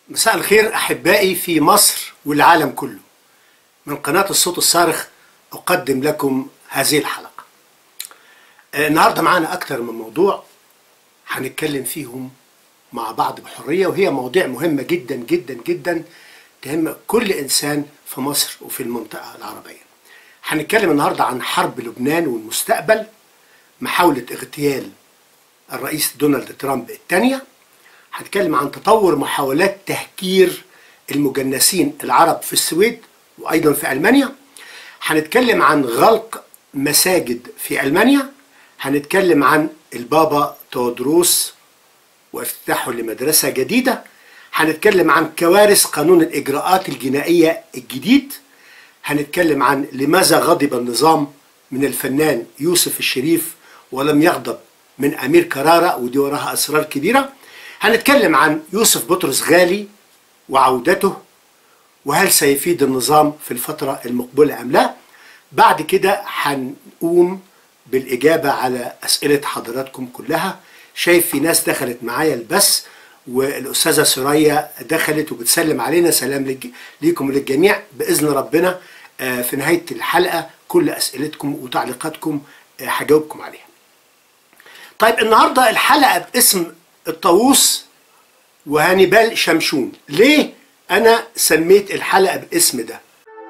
مساء الخير أحبائي في مصر والعالم كله من قناة الصوت الصارخ أقدم لكم هذه الحلقة آه، النهاردة معانا أكتر من موضوع هنتكلم فيهم مع بعض بحرية وهي مواضيع مهمة جدا جدا جدا تهم كل إنسان في مصر وفي المنطقة العربية هنتكلم النهاردة عن حرب لبنان والمستقبل محاولة اغتيال الرئيس دونالد ترامب الثانية هنتكلم عن تطور محاولات تهكير المجنسين العرب في السويد وايضا في المانيا هنتكلم عن غلق مساجد في المانيا هنتكلم عن البابا تودروس وافتتاحه لمدرسه جديده هنتكلم عن كوارث قانون الاجراءات الجنائيه الجديد هنتكلم عن لماذا غضب النظام من الفنان يوسف الشريف ولم يغضب من امير كرارة ودي وراها اسرار كبيره هنتكلم عن يوسف بطرس غالي وعودته وهل سيفيد النظام في الفترة المقبلة أم لا بعد كده هنقوم بالإجابة على أسئلة حضراتكم كلها شايف في ناس دخلت معايا البث والأستاذة سوريا دخلت وبتسلم علينا سلام لج- ليكم وللجميع بإذن ربنا آه، في نهاية الحلقة كل أسئلتكم وتعليقاتكم آه، هجاوبكم عليها طيب النهارده الحلقه باسم الطاووس وهانيبال شمشون ليه انا سميت الحلقه بالاسم ده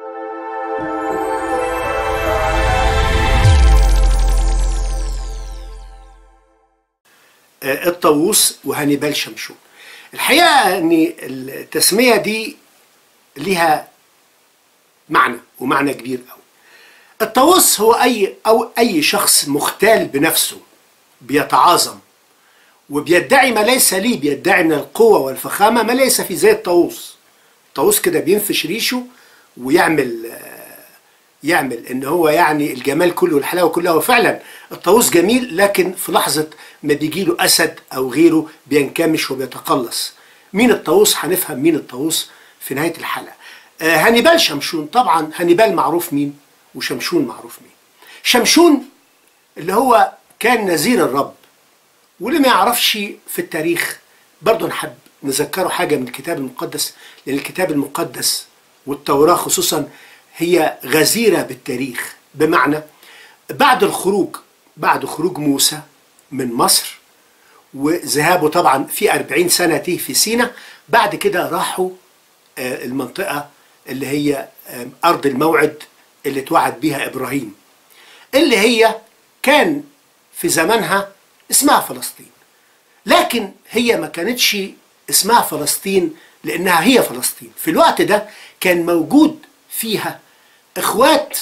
آه، الطاووس وهانيبال شمشون الحقيقه ان التسميه دي ليها معنى ومعنى كبير قوي الطاووس هو اي او اي شخص مختال بنفسه بيتعاظم وبيدعي ما ليس ليه بيدعي من القوة والفخامة ما ليس في زي الطاووس الطاووس كده بينفش ريشه ويعمل آه، يعمل ان هو يعني الجمال كله والحلاوة كلها وفعلا الطاووس جميل لكن في لحظة ما بيجي له أسد أو غيره بينكمش وبيتقلص مين الطاووس هنفهم مين الطاووس في نهاية الحلقة آه، هانيبال شمشون طبعا هانيبال معروف مين وشمشون معروف مين شمشون اللي هو كان نذير الرب واللي ما يعرفش في التاريخ برضه نحب نذكره حاجة من الكتاب المقدس لأن الكتاب المقدس والتوراة خصوصا هي غزيرة بالتاريخ بمعنى بعد الخروج بعد خروج موسى من مصر وذهابه طبعا في أربعين سنة تيه في سينا بعد كده راحوا آه، المنطقة اللي هي آه، أرض الموعد اللي توعد بها إبراهيم اللي هي كان في زمانها اسمها فلسطين لكن هي ما كانتش اسمها فلسطين لانها هي فلسطين في الوقت ده كان موجود فيها اخوات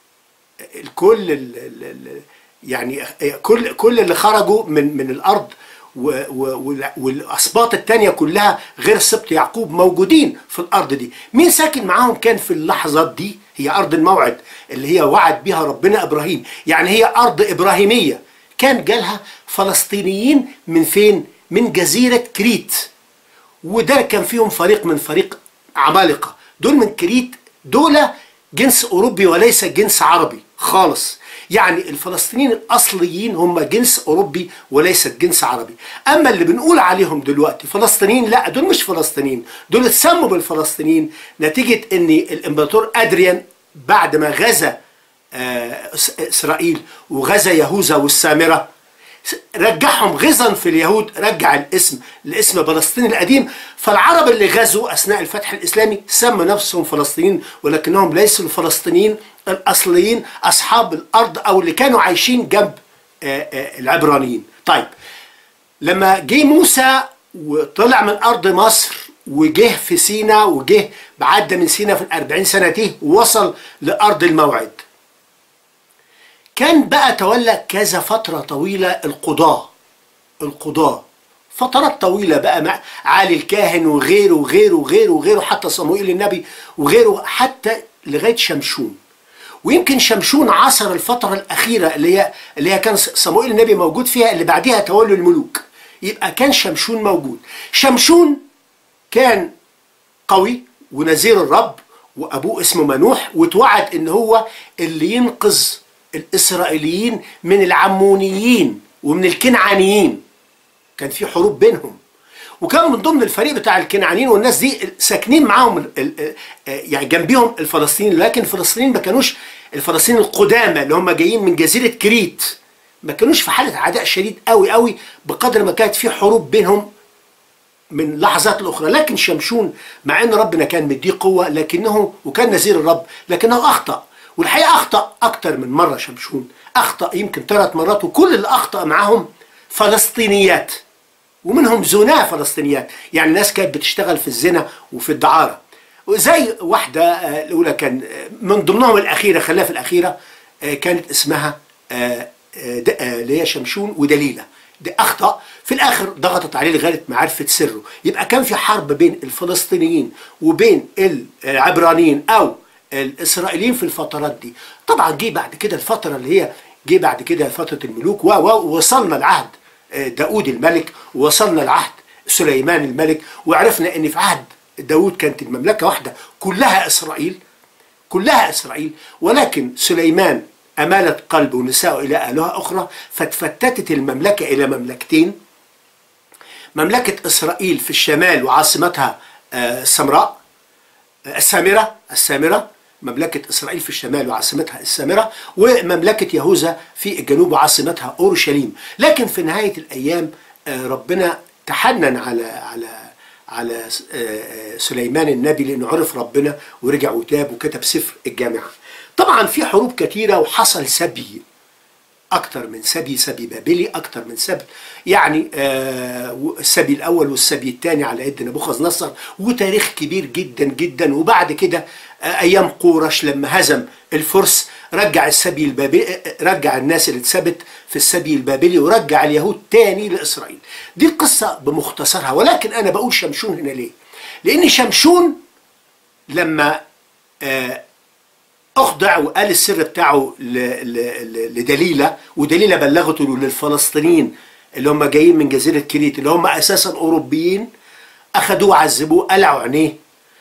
الكل ال ال ال يعني كل كل اللي خرجوا من من الارض و- و- وال- والاسباط التانية كلها غير سبط يعقوب موجودين في الارض دي مين ساكن معاهم كان في اللحظات دي هي ارض الموعد اللي هي وعد بها ربنا ابراهيم يعني هي ارض ابراهيميه كان جالها فلسطينيين من فين من جزيره كريت وده كان فيهم فريق من فريق عمالقة دول من كريت دول جنس أوروبي وليس جنس عربي خالص يعني الفلسطينيين الأصليين هم جنس أوروبي وليست جنس عربي أما اللي بنقول عليهم دلوقتي فلسطينيين لا دول مش فلسطينيين دول اتسموا بالفلسطينيين نتيجة أن الإمبراطور أدريان بعد ما غزا آه، إس- إسرائيل وغزا يهوذا والسامرة رجعهم غزا في اليهود رجع الاسم لاسم فلسطين القديم فالعرب اللي غزوا اثناء الفتح الاسلامي سموا نفسهم فلسطينيين ولكنهم ليسوا الفلسطينيين الاصليين اصحاب الارض او اللي كانوا عايشين جنب آه، آه، العبرانيين طيب لما جه موسى وطلع من ارض مصر وجه في سينا وجه بعد من سينا في الأربعين سنة دي ووصل لأرض الموعد كان بقى تولى كذا فترة طويلة القضاة القضاة فترات طويلة بقى مع علي الكاهن وغيره وغيره وغيره وغيره حتى صموئيل النبي وغيره حتى لغاية شمشون ويمكن شمشون عصر الفترة الأخيرة اللي هي اللي هي كان صموئيل النبي موجود فيها اللي بعدها تولوا الملوك يبقى كان شمشون موجود شمشون كان قوي ونذير الرب وابوه اسمه منوح واتوعد ان هو اللي ينقذ الاسرائيليين من العمونيين ومن الكنعانيين كان في حروب بينهم وكان من ضمن الفريق بتاع الكنعانيين والناس دي ساكنين معاهم ال- ال- يعني جنبيهم الفلسطينيين لكن الفلسطينيين ما كانوش الفلسطينيين القدامى اللي هم جايين من جزيره كريت ما كانوش في حاله عداء شديد قوي قوي بقدر ما كانت في حروب بينهم من لحظات الاخرى لكن شمشون مع ان ربنا كان مديه قوه لكنه وكان نذير الرب لكنه اخطا والحقيقه اخطا اكتر من مره شمشون اخطا يمكن ثلاث مرات وكل اللي اخطا معاهم فلسطينيات ومنهم زناة فلسطينيات يعني ناس كانت بتشتغل في الزنا وفي الدعارة وزي واحدة آه، الأولى كان آه، من ضمنهم الأخيرة خلاها في الأخيرة آه، كانت اسمها آه، آه، د- آه، اللي هي شمشون ودليلة ده أخطأ في الآخر ضغطت عليه لغاية ما عرفت سره يبقى كان في حرب بين الفلسطينيين وبين العبرانيين أو الإسرائيليين في الفترات دي طبعا جه بعد كده الفترة اللي هي جه بعد كده فترة الملوك و- و- ووصلنا العهد داود الملك ووصلنا لعهد سليمان الملك وعرفنا ان في عهد داود كانت المملكة واحدة كلها إسرائيل كلها إسرائيل ولكن سليمان أمالت قلبه ونساءه إلى آلهة أخرى فتفتتت المملكة إلى مملكتين مملكة إسرائيل في الشمال وعاصمتها آه، السمراء السامرة السامرة مملكة إسرائيل في الشمال وعاصمتها السامرة ومملكة يهوذا في الجنوب وعاصمتها أورشليم لكن في نهاية الأيام آه، ربنا تحنن على على على آه، آه، سليمان النبي لأنه عرف ربنا ورجع وتاب وكتب سفر الجامعة طبعا في حروب كثيرة وحصل سبي اكتر من سبي سبي بابلي اكتر من سبي يعني آه السبي الاول والسبي الثاني على يد نبوخذ نصر وتاريخ كبير جدا جدا وبعد كده آه ايام قورش لما هزم الفرس رجع السبي البابلي آه، رجع الناس اللي اتثبت في السبي البابلي ورجع اليهود تاني لاسرائيل دي القصه بمختصرها ولكن انا بقول شمشون هنا ليه لان شمشون لما آه اخضع وقال السر بتاعه ل- ل- ل- لدليله ودليله بلغته للفلسطينيين اللي هم جايين من جزيره كريت اللي هم اساسا اوروبيين اخذوه وعذبوه قلعوا عينيه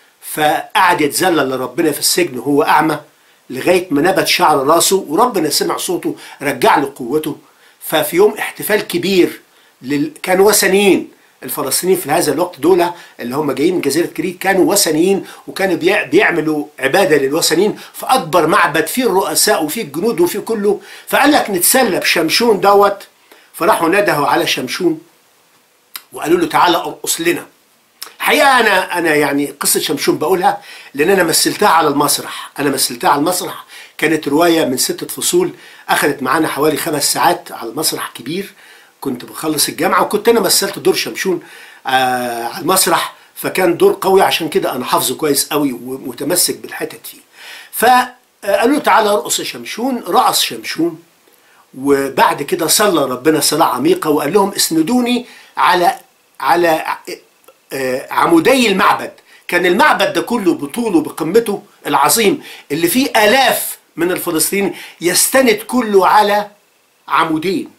فقعد يتذلل لربنا في السجن وهو اعمى لغايه ما نبت شعر راسه وربنا سمع صوته رجع له قوته ففي يوم احتفال كبير لل... كانوا وثنيين الفلسطينيين في هذا الوقت دول اللي هم جايين من جزيره كريت كانوا وثنيين وكانوا بيع... بيعملوا عباده للوثنيين في اكبر معبد فيه الرؤساء وفيه الجنود وفيه كله فقال لك نتسلى بشمشون دوت فراحوا ندهوا على شمشون وقالوا له تعالى ارقص لنا حقيقة أنا أنا يعني قصة شمشون بقولها لأن أنا مثلتها على المسرح، أنا مثلتها على المسرح كانت رواية من ستة فصول أخذت معانا حوالي خمس ساعات على المسرح كبير كنت بخلص الجامعة وكنت أنا مثلت دور شمشون آه على المسرح فكان دور قوي عشان كده أنا حافظه كويس قوي ومتمسك بالحتت فيه. فقالوا له تعالى ارقص يا شمشون، رقص شمشون وبعد كده صلى ربنا صلاة عميقة وقال لهم اسندوني على على آه، عمودي المعبد كان المعبد ده كله بطوله بقمته العظيم اللي فيه آلاف من الفلسطينيين يستند كله على عمودين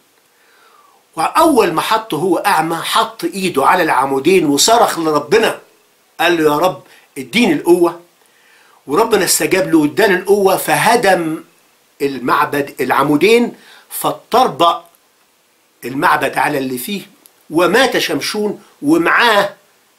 وأول ما حط هو أعمى حط إيده على العمودين وصرخ لربنا قال له يا رب اديني القوة وربنا استجاب له واداله القوة فهدم المعبد العمودين فاضطربق المعبد على اللي فيه ومات شمشون ومعاه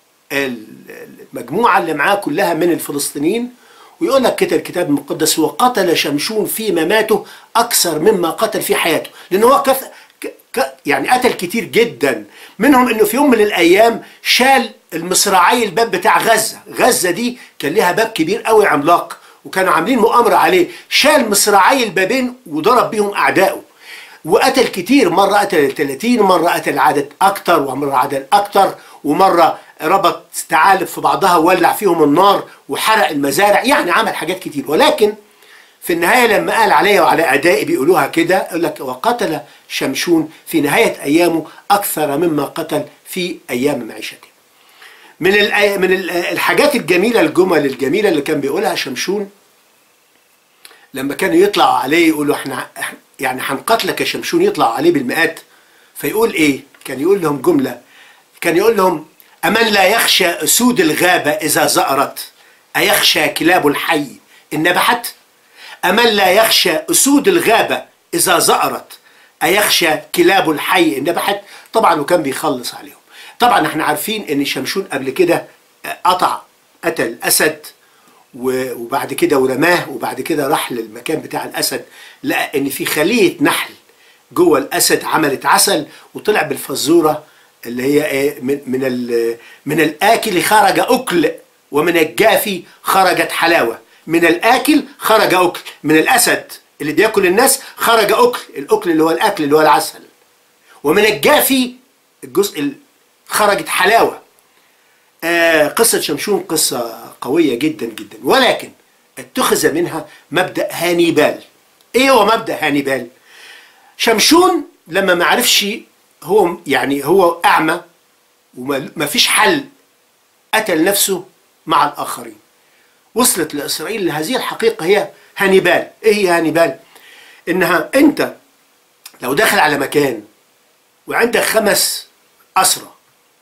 المجموعة اللي معاه كلها من الفلسطينيين ويقول لك كده الكتاب المقدس وقتل شمشون في مماته أكثر مما قتل في حياته لأن هو كث... ك... ك... يعني قتل كتير جدا منهم انه في يوم من الايام شال المصراعي الباب بتاع غزه غزه دي كان ليها باب كبير قوي عملاق وكانوا عاملين مؤامره عليه شال مصراعي البابين وضرب بيهم اعدائه وقتل كتير مرة قتل 30 مرة قتل عدد أكتر ومرة عدد أكتر ومرة ربط ثعالب في بعضها وولع فيهم النار وحرق المزارع يعني عمل حاجات كتير ولكن في النهاية لما قال عليا وعلى أعدائي بيقولوها كده يقول لك وقتل شمشون في نهاية أيامه أكثر مما قتل في أيام معيشته من الأي... من ال- الحاجات الجميلة الجمل الجميلة اللي كان بيقولها شمشون لما كانوا يطلعوا عليه يقولوا احنا إحنا- يعني هنقتلك يا شمشون يطلعوا عليه بالمئات فيقول ايه؟ كان يقول لهم جملة كان يقول لهم أمن لا يخشى أسود الغابة إذا زأرت أيخشى كلاب الحي إن نبحت أمن لا يخشى أسود الغابة إذا زأرت أيخشى كلاب الحي إن نبحت طبعا وكان بيخلص عليهم طبعا احنا عارفين ان شمشون قبل كده قطع قتل اسد و- وبعد كده ورماه وبعد كده راح للمكان بتاع الاسد لقى ان في خليه نحل جوه الاسد عملت عسل وطلع بالفزوره اللي هي ايه من من ال- من الاكل خرج اكل ومن الجافي خرجت حلاوه من الاكل خرج اكل من الاسد اللي بياكل الناس خرج اكل الاكل اللي هو الاكل اللي هو العسل ومن الجافي الجزء ال- خرجت حلاوه آه، قصة شمشون قصة قوية جدا جدا ولكن اتخذ منها مبدأ هانيبال ايه هو مبدأ هانيبال شمشون لما ما عرفش هو يعني هو أعمى وما ما فيش حل قتل نفسه مع الآخرين وصلت لإسرائيل لهذه الحقيقة هي هانيبال ايه هي هانيبال انها انت لو داخل على مكان وعندك خمس أسرى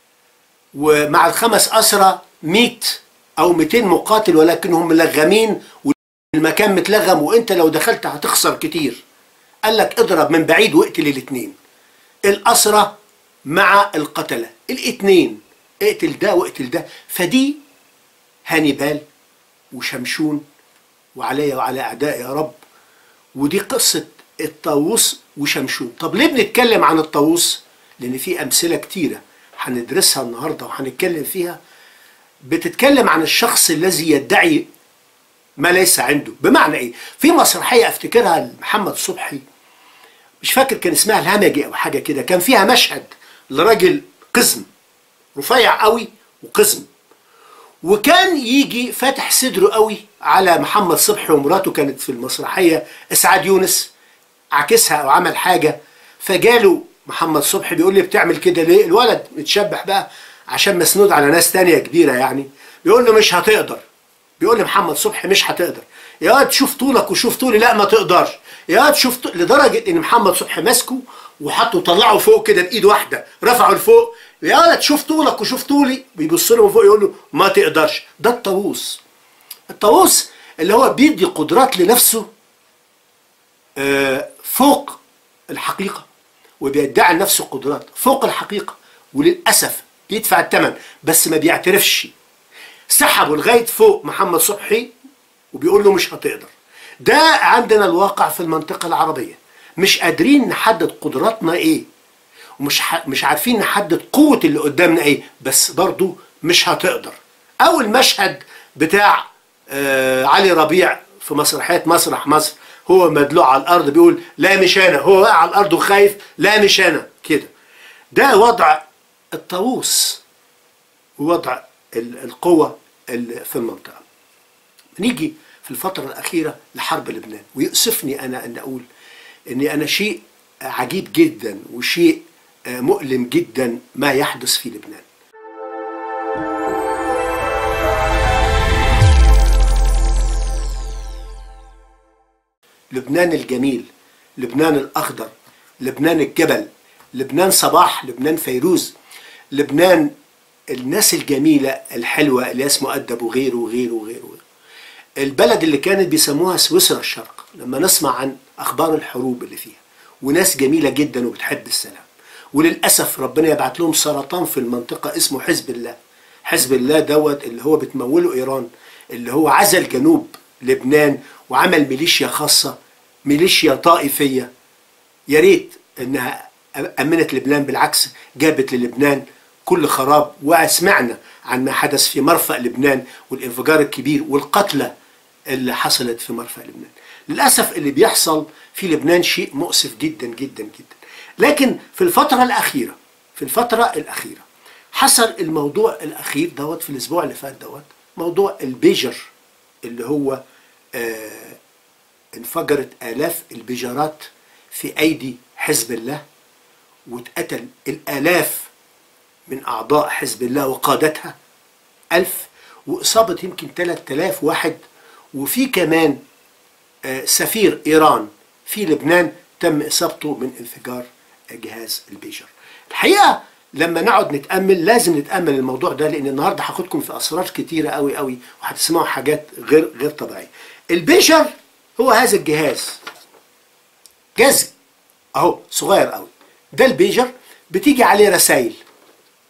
ومع الخمس أسرى 100 أو 200 مقاتل ولكنهم ملغمين والمكان متلغم وأنت لو دخلت هتخسر كتير قال لك اضرب من بعيد واقتل الاثنين الأسرى مع القتلة الاثنين اقتل ده واقتل ده فدي هانيبال وشمشون وعلي وعلى أعداء يا رب ودي قصة الطاووس وشمشون طب ليه بنتكلم عن الطاووس لأن في أمثلة كتيرة هندرسها النهاردة وهنتكلم فيها بتتكلم عن الشخص الذي يدعي ما ليس عنده بمعنى ايه في مسرحية افتكرها لمحمد صبحي مش فاكر كان اسمها الهمجي او حاجة كده كان فيها مشهد لراجل قزم رفيع قوي وقزم وكان يجي فاتح صدره قوي على محمد صبحي ومراته كانت في المسرحية اسعاد يونس عكسها او عمل حاجة فجاله محمد صبحي بيقول لي بتعمل كده ليه الولد متشبح بقى عشان مسنود على ناس تانية كبيرة يعني بيقول له مش هتقدر بيقول لي محمد صبحي مش هتقدر يا واد شوف طولك وشوف طولي لا ما تقدرش يا واد شوف طول... لدرجة ان محمد صبحي ماسكه وحطه طلعه فوق كده بايد واحدة رفعه لفوق يا ولد شوف طولك وشوف طولي بيبص له من فوق يقول له ما تقدرش ده الطاووس الطاووس اللي هو بيدي قدرات لنفسه آه، فوق الحقيقة وبيدعي لنفسه قدرات فوق الحقيقة وللأسف بيدفع الثمن بس ما بيعترفش سحبه لغاية فوق محمد صبحي وبيقول له مش هتقدر ده عندنا الواقع في المنطقة العربية مش قادرين نحدد قدراتنا ايه ومش ح... مش عارفين نحدد قوة اللي قدامنا ايه بس برضو مش هتقدر او المشهد بتاع آه علي ربيع في مسرحية مسرح مصر هو مدلوع على الارض بيقول لا مش انا هو واقع على الارض وخايف لا مش انا كده ده وضع الطاووس ووضع ال- القوة ال- في المنطقة نيجي في الفترة الأخيرة لحرب لبنان ويؤسفني أنا أن أقول أن أنا شيء عجيب جدا وشيء آه، مؤلم جدا ما يحدث في لبنان لبنان الجميل لبنان الأخضر لبنان الجبل لبنان صباح لبنان فيروز لبنان الناس الجميلة الحلوة اللي اسمه أدب وغيره وغيره وغيره البلد اللي كانت بيسموها سويسرا الشرق لما نسمع عن أخبار الحروب اللي فيها وناس جميلة جدا وبتحب السلام وللأسف ربنا يبعت لهم سرطان في المنطقة اسمه حزب الله حزب الله دوت اللي هو بتموله إيران اللي هو عزل جنوب لبنان وعمل ميليشيا خاصة ميليشيا طائفية يا ريت انها امنت لبنان بالعكس جابت للبنان كل خراب وسمعنا عن ما حدث في مرفأ لبنان والانفجار الكبير والقتلى اللي حصلت في مرفأ لبنان للأسف اللي بيحصل في لبنان شيء مؤسف جدا جدا جدا لكن في الفترة الأخيرة في الفترة الأخيرة حصل الموضوع الأخير دوت في الأسبوع اللي فات دوت موضوع البيجر اللي هو آه انفجرت آلاف البيجرات في أيدي حزب الله واتقتل الآلاف من أعضاء حزب الله وقادتها ألف وإصابة يمكن 3000 واحد وفي كمان آه، سفير إيران في لبنان تم إصابته من انفجار جهاز البيجر الحقيقة لما نقعد نتأمل لازم نتأمل الموضوع ده لأن النهاردة هاخدكم في أسرار كتيرة قوي قوي وهتسمعوا حاجات غير غير طبيعية البيجر هو هذا الجهاز جهاز اهو صغير قوي ده البيجر بتيجي عليه رسائل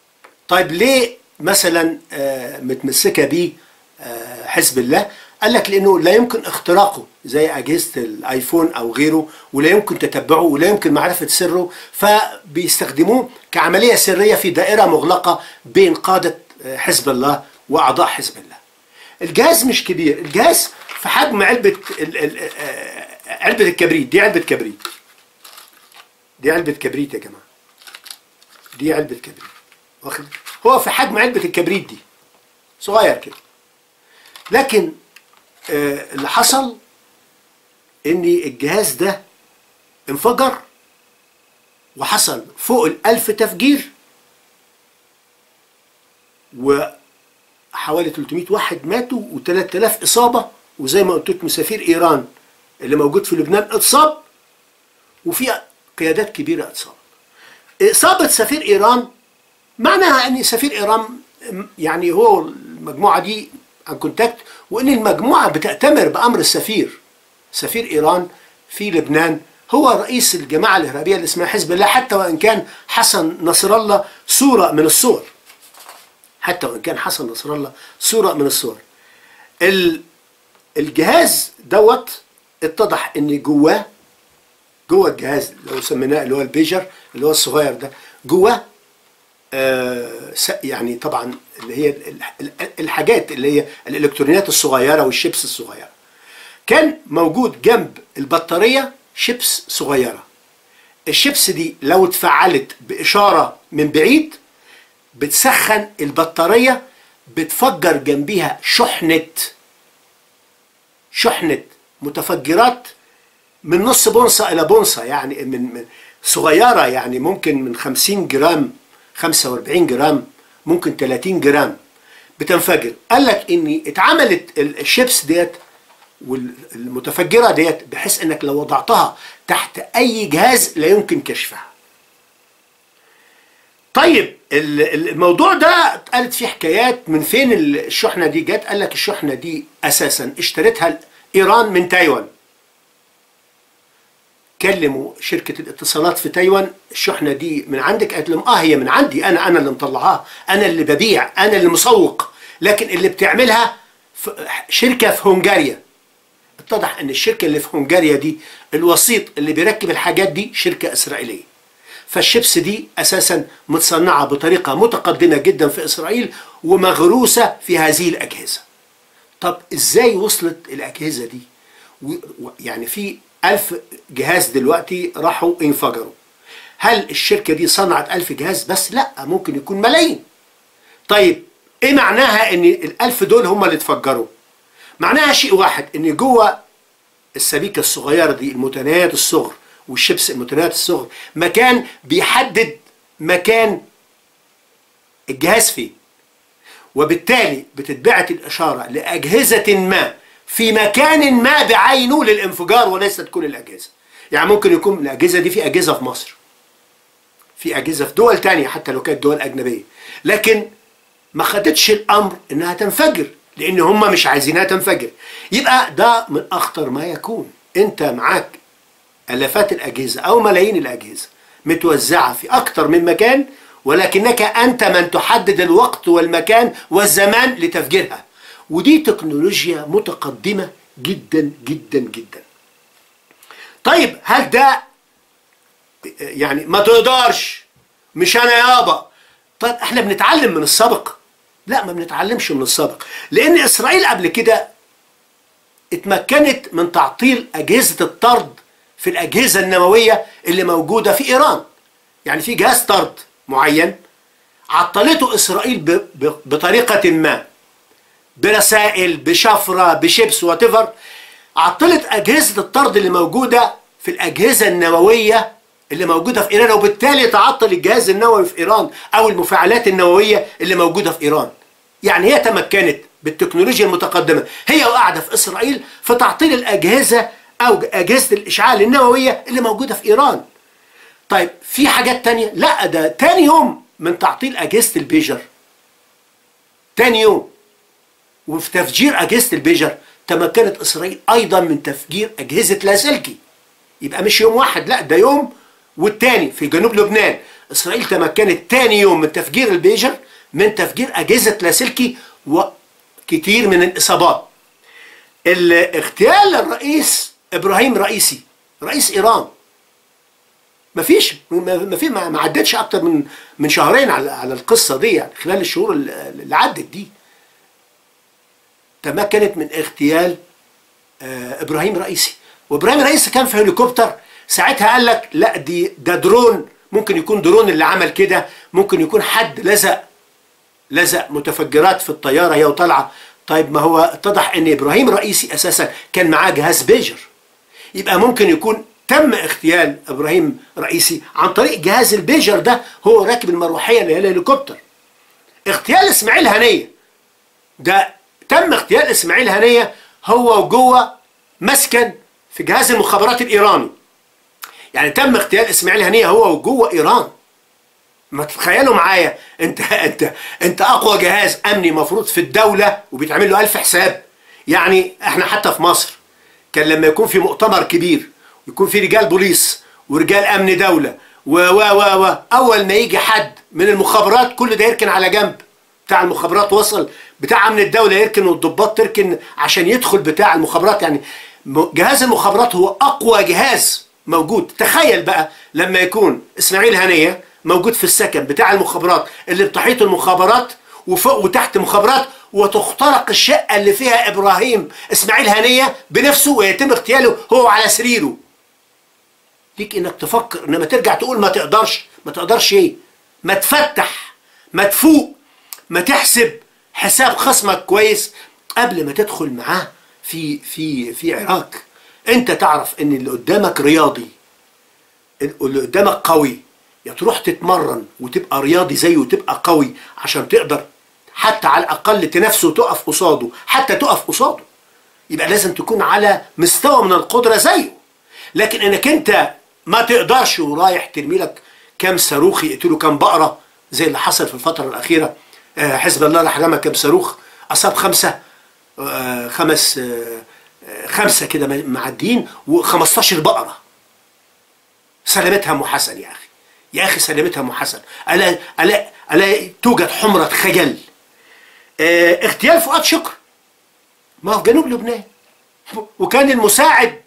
طيب ليه مثلا آه، متمسكه بيه آه، حزب الله قال لك لانه لا يمكن اختراقه زي اجهزه الايفون او غيره ولا يمكن تتبعه ولا يمكن معرفه سره فبيستخدموه كعمليه سريه في دائره مغلقه بين قاده آه، حزب الله واعضاء حزب الله الجهاز مش كبير الجهاز في حجم علبه ال- ال- آه، علبه الكبريت دي علبه كبريت دي علبه كبريت يا جماعه دي علبه كبريت واخد هو في حجم علبه الكبريت دي صغير كده لكن آه، اللي حصل ان الجهاز ده انفجر وحصل فوق الألف تفجير وحوالي 300 واحد ماتوا و3000 إصابة وزي ما قلت لكم سفير إيران اللي موجود في لبنان اتصاب وفي قيادات كبيرة اتصاب إصابة سفير إيران معناها ان سفير ايران يعني هو المجموعه دي عن كونتاكت وان المجموعه بتأتمر بامر السفير سفير ايران في لبنان هو رئيس الجماعه الارهابيه اللي اسمها حزب الله حتى وان كان حسن نصر الله صوره من الصور حتى وان كان حسن نصر الله صوره من الصور ال- الجهاز دوت اتضح ان جواه جوه الجهاز لو سميناه اللي هو البيجر اللي هو الصغير ده جواه آه، س- يعني طبعا اللي هي ال- ال- الحاجات اللي هي الالكترونيات الصغيره والشيبس الصغيره كان موجود جنب البطاريه شيبس صغيره الشيبس دي لو اتفعلت باشاره من بعيد بتسخن البطاريه بتفجر جنبيها شحنه شحنه متفجرات من نص بونصة إلى بونصة يعني من من صغيرة يعني ممكن من 50 جرام 45 جرام ممكن 30 جرام بتنفجر قال لك إن اتعملت ال- الشيبس ديت والمتفجرة ديت بحيث إنك لو وضعتها تحت أي جهاز لا يمكن كشفها طيب ال- ال- الموضوع ده اتقالت فيه حكايات من فين الشحنة دي جت قال لك الشحنة دي أساسا اشترتها إيران من تايوان كلموا شركة الاتصالات في تايوان الشحنة دي من عندك قالت لهم اه هي من عندي انا انا اللي مطلعاها انا اللي ببيع انا اللي مسوق لكن اللي بتعملها ف- شركة في هنغاريا اتضح ان الشركة اللي في هنغاريا دي الوسيط اللي بيركب الحاجات دي شركة اسرائيلية فالشيبس دي اساسا متصنعة بطريقة متقدمة جدا في اسرائيل ومغروسة في هذه الاجهزة طب ازاي وصلت الاجهزه دي و- و- يعني في ألف جهاز دلوقتي راحوا انفجروا هل الشركه دي صنعت ألف جهاز بس لا ممكن يكون ملايين طيب ايه معناها ان الألف دول هم اللي اتفجروا معناها شيء واحد ان جوه السبيكه الصغيره دي المتناهيات الصغر والشيبس المتناهيات الصغر مكان بيحدد مكان الجهاز فين وبالتالي بتتبعت الإشارة لأجهزة ما في مكان ما بعينه للانفجار وليست كل الأجهزة يعني ممكن يكون الأجهزة دي في أجهزة في مصر في أجهزة في دول تانية حتى لو كانت دول أجنبية لكن ما خدتش الأمر إنها تنفجر لأن هم مش عايزينها تنفجر يبقى ده من أخطر ما يكون أنت معاك آلافات الأجهزة أو ملايين الأجهزة متوزعة في أكثر من مكان ولكنك أنت من تحدد الوقت والمكان والزمان لتفجيرها ودي تكنولوجيا متقدمة جدا جدا جدا طيب هل ده يعني ما تقدرش مش أنا يابا طيب احنا بنتعلم من السابق لا ما بنتعلمش من السابق لأن إسرائيل قبل كده اتمكنت من تعطيل أجهزة الطرد في الأجهزة النووية اللي موجودة في إيران يعني في جهاز طرد معين عطلته إسرائيل ب- ب- بطريقة ما برسائل بشفرة بشيبس واتيفر عطلت أجهزة الطرد اللي موجودة في الأجهزة النووية اللي موجودة في إيران وبالتالي تعطل الجهاز النووي في إيران أو المفاعلات النووية اللي موجودة في إيران يعني هي تمكنت بالتكنولوجيا المتقدمة هي وقاعدة في إسرائيل في تعطيل الأجهزة أو أجهزة الإشعال النووية اللي موجودة في إيران طيب في حاجات تانية لا ده تاني يوم من تعطيل أجهزة البيجر تاني يوم وفي تفجير أجهزة البيجر تمكنت إسرائيل أيضا من تفجير أجهزة لاسلكي يبقى مش يوم واحد لا ده يوم والتاني في جنوب لبنان إسرائيل تمكنت تاني يوم من تفجير البيجر من تفجير اجهزه لاسلكي وكتير من الاصابات الاغتيال الرئيس ابراهيم رئيسي رئيس ايران مفيش ما في ما عدتش اكتر من من شهرين على على القصه دي يعني خلال الشهور اللي عدت دي تمكنت من اغتيال آه ابراهيم رئيسي وابراهيم رئيسي كان في هليكوبتر ساعتها قال لك لا دي ده درون ممكن يكون درون اللي عمل كده ممكن يكون حد لزق لزق متفجرات في الطياره هي وطالعه طيب ما هو اتضح ان ابراهيم رئيسي اساسا كان معاه جهاز بيجر يبقى ممكن يكون تم اغتيال ابراهيم رئيسي عن طريق جهاز البيجر ده هو راكب المروحيه اللي هي الهليكوبتر اغتيال اسماعيل هنيه ده تم اغتيال اسماعيل هنيه هو وجوه مسكن في جهاز المخابرات الايراني يعني تم اغتيال اسماعيل هنيه هو وجوه ايران ما تتخيلوا معايا انت انت انت اقوى جهاز امني مفروض في الدوله وبيتعمل له الف حساب يعني احنا حتى في مصر كان لما يكون في مؤتمر كبير يكون في رجال بوليس ورجال امن دوله و و و و اول ما يجي حد من المخابرات كل ده يركن على جنب بتاع المخابرات وصل بتاع امن الدوله يركن والضباط تركن عشان يدخل بتاع المخابرات يعني جهاز المخابرات هو اقوى جهاز موجود تخيل بقى لما يكون اسماعيل هنيه موجود في السكن بتاع المخابرات اللي بتحيط المخابرات وفوق وتحت مخابرات وتخترق الشقه اللي فيها ابراهيم اسماعيل هنيه بنفسه ويتم اغتياله هو على سريره ليك انك تفكر انما ترجع تقول ما تقدرش ما تقدرش ايه ما تفتح ما تفوق ما تحسب حساب خصمك كويس قبل ما تدخل معاه في في في عراك انت تعرف ان اللي قدامك رياضي اللي قدامك قوي يا تروح تتمرن وتبقى رياضي زيه وتبقى قوي عشان تقدر حتى على الاقل تنافسه وتقف قصاده حتى تقف قصاده يبقى لازم تكون على مستوى من القدره زيه لكن انك انت ما تقدرش ورايح ترمي لك كام صاروخ يقتلوا كام بقره زي اللي حصل في الفتره الاخيره حزب الله راح رمى كام صاروخ اصاب خمسه خمس خمسه كده معديين و15 بقره سلامتها ام حسن يا اخي يا اخي سلامتها ام حسن الا الا الا توجد حمره خجل اه اغتيال فؤاد شكر ما هو في جنوب لبنان وكان المساعد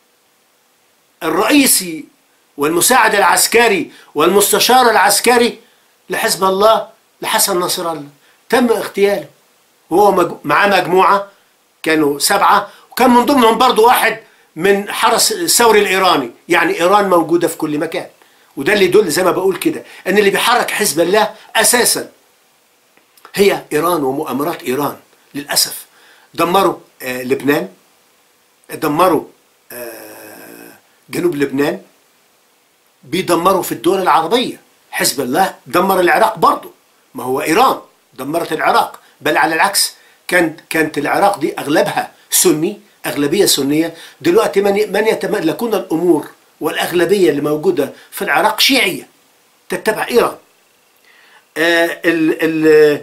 الرئيسي والمساعد العسكري والمستشار العسكري لحزب الله لحسن نصر الله تم اغتياله وهو مج... معاه مجموعه كانوا سبعه وكان من ضمنهم برضه واحد من حرس الثوري الايراني يعني ايران موجوده في كل مكان وده اللي يدل زي ما بقول كده ان اللي بيحرك حزب الله اساسا هي ايران ومؤامرات ايران للاسف دمروا آه لبنان دمروا آه جنوب لبنان بيدمروا في الدول العربيه حزب الله دمر العراق برضه ما هو ايران دمرت العراق بل على العكس كانت كانت العراق دي اغلبها سني اغلبيه سنيه دلوقتي من من يتملكون الامور والاغلبيه اللي موجوده في العراق شيعيه تتبع ايران آه ال ال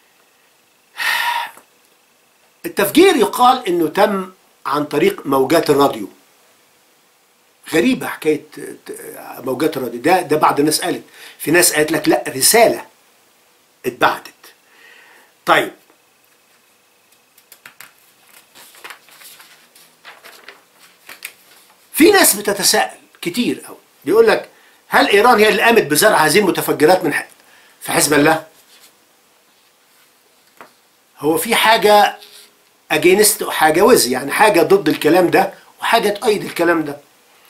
التفجير يقال انه تم عن طريق موجات الراديو غريبه حكايه موجات الراديو ده ده بعض الناس قالت في ناس قالت لك لا رساله اتبعتت طيب في ناس بتتساءل كتير قوي بيقول لك هل ايران هي اللي قامت بزرع هذه المتفجرات من في حزب الله هو في حاجه اجينست وحاجه وز يعني حاجه ضد الكلام ده وحاجه تؤيد الكلام ده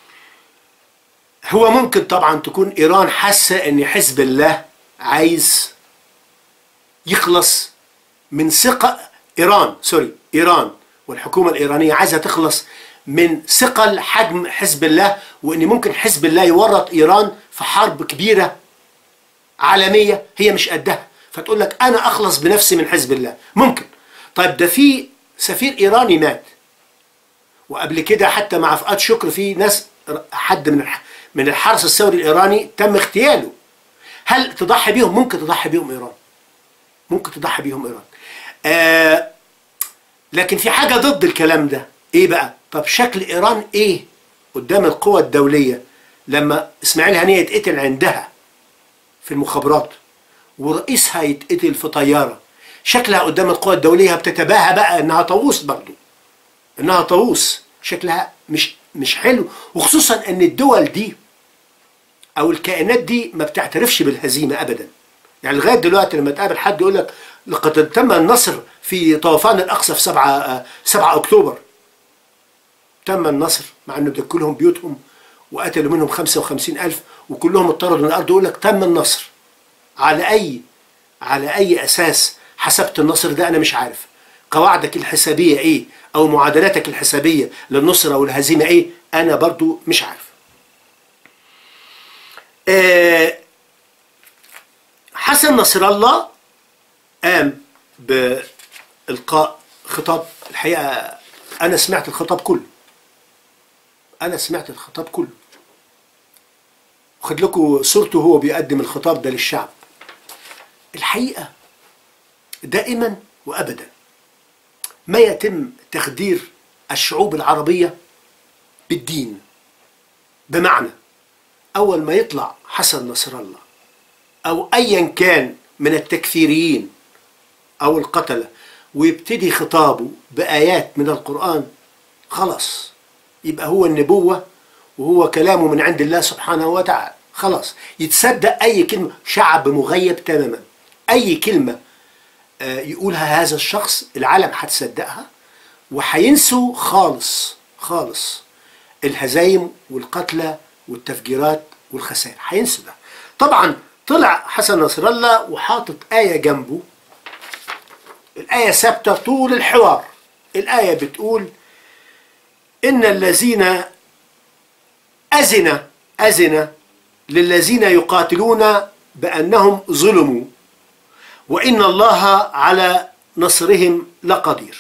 هو ممكن طبعا تكون ايران حاسه ان حزب الله عايز يخلص من ثقه ايران سوري ايران والحكومه الايرانيه عايزه تخلص من ثقل حجم حزب الله وان ممكن حزب الله يورط ايران في حرب كبيره عالميه هي مش قدها فتقول لك انا اخلص بنفسي من حزب الله ممكن طيب ده في سفير ايراني مات وقبل كده حتى مع فؤاد شكر في ناس حد من من الحرس الثوري الايراني تم اغتياله هل تضحي بيهم ممكن تضحي بيهم ايران ممكن تضحي بيهم ايران آه لكن في حاجه ضد الكلام ده ايه بقى طب شكل ايران ايه قدام القوى الدوليه لما اسماعيل هنيه يتقتل عندها في المخابرات ورئيسها يتقتل في طياره شكلها قدام القوى الدوليه بتتباهى بقى انها طاووس برضه انها طاووس شكلها مش مش حلو وخصوصا ان الدول دي او الكائنات دي ما بتعترفش بالهزيمه ابدا يعني لغايه دلوقتي لما تقابل حد يقول لك لقد تم النصر في طوفان الاقصى في 7 7 اكتوبر تم النصر مع انه دكوا لهم بيوتهم وقتلوا منهم 55 ألف وكلهم اضطردوا من الأرض يقول لك تم النصر على أي على أي أساس حسبت النصر ده أنا مش عارف قواعدك الحسابية إيه أو معادلاتك الحسابية للنصر أو الهزيمة إيه أنا برضو مش عارف آه حسن نصر الله قام بإلقاء خطاب الحقيقة أنا سمعت الخطاب كله أنا سمعت الخطاب كله خد لكم صورته هو بيقدم الخطاب ده للشعب الحقيقة دائما وأبدا ما يتم تخدير الشعوب العربية بالدين بمعنى أول ما يطلع حسن نصر الله أو أيا كان من التكفيريين أو القتلة ويبتدي خطابه بآيات من القرآن خلاص يبقى هو النبوة وهو كلامه من عند الله سبحانه وتعالى خلاص يتصدق أي كلمة شعب مغيب تماما أي كلمة يقولها هذا الشخص العالم هتصدقها وهينسوا خالص خالص الهزايم والقتلى والتفجيرات والخسائر هينسوا ده طبعا طلع حسن نصر الله وحاطط آية جنبه الآية ثابتة طول الحوار الآية بتقول إن الذين أذن أذن للذين يقاتلون بأنهم ظلموا وإن الله على نصرهم لقدير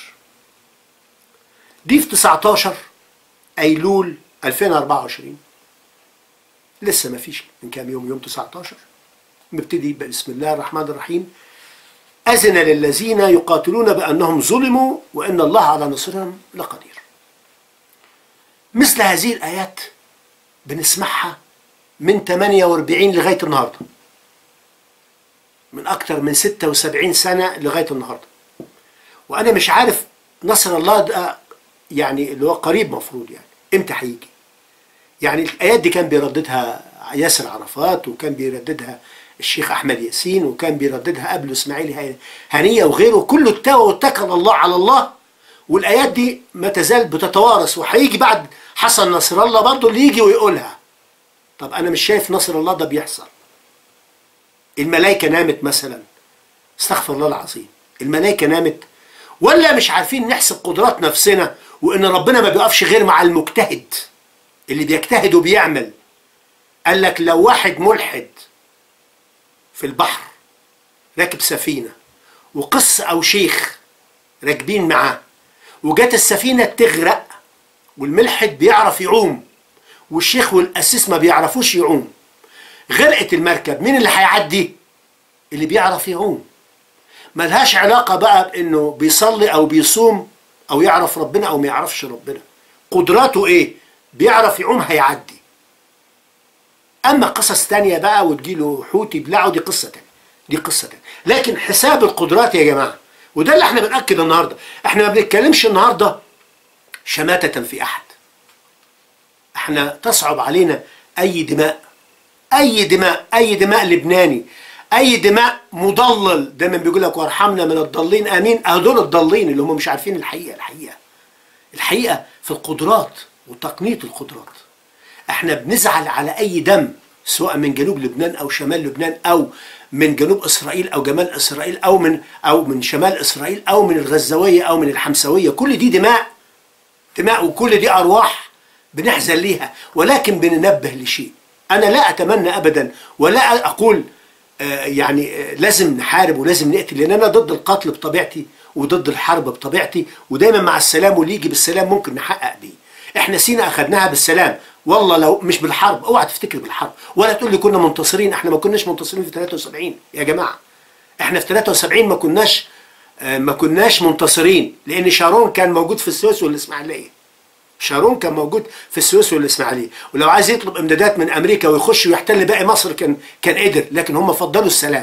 دي في 19 أيلول 2024 لسه ما فيش من كام يوم يوم 19 نبتدي بسم الله الرحمن الرحيم أذن للذين يقاتلون بأنهم ظلموا وإن الله على نصرهم لقدير مثل هذه الآيات بنسمعها من 48 لغاية النهاردة من أكثر من 76 سنة لغاية النهاردة وأنا مش عارف نصر الله ده يعني اللي هو قريب مفروض يعني إمتى هيجي يعني الآيات دي كان بيرددها ياسر عرفات وكان بيرددها الشيخ أحمد ياسين وكان بيرددها قبله إسماعيل هنية وغيره كله اتوى واتكل الله على الله والآيات دي ما تزال بتتوارث وهيجي بعد حسن نصر الله برضه اللي يجي ويقولها طب أنا مش شايف نصر الله ده بيحصل الملائكة نامت مثلا استغفر الله العظيم الملائكة نامت ولا مش عارفين نحسب قدرات نفسنا وإن ربنا ما بيقفش غير مع المجتهد اللي بيجتهد وبيعمل قال لك لو واحد ملحد في البحر راكب سفينة وقس أو شيخ راكبين معاه وجات السفينة تغرق والملحد بيعرف يعوم والشيخ والقسيس ما بيعرفوش يعوم غرقت المركب مين اللي هيعدي اللي بيعرف يعوم ملهاش علاقة بقى بانه بيصلي او بيصوم او يعرف ربنا او ما يعرفش ربنا قدراته ايه بيعرف يعوم هيعدي اما قصص تانية بقى وتجيله حوت يبلعه دي قصة تانية دي قصة تانية لكن حساب القدرات يا جماعة وده اللي احنا بنأكد النهاردة احنا ما بنتكلمش النهاردة شماتة في احد احنا تصعب علينا اي دماء اي دماء اي دماء لبناني اي دماء مضلل دايما بيقول لك وارحمنا من الضالين امين هدول الضالين اللي هم مش عارفين الحقيقه الحقيقه الحقيقه في القدرات وتقنيه القدرات احنا بنزعل على اي دم سواء من جنوب لبنان او شمال لبنان او من جنوب اسرائيل او جمال اسرائيل او من او من شمال اسرائيل او من الغزاويه او من الحمسويه كل دي دماء دماء وكل دي ارواح بنحزن ليها ولكن بننبه لشيء انا لا اتمنى ابدا ولا اقول آه يعني آه لازم نحارب ولازم نقتل لان انا ضد القتل بطبيعتي وضد الحرب بطبيعتي ودايما مع السلام واللي يجي بالسلام ممكن نحقق بيه احنا سينا اخذناها بالسلام والله لو مش بالحرب اوعى تفتكر بالحرب ولا تقول لي كنا منتصرين احنا ما كناش منتصرين في 73 يا جماعه احنا في 73 ما كناش آه ما كناش منتصرين لان شارون كان موجود في السويس والاسماعيليه شارون كان موجود في السويس والاسماعيليه ولو عايز يطلب امدادات من امريكا ويخش ويحتل باقي مصر كان كان قدر لكن هم فضلوا السلام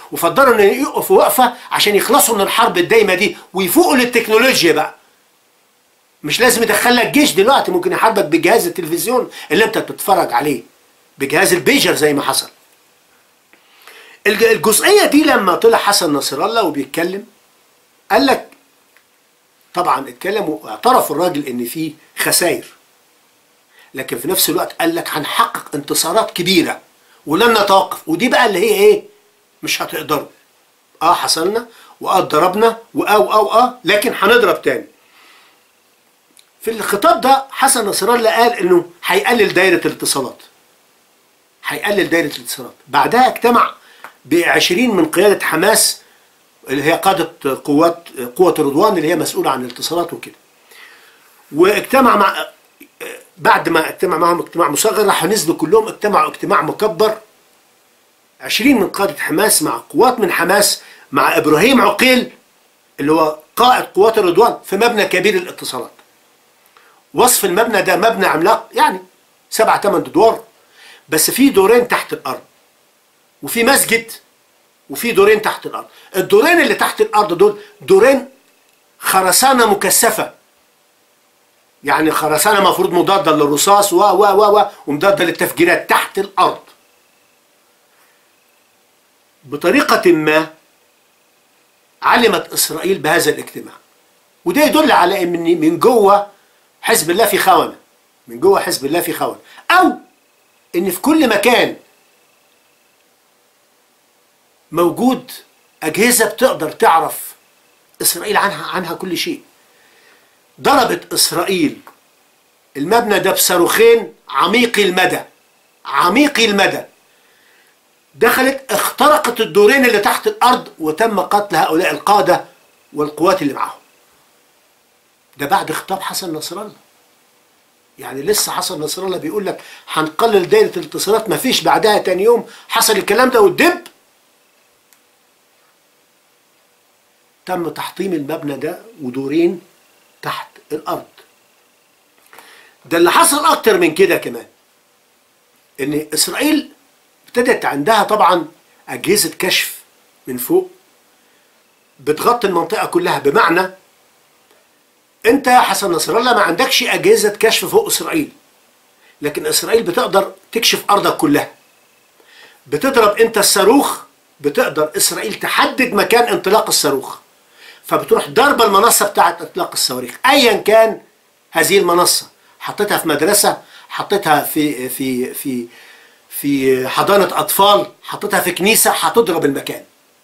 وفضلوا ان يقفوا وقفه عشان يخلصوا من الحرب الدايمه دي ويفوقوا للتكنولوجيا بقى مش لازم يدخل لك جيش دلوقتي ممكن يحاربك بجهاز التلفزيون اللي انت بتتفرج عليه بجهاز البيجر زي ما حصل الج- الجزئيه دي لما طلع حسن نصر الله وبيتكلم قال لك طبعا اتكلم واعترف الراجل ان في خسائر لكن في نفس الوقت قال لك هنحقق انتصارات كبيره ولن نتوقف ودي بقى اللي هي ايه مش هتقدروا اه حصلنا واه ضربنا واه واه اه لكن هنضرب تاني في الخطاب ده حسن نصر الله قال انه هيقلل دايره الاتصالات هيقلل دايره الاتصالات بعدها اجتمع ب 20 من قياده حماس اللي هي قاده قوات قوه رضوان اللي هي مسؤوله عن الاتصالات وكده واجتمع مع بعد ما اجتمع معهم اجتماع مصغر راحوا نزلوا كلهم اجتمعوا اجتماع مكبر 20 من قاده حماس مع قوات من حماس مع ابراهيم عقيل اللي هو قائد قوات الرضوان في مبنى كبير الاتصالات وصف المبنى ده مبنى عملاق يعني سبعة ثمان ادوار بس في دورين تحت الارض وفي مسجد وفي دورين تحت الارض الدورين اللي تحت الارض دول دورين خرسانه مكثفه يعني خرسانه مفروض مضاده للرصاص و و و و ومضاده للتفجيرات تحت الارض بطريقه ما علمت اسرائيل بهذا الاجتماع وده يدل على ان من من جوه حزب الله في خونه من جوه حزب الله في خونه او ان في كل مكان موجود اجهزه بتقدر تعرف اسرائيل عنها عنها كل شيء ضربت اسرائيل المبنى ده بصاروخين عميقي المدى عميقي المدى دخلت اخترقت الدورين اللي تحت الارض وتم قتل هؤلاء القاده والقوات اللي معاهم ده بعد خطاب حسن نصر الله يعني لسه حسن نصر الله بيقول لك هنقلل دايره الاتصالات ما فيش بعدها تاني يوم حصل الكلام ده والدب تم تحطيم المبنى ده ودورين تحت الارض ده اللي حصل اكتر من كده كمان ان اسرائيل ابتدت عندها طبعا اجهزه كشف من فوق بتغطي المنطقه كلها بمعنى انت يا حسن نصر الله ما عندكش اجهزه كشف فوق اسرائيل لكن اسرائيل بتقدر تكشف ارضك كلها بتضرب انت الصاروخ بتقدر اسرائيل تحدد مكان انطلاق الصاروخ فبتروح ضربه المنصه بتاعه اطلاق الصواريخ ايا كان هذه المنصه حطيتها في مدرسه حطيتها في في في في حضانه اطفال حطيتها في كنيسه هتضرب المكان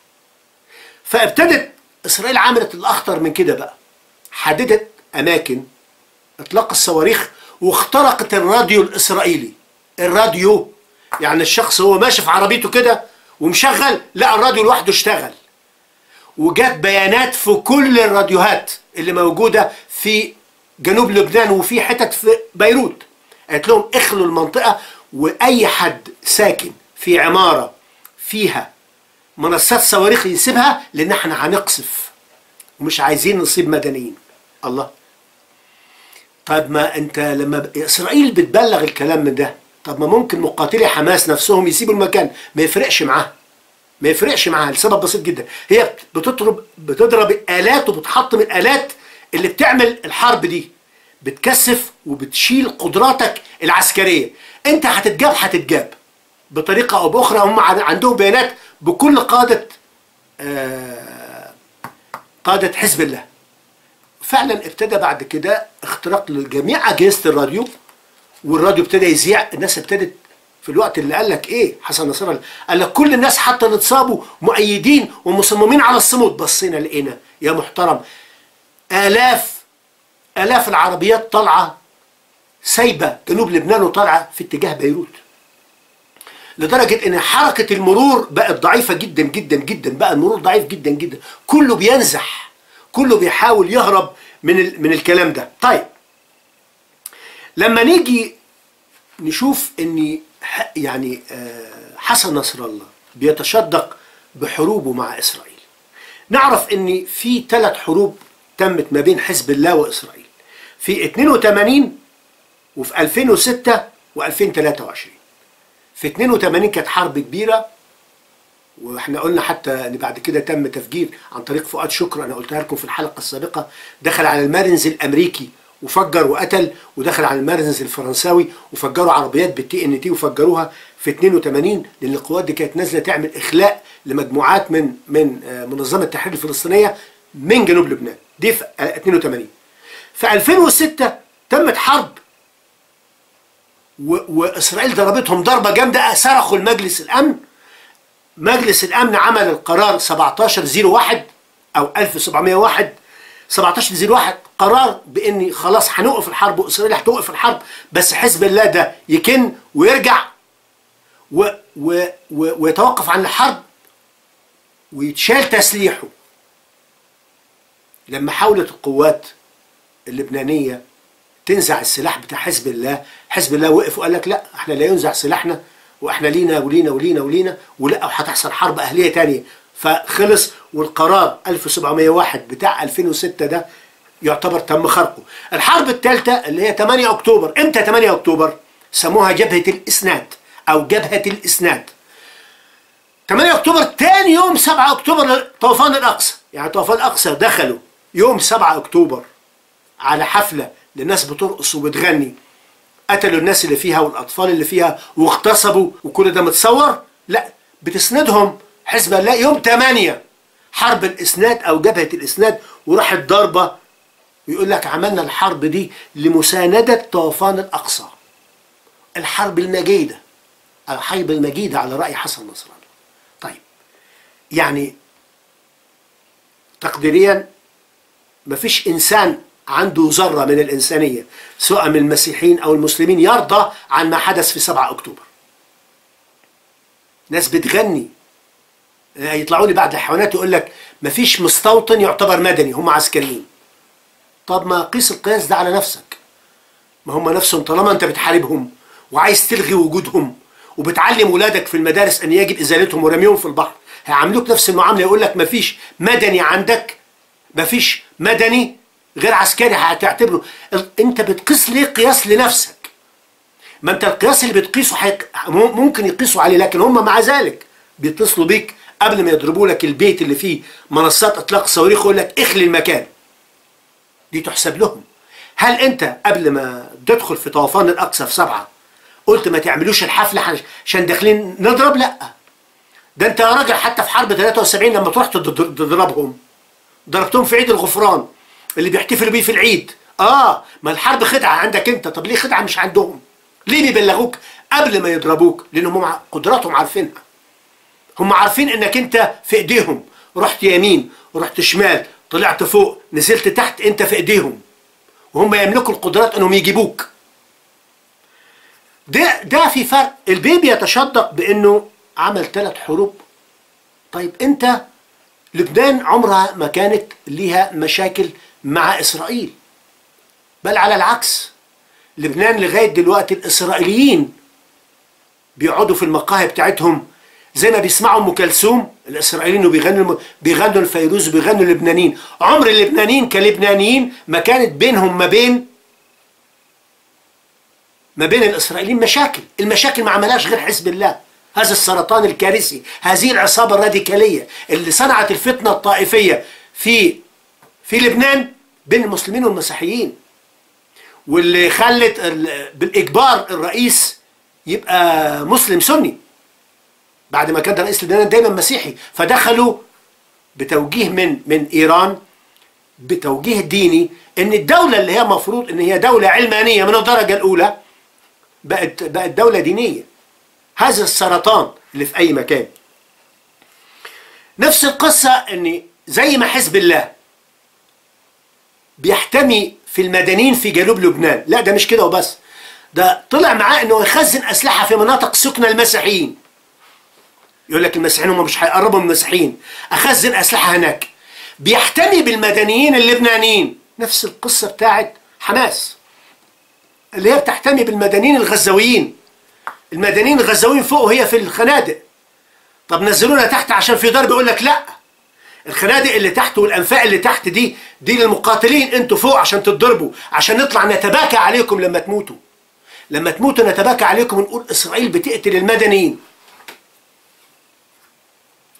فابتدت اسرائيل عملت الاخطر من كده بقى حددت اماكن اطلاق الصواريخ واخترقت الراديو الاسرائيلي الراديو يعني الشخص هو ماشي في عربيته كده ومشغل لا الراديو لوحده اشتغل وجات بيانات في كل الراديوهات اللي موجوده في جنوب لبنان وفي حتت في بيروت قالت لهم اخلوا المنطقه واي حد ساكن في عماره فيها منصات صواريخ يسيبها لان احنا هنقصف ومش عايزين نصيب مدنيين الله طب ما انت لما اسرائيل بتبلغ الكلام من ده طب ما ممكن مقاتلي حماس نفسهم يسيبوا المكان ما يفرقش معاها ما يفرقش معاها لسبب بسيط جدا هي بتضرب بتضرب الالات وبتحطم الالات اللي بتعمل الحرب دي بتكثف وبتشيل قدراتك العسكريه انت هتتجاب هتتجاب بطريقه او باخرى هم عندهم بيانات بكل قاده آه قاده حزب الله فعلا ابتدى بعد كده اختراق لجميع اجهزه الراديو والراديو ابتدى يذيع الناس ابتدت في الوقت اللي قال لك ايه حسن نصر الله قال لك كل الناس حتى اللي اتصابوا مؤيدين ومصممين على الصمود بصينا لقينا يا محترم الاف الاف العربيات طالعه سايبه جنوب لبنان وطالعه في اتجاه بيروت لدرجه ان حركه المرور بقت ضعيفه جدا جدا جدا بقى المرور ضعيف جدا جدا كله بينزح كله بيحاول يهرب من من الكلام ده طيب لما نيجي نشوف ان يعني حسن نصر الله بيتشدق بحروبه مع اسرائيل نعرف ان في ثلاث حروب تمت ما بين حزب الله واسرائيل في 82 وفي 2006 و2023 في 82 كانت حرب كبيره واحنا قلنا حتى ان بعد كده تم تفجير عن طريق فؤاد شكر انا قلتها لكم في الحلقه السابقه دخل على المارنز الامريكي وفجر وقتل ودخل على المارنز الفرنساوي وفجروا عربيات بالتي ان تي وفجروها في 82 لان القوات دي كانت نازله تعمل اخلاء لمجموعات من من آه، منظمه التحرير الفلسطينيه من جنوب لبنان دي في آه، 82 في 2006 تمت حرب و- واسرائيل ضربتهم ضربه جامده صرخوا المجلس الامن مجلس الامن عمل القرار 1701 او 1701 1701 قرار بان خلاص هنوقف الحرب واسرائيل هتوقف الحرب بس حزب الله ده يكن ويرجع و و و ويتوقف عن الحرب ويتشال تسليحه لما حاولت القوات اللبنانيه تنزع السلاح بتاع حزب الله حزب الله وقف وقال لك لا احنا لا ينزع سلاحنا واحنا لينا ولينا ولينا ولينا ولا وهتحصل حرب اهليه تانية فخلص والقرار 1701 بتاع 2006 ده يعتبر تم خرقه الحرب الثالثه اللي هي 8 اكتوبر امتى 8 اكتوبر سموها جبهه الاسناد او جبهه الاسناد 8 اكتوبر تاني يوم 7 اكتوبر طوفان الاقصى يعني طوفان الاقصى دخلوا يوم 7 اكتوبر على حفله للناس بترقص وبتغني قتلوا الناس اللي فيها والاطفال اللي فيها واغتصبوا وكل ده متصور لا بتسندهم حزب الله يوم 8 حرب الاسناد او جبهه الاسناد وراحت ضربه ويقول لك عملنا الحرب دي لمسانده طوفان الاقصى الحرب المجيده الحرب المجيده على راي حسن نصر الله طيب يعني تقديريا مفيش انسان عنده ذره من الانسانيه سواء من المسيحيين او المسلمين يرضى عن ما حدث في 7 اكتوبر ناس بتغني يطلعوا لي بعد الحيوانات يقول لك مفيش مستوطن يعتبر مدني هم عسكريين طب ما قيس القياس ده على نفسك ما هم نفسهم طالما انت بتحاربهم وعايز تلغي وجودهم وبتعلم ولادك في المدارس ان يجب ازالتهم ورميهم في البحر هيعاملوك نفس المعامله يقول لك مفيش مدني عندك مفيش مدني غير عسكري هتعتبره ال- انت بتقيس ليه قياس لنفسك ما انت القياس اللي بتقيسه حيك... ممكن يقيسوا عليه لكن هم مع ذلك بيتصلوا بيك قبل ما يضربوا لك البيت اللي فيه منصات اطلاق صواريخ يقول لك اخلي المكان دي تحسب لهم هل انت قبل ما تدخل في طوفان الاقصى في سبعه قلت ما تعملوش الحفله عش- عشان داخلين نضرب لا ده انت يا راجل حتى في حرب 73 لما تروح تض- تضربهم ضربتهم في عيد الغفران اللي بيحتفلوا بيه في العيد اه ما الحرب خدعه عندك انت طب ليه خدعه مش عندهم ليه بيبلغوك قبل ما يضربوك لانهم هم قدراتهم عارفينها هم عارفين انك انت في ايديهم رحت يمين رحت شمال طلعت فوق نزلت تحت انت في ايديهم وهم يملكوا القدرات انهم يجيبوك ده ده في فرق البيبي يتشدق بانه عمل ثلاث حروب طيب انت لبنان عمرها ما كانت ليها مشاكل مع اسرائيل بل على العكس لبنان لغايه دلوقتي الاسرائيليين بيقعدوا في المقاهي بتاعتهم زي ما بيسمعوا ام كلثوم الاسرائيليين وبيغنوا بيغنوا الفيروز وبيغنوا اللبنانيين عمر اللبنانيين كلبنانيين ما كانت بينهم ما بين ما بين الاسرائيليين مشاكل المشاكل ما عملهاش غير حزب الله هذا السرطان الكارثي هذه العصابه الراديكاليه اللي صنعت الفتنه الطائفيه في في لبنان بين المسلمين والمسيحيين واللي خلت ال- بالاجبار الرئيس يبقى مسلم سني بعد ما كان رئيس لبنان دايما مسيحي فدخلوا بتوجيه من من ايران بتوجيه ديني ان الدوله اللي هي مفروض ان هي دوله علمانيه من الدرجه الاولى بقت بقت دوله دينيه هذا السرطان اللي في اي مكان نفس القصه ان زي ما حزب الله بيحتمي في المدنيين في جنوب لبنان لا ده مش كده وبس ده طلع معاه انه يخزن اسلحه في مناطق سكن المسيحيين يقول لك المسيحيين هم مش هيقربوا من المسيحيين اخزن اسلحه هناك بيحتمي بالمدنيين اللبنانيين نفس القصه بتاعت حماس اللي هي بتحتمي بالمدنيين الغزاويين المدنيين الغزاويين فوق وهي في الخنادق طب نزلونا تحت عشان في ضرب يقول لك لا الخنادق اللي تحت والانفاق اللي تحت دي دي للمقاتلين انتوا فوق عشان تتضربوا عشان نطلع نتباكى عليكم لما تموتوا لما تموتوا نتباكى عليكم ونقول اسرائيل بتقتل المدنيين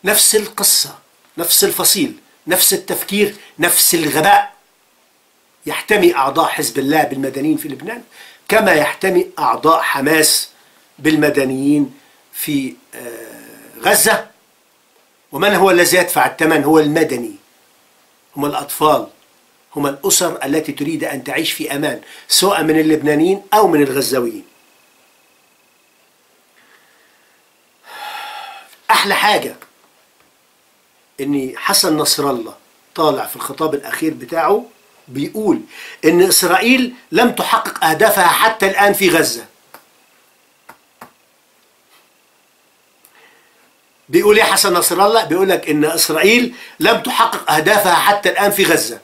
نفس القصة نفس الفصيل نفس التفكير نفس الغباء يحتمي أعضاء حزب الله بالمدنيين في لبنان كما يحتمي أعضاء حماس بالمدنيين في آه، غزة ومن هو الذي يدفع الثمن هو المدني هم الأطفال هم الأسر التي تريد أن تعيش في أمان سواء من اللبنانيين أو من الغزاويين أحلى حاجة إن حسن نصر الله طالع في الخطاب الأخير بتاعه بيقول إن إسرائيل لم تحقق أهدافها حتى الآن في غزة بيقول ايه حسن نصر الله بيقول لك ان اسرائيل لم تحقق اهدافها حتى الان في غزه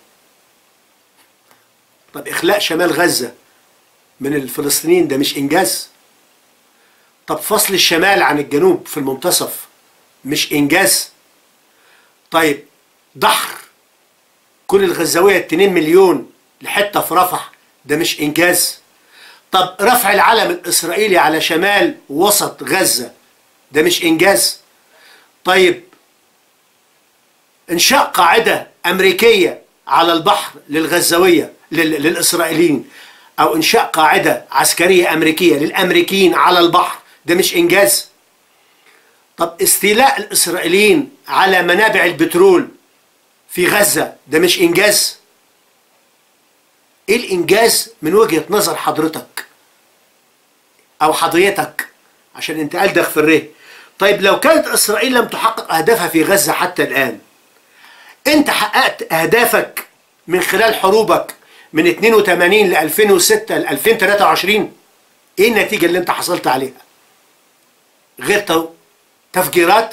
طب اخلاء شمال غزه من الفلسطينيين ده مش انجاز طب فصل الشمال عن الجنوب في المنتصف مش انجاز طيب دحر كل الغزاويه 2 مليون لحته في رفح ده مش انجاز طب رفع العلم الاسرائيلي على شمال وسط غزه ده مش انجاز طيب انشاء قاعده امريكيه على البحر للغزاويه لل- للاسرائيليين او انشاء قاعده عسكريه امريكيه للامريكيين على البحر ده مش انجاز طب استيلاء الاسرائيليين على منابع البترول في غزه ده مش انجاز ايه الانجاز من وجهه نظر حضرتك او حضرتك عشان انت الدغ في الره طيب لو كانت اسرائيل لم تحقق اهدافها في غزه حتى الان انت حققت اهدافك من خلال حروبك من 82 ل 2006 ل 2023 ايه النتيجه اللي انت حصلت عليها غير تو- تفجيرات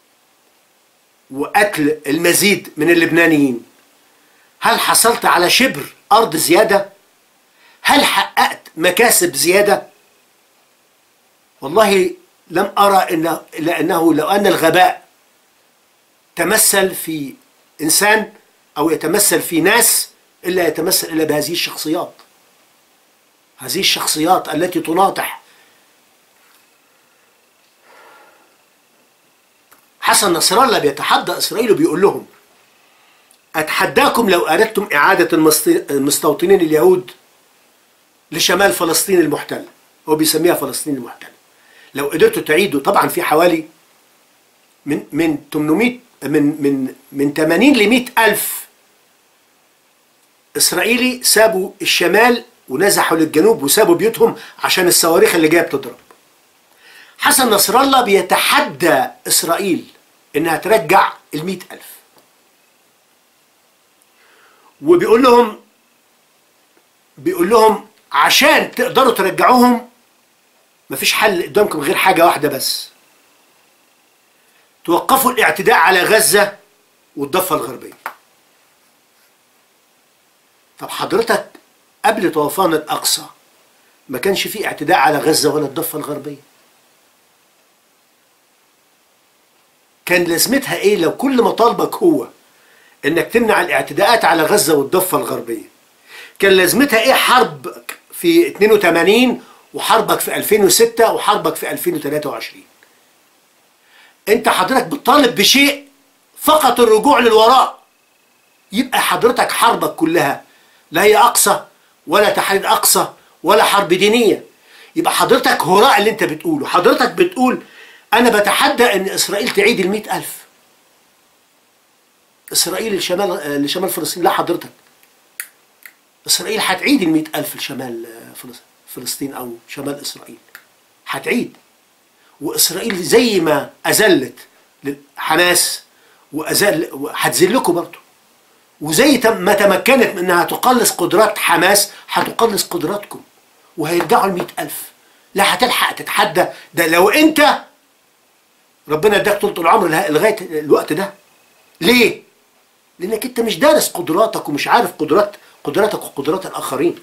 وقتل المزيد من اللبنانيين هل حصلت على شبر ارض زياده هل حققت مكاسب زياده والله لم ارى انه لانه لو ان الغباء تمثل في انسان او يتمثل في ناس الا يتمثل الا بهذه الشخصيات هذه الشخصيات التي تناطح حسن نصر الله بيتحدى اسرائيل وبيقول لهم اتحداكم لو اردتم اعاده المست- المستوطنين اليهود لشمال فلسطين المحتله هو بيسميها فلسطين المحتله لو قدرتوا تعيدوا طبعا في حوالي من من 800 من من من 80 ل 100 الف اسرائيلي سابوا الشمال ونزحوا للجنوب وسابوا بيوتهم عشان الصواريخ اللي جايه بتضرب حسن نصر الله بيتحدى اسرائيل انها ترجع ال 100 الف وبيقول لهم بيقول لهم عشان تقدروا ترجعوهم مفيش حل قدامكم غير حاجة واحدة بس توقفوا الاعتداء على غزة والضفة الغربية طب حضرتك قبل طوفان الأقصى ما كانش فيه اعتداء على غزة ولا الضفة الغربية كان لازمتها ايه لو كل مطالبك هو انك تمنع الاعتداءات على غزة والضفة الغربية كان لازمتها ايه حربك في 82 وحربك في 2006 وحربك في 2023 انت حضرتك بتطالب بشيء فقط الرجوع للوراء يبقى حضرتك حربك كلها لا هي اقصى ولا تحرير اقصى ولا حرب دينيه يبقى حضرتك هراء اللي انت بتقوله حضرتك بتقول انا بتحدى ان اسرائيل تعيد المئة الف اسرائيل لشمال لشمال فلسطين لا حضرتك اسرائيل هتعيد المئة الف لشمال فلسطين فلسطين او شمال اسرائيل هتعيد واسرائيل زي ما اذلت حماس واذل هتذلكم برضه وزي ما تمكنت من انها تقلص قدرات حماس هتقلص قدراتكم وهيرجعوا ل ألف لا هتلحق تتحدى ده لو انت ربنا اداك طول العمر لغايه الوقت ده ليه؟ لانك انت مش دارس قدراتك ومش عارف قدرات قدراتك وقدرات الاخرين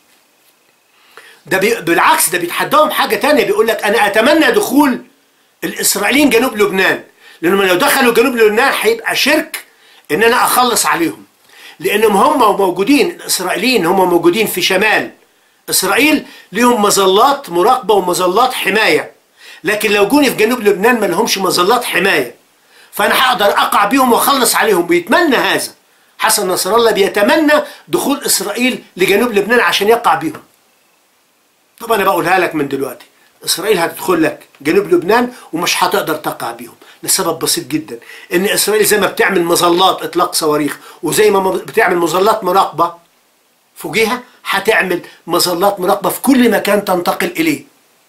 ده بي بالعكس ده بيتحداهم حاجه تانية بيقول لك انا اتمنى دخول الاسرائيليين جنوب لبنان لانهم لو دخلوا جنوب لبنان هيبقى شرك ان انا اخلص عليهم لانهم هم موجودين الاسرائيليين هم موجودين في شمال اسرائيل ليهم مظلات مراقبه ومظلات حمايه لكن لو جوني في جنوب لبنان ما لهمش مظلات حمايه فانا هقدر اقع بيهم واخلص عليهم بيتمنى هذا حسن نصر الله بيتمنى دخول اسرائيل لجنوب لبنان عشان يقع بيهم طب انا بقولها لك من دلوقتي اسرائيل هتدخل لك جنوب لبنان ومش هتقدر تقع بيهم لسبب بسيط جدا ان اسرائيل زي ما بتعمل مظلات اطلاق صواريخ وزي ما بتعمل مظلات مراقبه فوقيها هتعمل مظلات مراقبه في كل مكان تنتقل اليه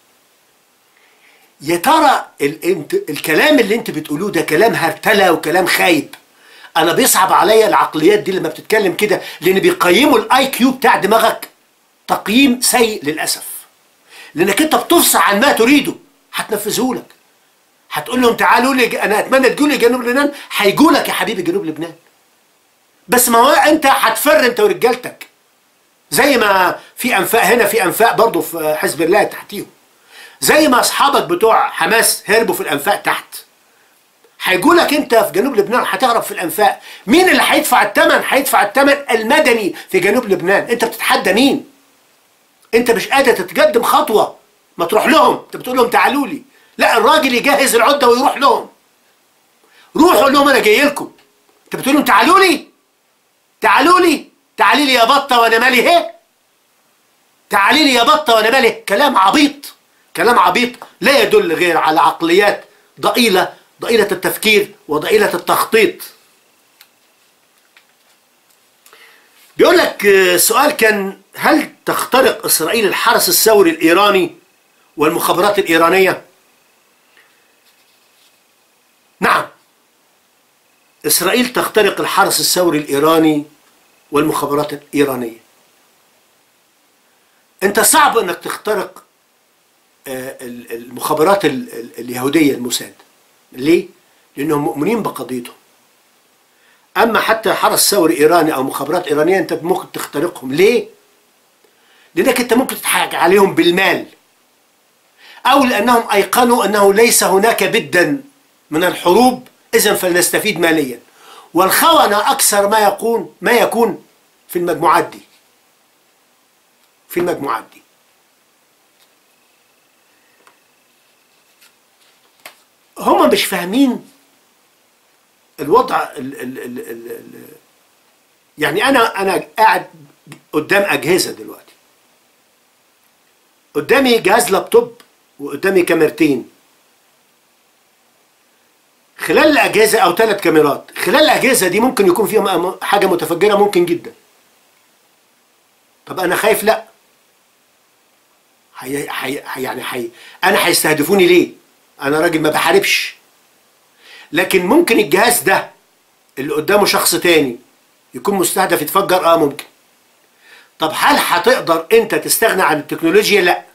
يا ترى ال... انت... الكلام اللي انت بتقولوه ده كلام هرتله وكلام خايب انا بيصعب عليا العقليات دي لما بتتكلم كده لان بيقيموا الاي كيو بتاع دماغك تقييم سيء للاسف لانك انت بتفصح عن ما تريده هتنفذه لك هتقول لهم تعالوا لي انا اتمنى تجوا لي جنوب لبنان هيجوا لك يا حبيبي جنوب لبنان بس ما هو انت هتفر انت ورجالتك زي ما في انفاق هنا في انفاق برضه في حزب الله تحتيهم زي ما اصحابك بتوع حماس هربوا في الانفاق تحت هيجوا لك انت في جنوب لبنان هتهرب في الانفاق مين اللي هيدفع الثمن هيدفع الثمن المدني في جنوب لبنان انت بتتحدى مين انت مش قادر تتقدم خطوه ما تروح لهم انت بتقول لهم تعالوا لي لا الراجل يجهز العده ويروح لهم روحوا قول لهم انا جاي لكم انت بتقول لهم تعالوا لي تعالوا لي تعالي لي يا بطه وانا مالي هي تعالي لي يا بطه وانا مالي كلام عبيط كلام عبيط لا يدل غير على عقليات ضئيله ضئيله التفكير وضئيله التخطيط بيقول لك سؤال كان هل تخترق اسرائيل الحرس الثوري الايراني والمخابرات الايرانيه نعم اسرائيل تخترق الحرس الثوري الايراني والمخابرات الايرانيه انت صعب انك تخترق المخابرات اليهوديه الموساد ليه لانهم مؤمنين بقضيتهم اما حتى حرس ثوري ايراني او مخابرات ايرانيه انت ممكن تخترقهم ليه لانك انت ممكن تضحك عليهم بالمال او لانهم ايقنوا انه ليس هناك بدا من الحروب اذا فلنستفيد ماليا والخونه اكثر ما يكون ما يكون في المجموعات دي في المجموعات دي هم مش فاهمين الوضع ال ال ال ال ال يعني انا انا قاعد قدام اجهزه دلوقتي قدامي جهاز لابتوب وقدامي كاميرتين خلال الاجهزه او ثلاث كاميرات خلال الاجهزه دي ممكن يكون فيها حاجه متفجره ممكن جدا طب انا خايف لا حي... حي... يعني حي... انا هيستهدفوني ليه انا راجل ما بحاربش لكن ممكن الجهاز ده اللي قدامه شخص تاني يكون مستهدف يتفجر اه ممكن طب هل هتقدر انت تستغنى عن التكنولوجيا لا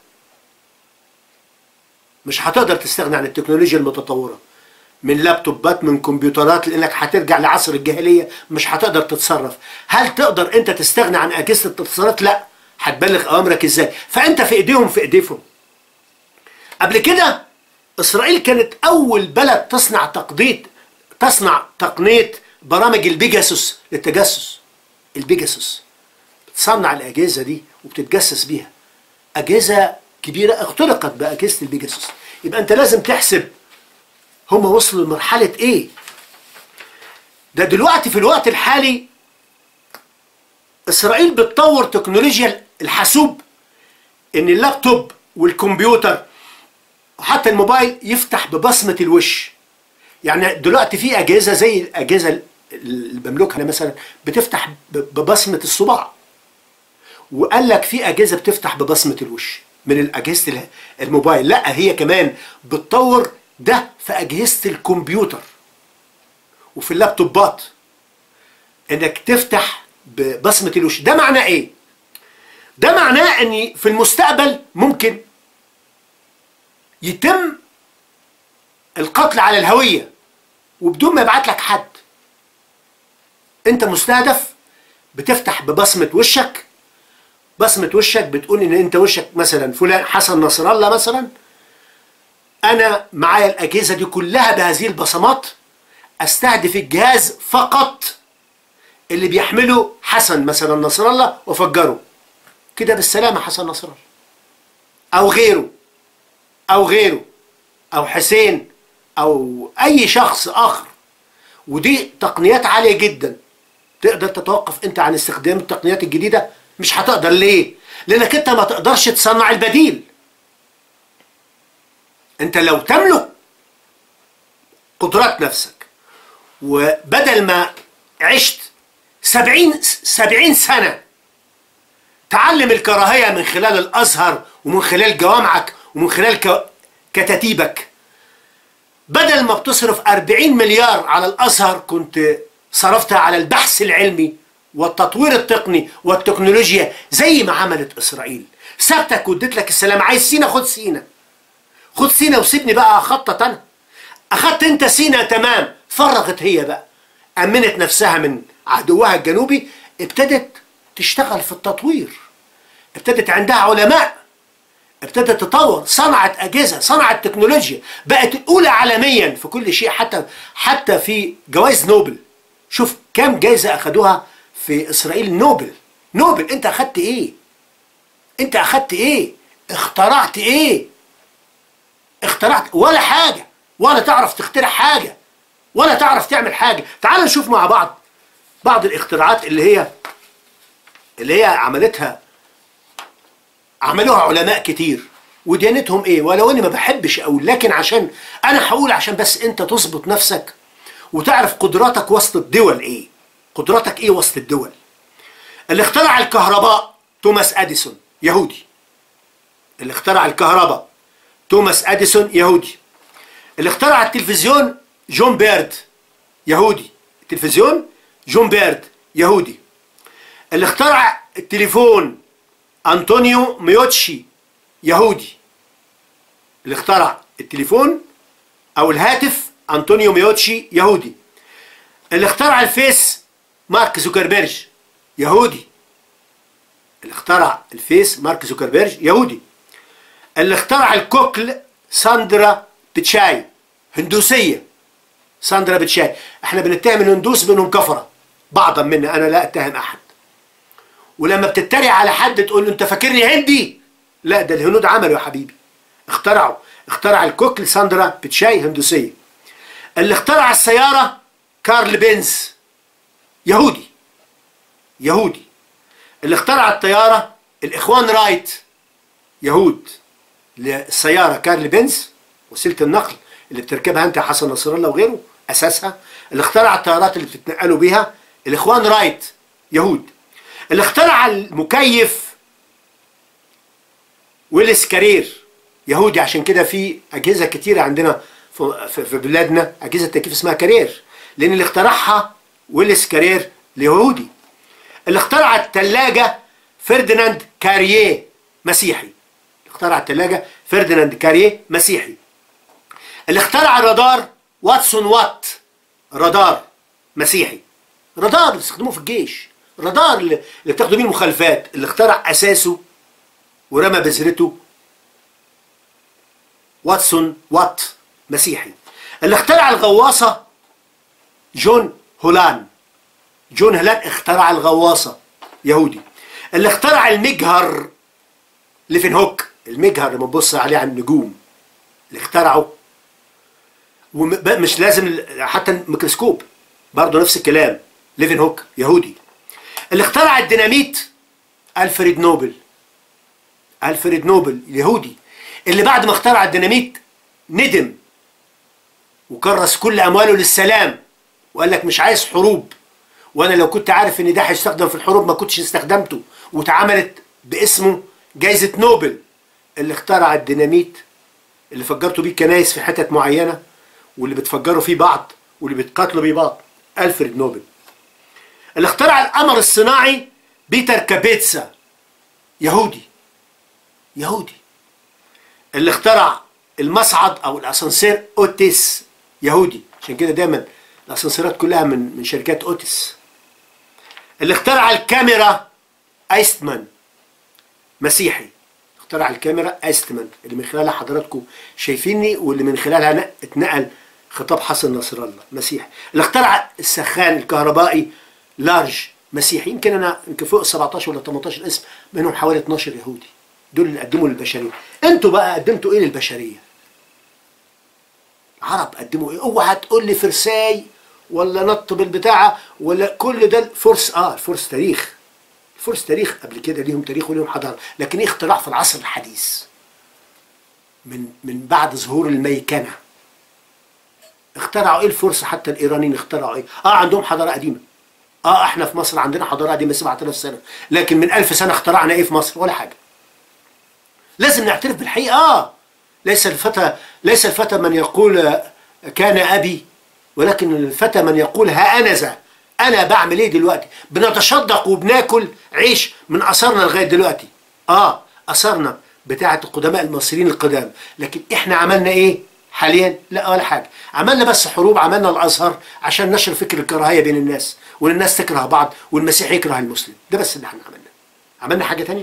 مش هتقدر تستغنى عن التكنولوجيا المتطوره من لابتوبات من كمبيوترات لانك هترجع لعصر الجاهليه مش هتقدر تتصرف هل تقدر انت تستغنى عن اجهزه الاتصالات لا هتبلغ اوامرك ازاي فانت في ايديهم في ايديهم قبل كده اسرائيل كانت اول بلد تصنع تقضيت تصنع تقنيه برامج البيجاسوس للتجسس البيجاسوس بتصنع الاجهزه دي وبتتجسس بيها اجهزه كبيره اخترقت باجهزه البيجاسوس يبقى انت لازم تحسب هم وصلوا لمرحله ايه ده دلوقتي في الوقت الحالي اسرائيل بتطور تكنولوجيا الحاسوب ان اللابتوب والكمبيوتر وحتى الموبايل يفتح ببصمة الوش يعني دلوقتي في أجهزة زي الأجهزة اللي بملكها مثلا بتفتح ببصمة الصباع وقال لك في أجهزة بتفتح ببصمة الوش من الأجهزة الموبايل لا هي كمان بتطور ده في أجهزة الكمبيوتر وفي اللابتوبات انك تفتح ببصمة الوش ده معناه ايه ده معناه ان في المستقبل ممكن يتم القتل على الهوية وبدون ما يبعت لك حد انت مستهدف بتفتح ببصمة وشك بصمة وشك بتقول ان انت وشك مثلا فلان حسن نصر الله مثلا انا معايا الاجهزة دي كلها بهذه البصمات استهدف الجهاز فقط اللي بيحمله حسن مثلا نصر الله وافجره كده بالسلامة حسن نصر الله او غيره او غيره او حسين او اي شخص اخر ودي تقنيات عاليه جدا تقدر تتوقف انت عن استخدام التقنيات الجديده مش هتقدر ليه لانك انت ما تقدرش تصنع البديل انت لو تملك قدرات نفسك وبدل ما عشت سبعين سبعين سنة تعلم الكراهية من خلال الأزهر ومن خلال جوامعك ومن خلال ك- كتاتيبك بدل ما بتصرف 40 مليار على الأزهر كنت صرفتها على البحث العلمي والتطوير التقني والتكنولوجيا زي ما عملت إسرائيل سابتك واديت لك السلام عايز سينا خد سينا خد سينا وسيبني بقى اخطط انا اخدت انت سينا تمام فرغت هي بقى امنت نفسها من عدوها الجنوبي ابتدت تشتغل في التطوير ابتدت عندها علماء ابتدت تطور صنعت اجهزه صنعت تكنولوجيا بقت الاولى عالميا في كل شيء حتى حتى في جوائز نوبل شوف كام جايزه اخدوها في اسرائيل نوبل نوبل انت اخدت ايه انت اخدت ايه اخترعت ايه اخترعت ولا حاجة ولا تعرف تخترع حاجة ولا تعرف تعمل حاجة تعال نشوف مع بعض بعض الاختراعات اللي هي اللي هي عملتها عملوها علماء كتير وديانتهم ايه ولو اني ما بحبش اقول لكن عشان انا هقول عشان بس انت تظبط نفسك وتعرف قدراتك وسط الدول ايه قدراتك ايه وسط الدول اللي اخترع الكهرباء توماس اديسون يهودي اللي اخترع الكهرباء توماس اديسون يهودي اللي اخترع التلفزيون جون بيرد يهودي التلفزيون جون بيرد يهودي اللي اخترع التليفون انطونيو ميوتشي يهودي اللي اخترع التليفون او الهاتف انطونيو ميوتشي يهودي اللي اخترع الفيس مارك زوكربيرج يهودي اللي اخترع الفيس مارك زوكربيرج يهودي اللي اخترع الكوكل ساندرا بتشاي هندوسية ساندرا بتشاي احنا بنتهم الهندوس بانهم كفرة بعضا منا انا لا اتهم احد ولما بتتريق على حد تقول له انت فاكرني هندي لا ده الهنود عملوا يا حبيبي اخترعوا اخترع الكوكل ساندرا بتشاي هندوسية اللي اخترع السيارة كارل بنز يهودي يهودي اللي اخترع الطيارة الاخوان رايت يهود للسيارة كارل بنز وسيلة النقل اللي بتركبها انت يا حسن نصر الله وغيره اساسها اللي اخترع الطيارات اللي بتتنقلوا بيها الاخوان رايت يهود اللي اخترع المكيف ويلس كارير يهودي عشان كده في اجهزه كتيره عندنا في, في, في بلادنا اجهزه تكييف اسمها كارير لان اللي اخترعها ويلس كارير اليهودي اللي اخترع الثلاجه فرديناند كاريه مسيحي اخترع الثلاجة فرديناند كاريه مسيحي اللي اخترع الرادار واتسون وات رادار مسيحي رادار بيستخدموه في الجيش رادار اللي اللي بتاخدوا بيه المخالفات اللي اخترع اساسه ورمى بذرته واتسون وات مسيحي اللي اخترع الغواصة جون هولان جون هولان اخترع الغواصة يهودي اللي اخترع المجهر ليفن هوك المجهر لما تبص عليه على النجوم اللي اخترعه ومش لازم ال- حتى الميكروسكوب برضه نفس الكلام ليفن هوك يهودي اللي اخترع الديناميت الفريد نوبل الفريد نوبل اليهودي اللي بعد ما اخترع الديناميت ندم وكرس كل امواله للسلام وقال لك مش عايز حروب وانا لو كنت عارف ان ده هيستخدم في الحروب ما كنتش استخدمته واتعملت باسمه جايزة نوبل اللي اخترع الديناميت اللي فجرتوا بيه كنايس في حتت معينة واللي بتفجروا فيه بعض واللي بتقاتلوا بيه بعض ألفريد نوبل اللي اخترع القمر الصناعي بيتر كابيتسا يهودي يهودي اللي اخترع المصعد او الاسانسير اوتيس يهودي عشان كده دايما الاسانسيرات كلها من من شركات اوتيس اللي اخترع الكاميرا ايستمان مسيحي اخترع الكاميرا ايستمان اللي من خلالها حضراتكم شايفيني واللي من خلالها ن- اتنقل خطاب حسن نصر الله مسيحي اللي اخترع السخان الكهربائي لارج مسيحي يمكن انا يمكن فوق 17 ولا 18 اسم منهم حوالي 12 يهودي دول اللي قدموا للبشريه انتوا بقى قدمتوا ايه للبشريه عرب قدموا ايه اوعى تقول لي فرساي ولا نط بالبتاعه ولا كل ده الفرس اه الفرس تاريخ الفرس تاريخ قبل كده ليهم تاريخ وليهم حضاره لكن ايه اختراع في العصر الحديث من من بعد ظهور الميكنه اخترعوا ايه الفرس حتى الايرانيين اخترعوا ايه اه عندهم حضاره قديمه اه احنا في مصر عندنا حضاره قديمه 7000 سنه لكن من 1000 سنه اخترعنا ايه في مصر ولا حاجه لازم نعترف بالحقيقه اه ليس الفتى ليس الفتى من يقول كان ابي ولكن الفتى من يقول ها انا ذا انا بعمل ايه دلوقتي بنتصدق وبناكل عيش من اثارنا لغايه دلوقتي اه اثارنا بتاعه القدماء المصريين القدام لكن احنا عملنا ايه حاليا لا ولا حاجه عملنا بس حروب عملنا الازهر عشان نشر فكر الكراهيه بين الناس وان الناس تكره بعض والمسيح يكره المسلم ده بس اللي احنا عملناه عملنا حاجه تانية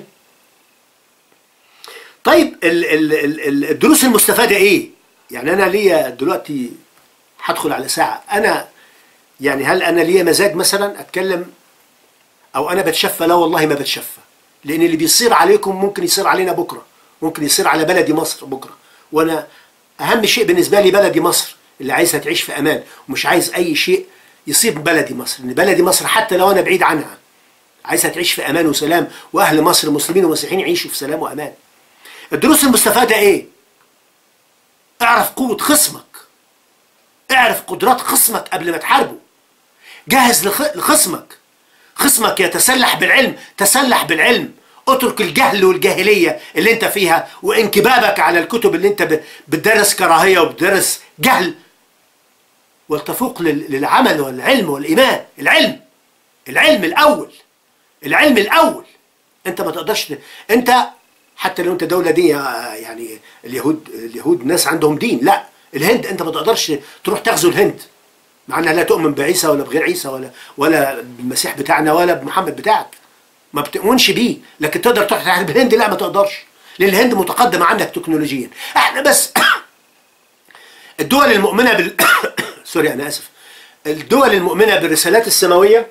طيب ال ال ال الدروس المستفاده ايه يعني انا ليا دلوقتي هدخل على ساعه انا يعني هل انا ليا مزاج مثلا اتكلم او انا بتشفى لا والله ما بتشفى لان اللي بيصير عليكم ممكن يصير علينا بكره ممكن يصير على بلدي مصر بكره وانا اهم شيء بالنسبه لي بلدي مصر اللي عايزها تعيش في امان ومش عايز اي شيء يصيب بلدي مصر ان بلدي مصر حتى لو انا بعيد عنها عايزها تعيش في امان وسلام واهل مصر مسلمين ومسيحيين يعيشوا في سلام وامان الدروس المستفاده ايه اعرف قوه خصمك اعرف قدرات خصمك قبل ما تحاربه جهز لخصمك خصمك يتسلح بالعلم تسلح بالعلم اترك الجهل والجاهلية اللي انت فيها وانكبابك على الكتب اللي انت بتدرس كراهية وبتدرس جهل والتفوق للعمل والعلم والإيمان العلم العلم الأول العلم الأول انت ما تقدرش انت حتى لو انت دولة دي يعني اليهود اليهود ناس عندهم دين لا الهند انت ما تقدرش تروح تغزو الهند مع انها لا تؤمن بعيسى ولا بغير عيسى ولا ولا بالمسيح بتاعنا ولا بمحمد بتاعك ما بتؤمنش بيه لكن تقدر تروح تحارب الهند لا ما تقدرش لان الهند متقدمه عنك تكنولوجيا احنا بس الدول المؤمنه بال سوري انا اسف الدول المؤمنه بالرسالات السماويه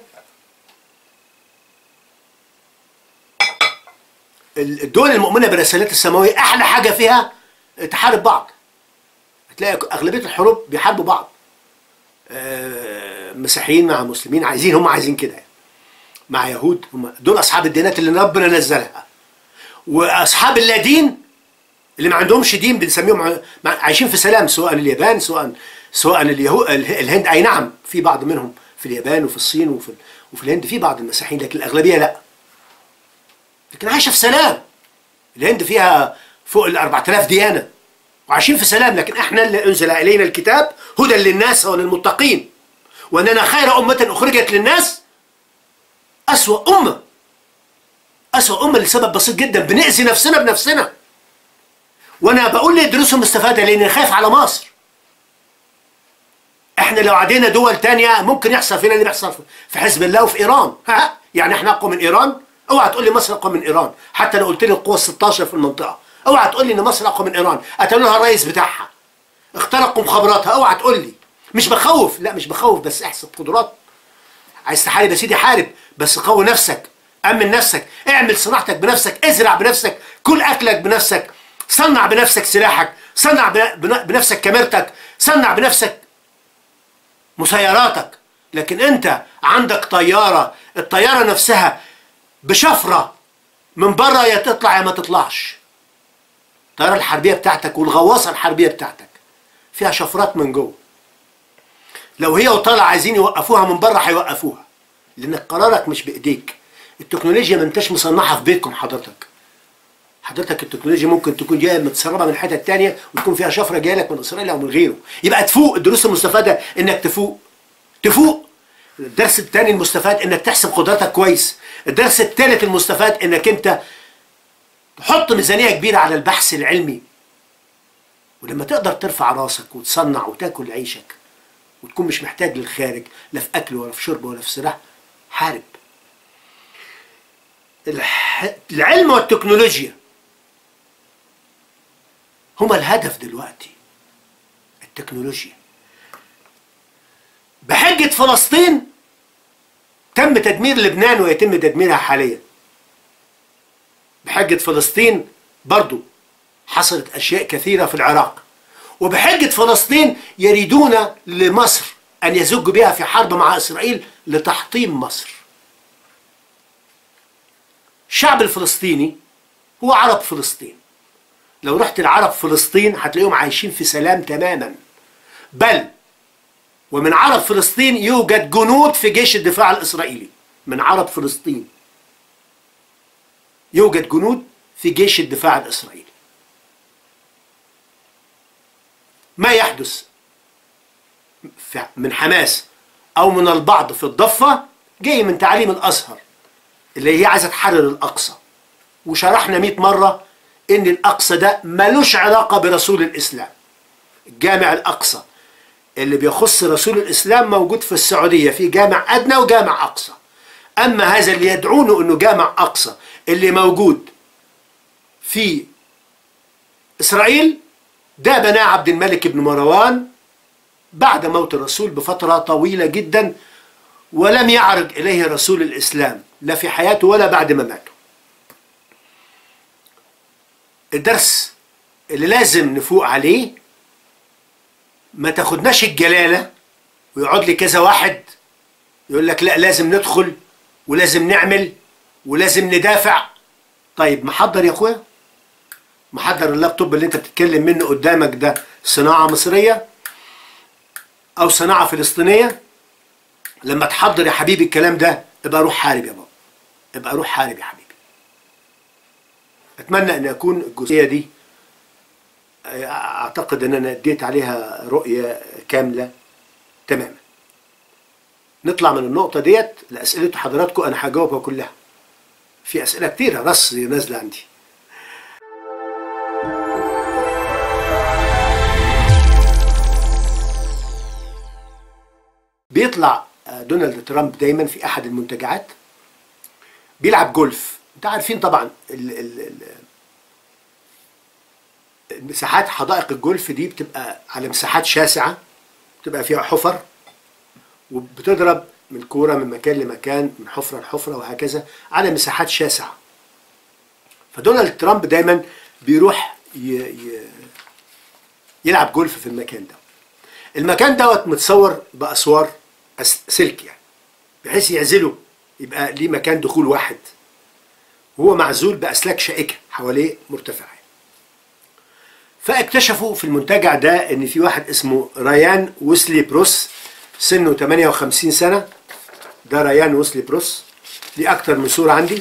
الدول المؤمنه بالرسالات السماويه احلى حاجه فيها تحارب بعض هتلاقي اغلبيه الحروب بيحاربوا بعض مسيحيين مع مسلمين عايزين هم عايزين كده مع يهود هم دول اصحاب الديانات اللي ربنا نزلها واصحاب اللادين اللي ما عندهمش دين بنسميهم عايشين في سلام سواء اليابان سواء سواء اليهود الهند اي نعم في بعض منهم في اليابان وفي الصين وفي وفي الهند في بعض المسيحيين لكن الاغلبيه لا لكن عايشه في سلام الهند فيها فوق ال 4000 ديانه وعايشين في سلام لكن احنا اللي انزل الينا الكتاب هدى للناس وللمتقين واننا خير امه اخرجت للناس اسوا امه اسوا امه لسبب بسيط جدا بنأذي نفسنا بنفسنا وانا بقول لي دروسهم مستفاده لاني خايف على مصر احنا لو عدينا دول تانية ممكن يحصل فينا اللي بيحصل في حزب الله وفي ايران ها يعني احنا اقوى من ايران اوعى تقول لي مصر اقوى من ايران حتى لو قلت لي القوه ال 16 في المنطقه اوعى تقول لي ان مصر اقوى من ايران قتلوا لها الرئيس بتاعها اخترقوا مخابراتها اوعى تقول لي مش بخوف لا مش بخوف بس احسب قدرات عايز تحارب يا سيدي حارب بس قوي نفسك امن نفسك اعمل صناعتك بنفسك ازرع بنفسك كل اكلك بنفسك صنع بنفسك سلاحك صنع بنفسك كاميرتك صنع بنفسك مسيراتك لكن انت عندك طياره الطياره نفسها بشفره من بره يا تطلع يا ما تطلعش الطياره الحربيه بتاعتك والغواصه الحربيه بتاعتك فيها شفرات من جوه لو هي وطالع عايزين يوقفوها من بره هيوقفوها لان قرارك مش بايديك التكنولوجيا ما انتش مصنعها في بيتكم حضرتك حضرتك التكنولوجيا ممكن تكون جايه متسربه من حته تانية وتكون فيها شفره جايه لك من اسرائيل او من غيره يبقى تفوق الدروس المستفاده انك تفوق تفوق الدرس الثاني المستفاد انك تحسب قدراتك كويس الدرس الثالث المستفاد انك انت تحط ميزانيه كبيره على البحث العلمي ولما تقدر ترفع راسك وتصنع وتاكل عيشك وتكون مش محتاج للخارج لا في اكل ولا في شرب ولا في سلاح حارب العلم والتكنولوجيا هما الهدف دلوقتي التكنولوجيا بحجة فلسطين تم تدمير لبنان ويتم تدميرها حاليا بحجة فلسطين برضو حصلت أشياء كثيرة في العراق وبحجة فلسطين يريدون لمصر أن يزج بها في حرب مع إسرائيل لتحطيم مصر الشعب الفلسطيني هو عرب فلسطين لو رحت العرب فلسطين هتلاقيهم عايشين في سلام تماما بل ومن عرب فلسطين يوجد جنود في جيش الدفاع الإسرائيلي من عرب فلسطين يوجد جنود في جيش الدفاع الإسرائيلي ما يحدث من حماس أو من البعض في الضفة جاي من تعليم الأزهر اللي هي عايزة تحرر الأقصى وشرحنا 100 مرة إن الأقصى ده ملوش علاقة برسول الإسلام الجامع الأقصى اللي بيخص رسول الإسلام موجود في السعودية في جامع أدنى وجامع أقصى أما هذا اللي يدعونه أنه جامع أقصى اللي موجود في إسرائيل ده بناه عبد الملك بن مروان بعد موت الرسول بفترة طويلة جدا ولم يعرج إليه رسول الإسلام لا في حياته ولا بعد ما ماته الدرس اللي لازم نفوق عليه ما تاخدناش الجلالة ويقعد لي كذا واحد يقول لك لا لازم ندخل ولازم نعمل ولازم ندافع طيب محضر يا اخويا محضر اللابتوب اللي انت بتتكلم منه قدامك ده صناعة مصرية او صناعة فلسطينية لما تحضر يا حبيبي الكلام ده ابقى روح حارب يا بابا ابقى روح حارب يا حبيبي اتمنى ان يكون الجزئية دي اعتقد ان انا اديت عليها رؤية كاملة تماما نطلع من النقطة ديت لأسئلة حضراتكم أنا هجاوبها كلها في أسئلة كتيرة رص نازلة عندي بيطلع دونالد ترامب دايما في أحد المنتجعات بيلعب جولف انت عارفين طبعا ال ال ال مساحات حدائق الجولف دي بتبقى على مساحات شاسعة بتبقى فيها حفر وبتضرب من كورة من مكان لمكان من حفرة لحفرة وهكذا على مساحات شاسعة فدونالد ترامب دايما بيروح ي... ي... يلعب جولف في المكان ده المكان دوت متصور بأسوار سلك يعني بحيث يعزله يبقى ليه مكان دخول واحد وهو معزول بأسلاك شائكة حواليه مرتفعة فاكتشفوا في المنتجع ده ان في واحد اسمه ريان ويسلي بروس سنه 58 سنة ده ريان ويسلي بروس دي أكتر من صورة عندي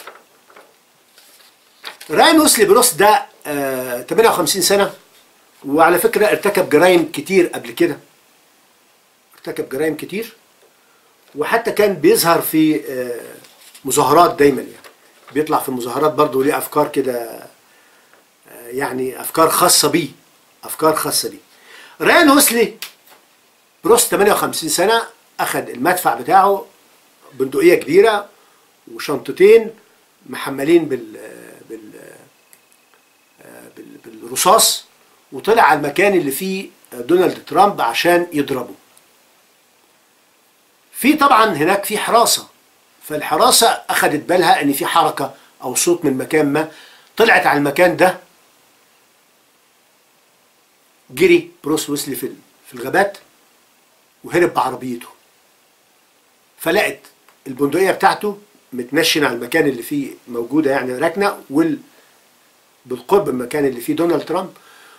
ريان ويسلي بروس ده آه 58 سنة وعلى فكرة ارتكب جرائم كتير قبل كده ارتكب جرائم كتير وحتى كان بيظهر في آه مظاهرات دايما يعني بيطلع في المظاهرات برضه ليه أفكار كده آه يعني أفكار خاصة بيه أفكار خاصة بيه ريان ويسلي بروس 58 سنة أخذ المدفع بتاعه بندقية كبيرة وشنطتين محملين بال بال بال بالرصاص وطلع على المكان اللي فيه دونالد ترامب عشان يضربه. في طبعا هناك في حراسة فالحراسة أخذت بالها إن في حركة أو صوت من مكان ما طلعت على المكان ده جري بروس ويسلي في في الغابات وهرب بعربيته فلقت البندقيه بتاعته متنشنه على المكان اللي فيه موجوده يعني راكنه وال بالقرب من المكان اللي فيه دونالد ترامب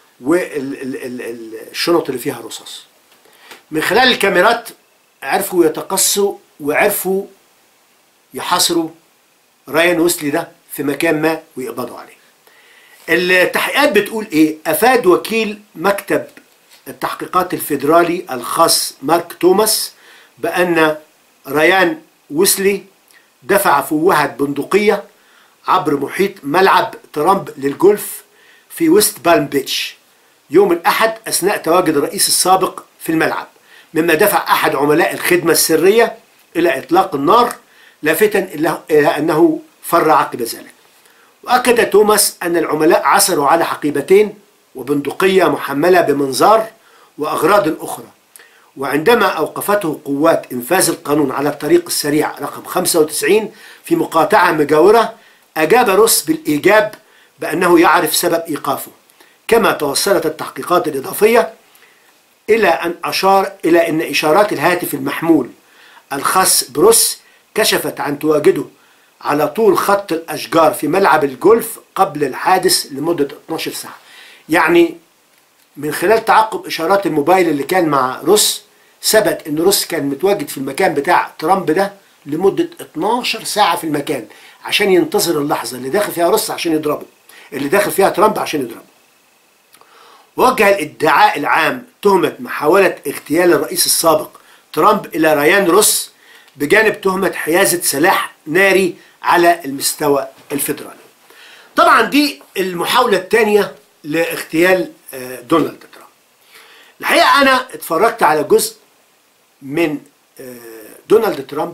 والشنط اللي فيها رصاص من خلال الكاميرات عرفوا يتقصوا وعرفوا يحاصروا رايان ويسلي ده في مكان ما ويقبضوا عليه التحقيقات بتقول ايه افاد وكيل مكتب التحقيقات الفيدرالي الخاص مارك توماس بأن ريان ويسلي دفع فوهة بندقية عبر محيط ملعب ترامب للجولف في ويست بالم بيتش يوم الأحد أثناء تواجد الرئيس السابق في الملعب مما دفع أحد عملاء الخدمة السرية إلى إطلاق النار لافتا إلى أنه فر عقب ذلك وأكد توماس أن العملاء عثروا على حقيبتين وبندقية محملة بمنظار وأغراض أخرى وعندما أوقفته قوات إنفاذ القانون على الطريق السريع رقم 95 في مقاطعة مجاورة أجاب روس بالإيجاب بأنه يعرف سبب إيقافه كما توصلت التحقيقات الإضافية إلى أن أشار إلى أن إشارات الهاتف المحمول الخاص بروس كشفت عن تواجده على طول خط الأشجار في ملعب الجولف قبل الحادث لمدة 12 ساعة يعني من خلال تعقب إشارات الموبايل اللي كان مع روس ثبت أن روس كان متواجد في المكان بتاع ترامب ده لمدة 12 ساعة في المكان عشان ينتظر اللحظة اللي داخل فيها روس عشان يضربه اللي داخل فيها ترامب عشان يضربه وجه الادعاء العام تهمة محاولة اغتيال الرئيس السابق ترامب إلى ريان روس بجانب تهمة حيازة سلاح ناري على المستوى الفيدرالي طبعا دي المحاولة الثانية لاغتيال آه، دونالد ترامب الحقيقة أنا اتفرجت على جزء من آه، دونالد ترامب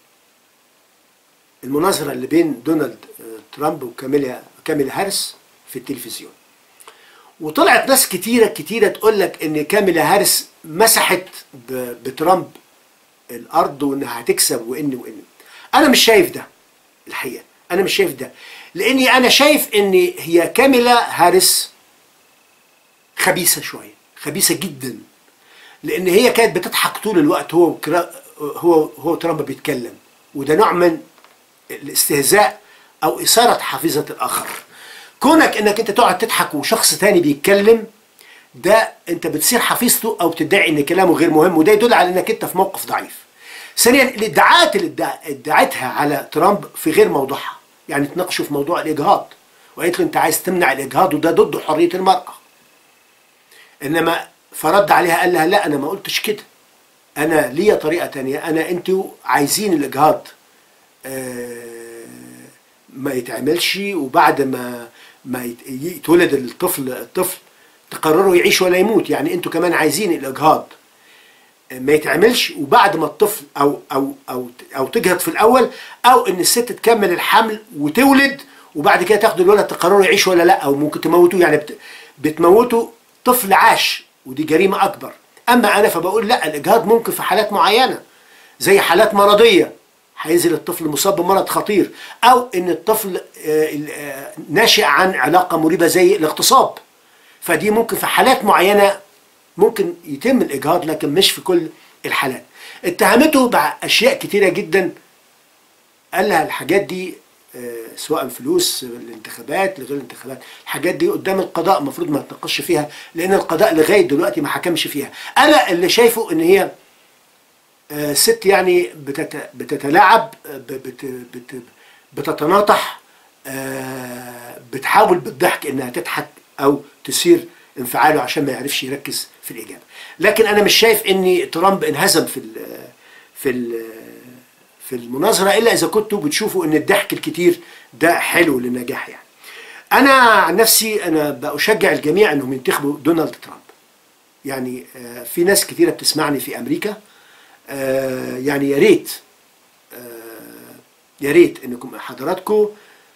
المناظرة اللي بين دونالد آه، ترامب وكاميلا كاميلا هاريس في التلفزيون وطلعت ناس كتيرة كتيرة تقول لك ان كاميلا هاريس مسحت ب- بترامب الارض وانها هتكسب وان وان انا مش شايف ده الحقيقة انا مش شايف ده لاني انا شايف ان هي كاميلا هاريس خبيثة شوية خبيثة جدا لان هي كانت بتضحك طول الوقت هو وكرا- هو هو ترامب بيتكلم وده نوع من الاستهزاء او اثاره حافظه الاخر كونك انك انت تقعد تضحك وشخص تاني بيتكلم ده انت بتصير حفيظته او بتدعي ان كلامه غير مهم وده يدل على انك انت في موقف ضعيف ثانيا الادعاءات اللي ادع- ادعتها على ترامب في غير موضوعها يعني تناقشوا في موضوع الاجهاض وقالت له انت عايز تمنع الاجهاض وده ضد حريه المراه انما فرد عليها قال لها لا انا ما قلتش كده انا ليا طريقه تانية انا انتوا عايزين الاجهاض آه، ما يتعملش وبعد ما ما يت- يتولد الطفل الطفل تقرروا يعيش ولا يموت يعني انتوا كمان عايزين الاجهاض آه، ما يتعملش وبعد ما الطفل او او او او تجهض في الاول او ان الست تكمل الحمل وتولد وبعد كده تاخدوا الولد تقرروا يعيش ولا لا او ممكن تموتوه يعني بت- بتموتوا طفل عاش ودي جريمه اكبر اما انا فبقول لا الاجهاض ممكن في حالات معينه زي حالات مرضيه هينزل الطفل مصاب بمرض خطير او ان الطفل آه، ال- آه، ناشئ عن علاقه مريبه زي الاغتصاب فدي ممكن في حالات معينه ممكن يتم الاجهاض لكن مش في كل الحالات اتهمته باشياء كتيره جدا قال لها الحاجات دي آه، سواء فلوس الانتخابات لغير الانتخابات الحاجات دي قدام القضاء المفروض ما تناقش فيها لان القضاء لغايه دلوقتي ما حكمش فيها انا اللي شايفه ان هي آه، ست يعني بتت... بتتلاعب آه، ب- بت... بت... بتتناطح آه، بتحاول بالضحك انها تضحك او تثير انفعاله عشان ما يعرفش يركز في الاجابه لكن انا مش شايف ان ترامب انهزم في ال... في ال... في المناظره الا اذا كنتوا بتشوفوا ان الضحك الكتير ده حلو للنجاح يعني انا عن نفسي انا بشجع الجميع انهم ينتخبوا دونالد ترامب يعني آه، في ناس كتيره بتسمعني في امريكا آه، يعني يا ريت آه، يا ريت انكم حضراتكم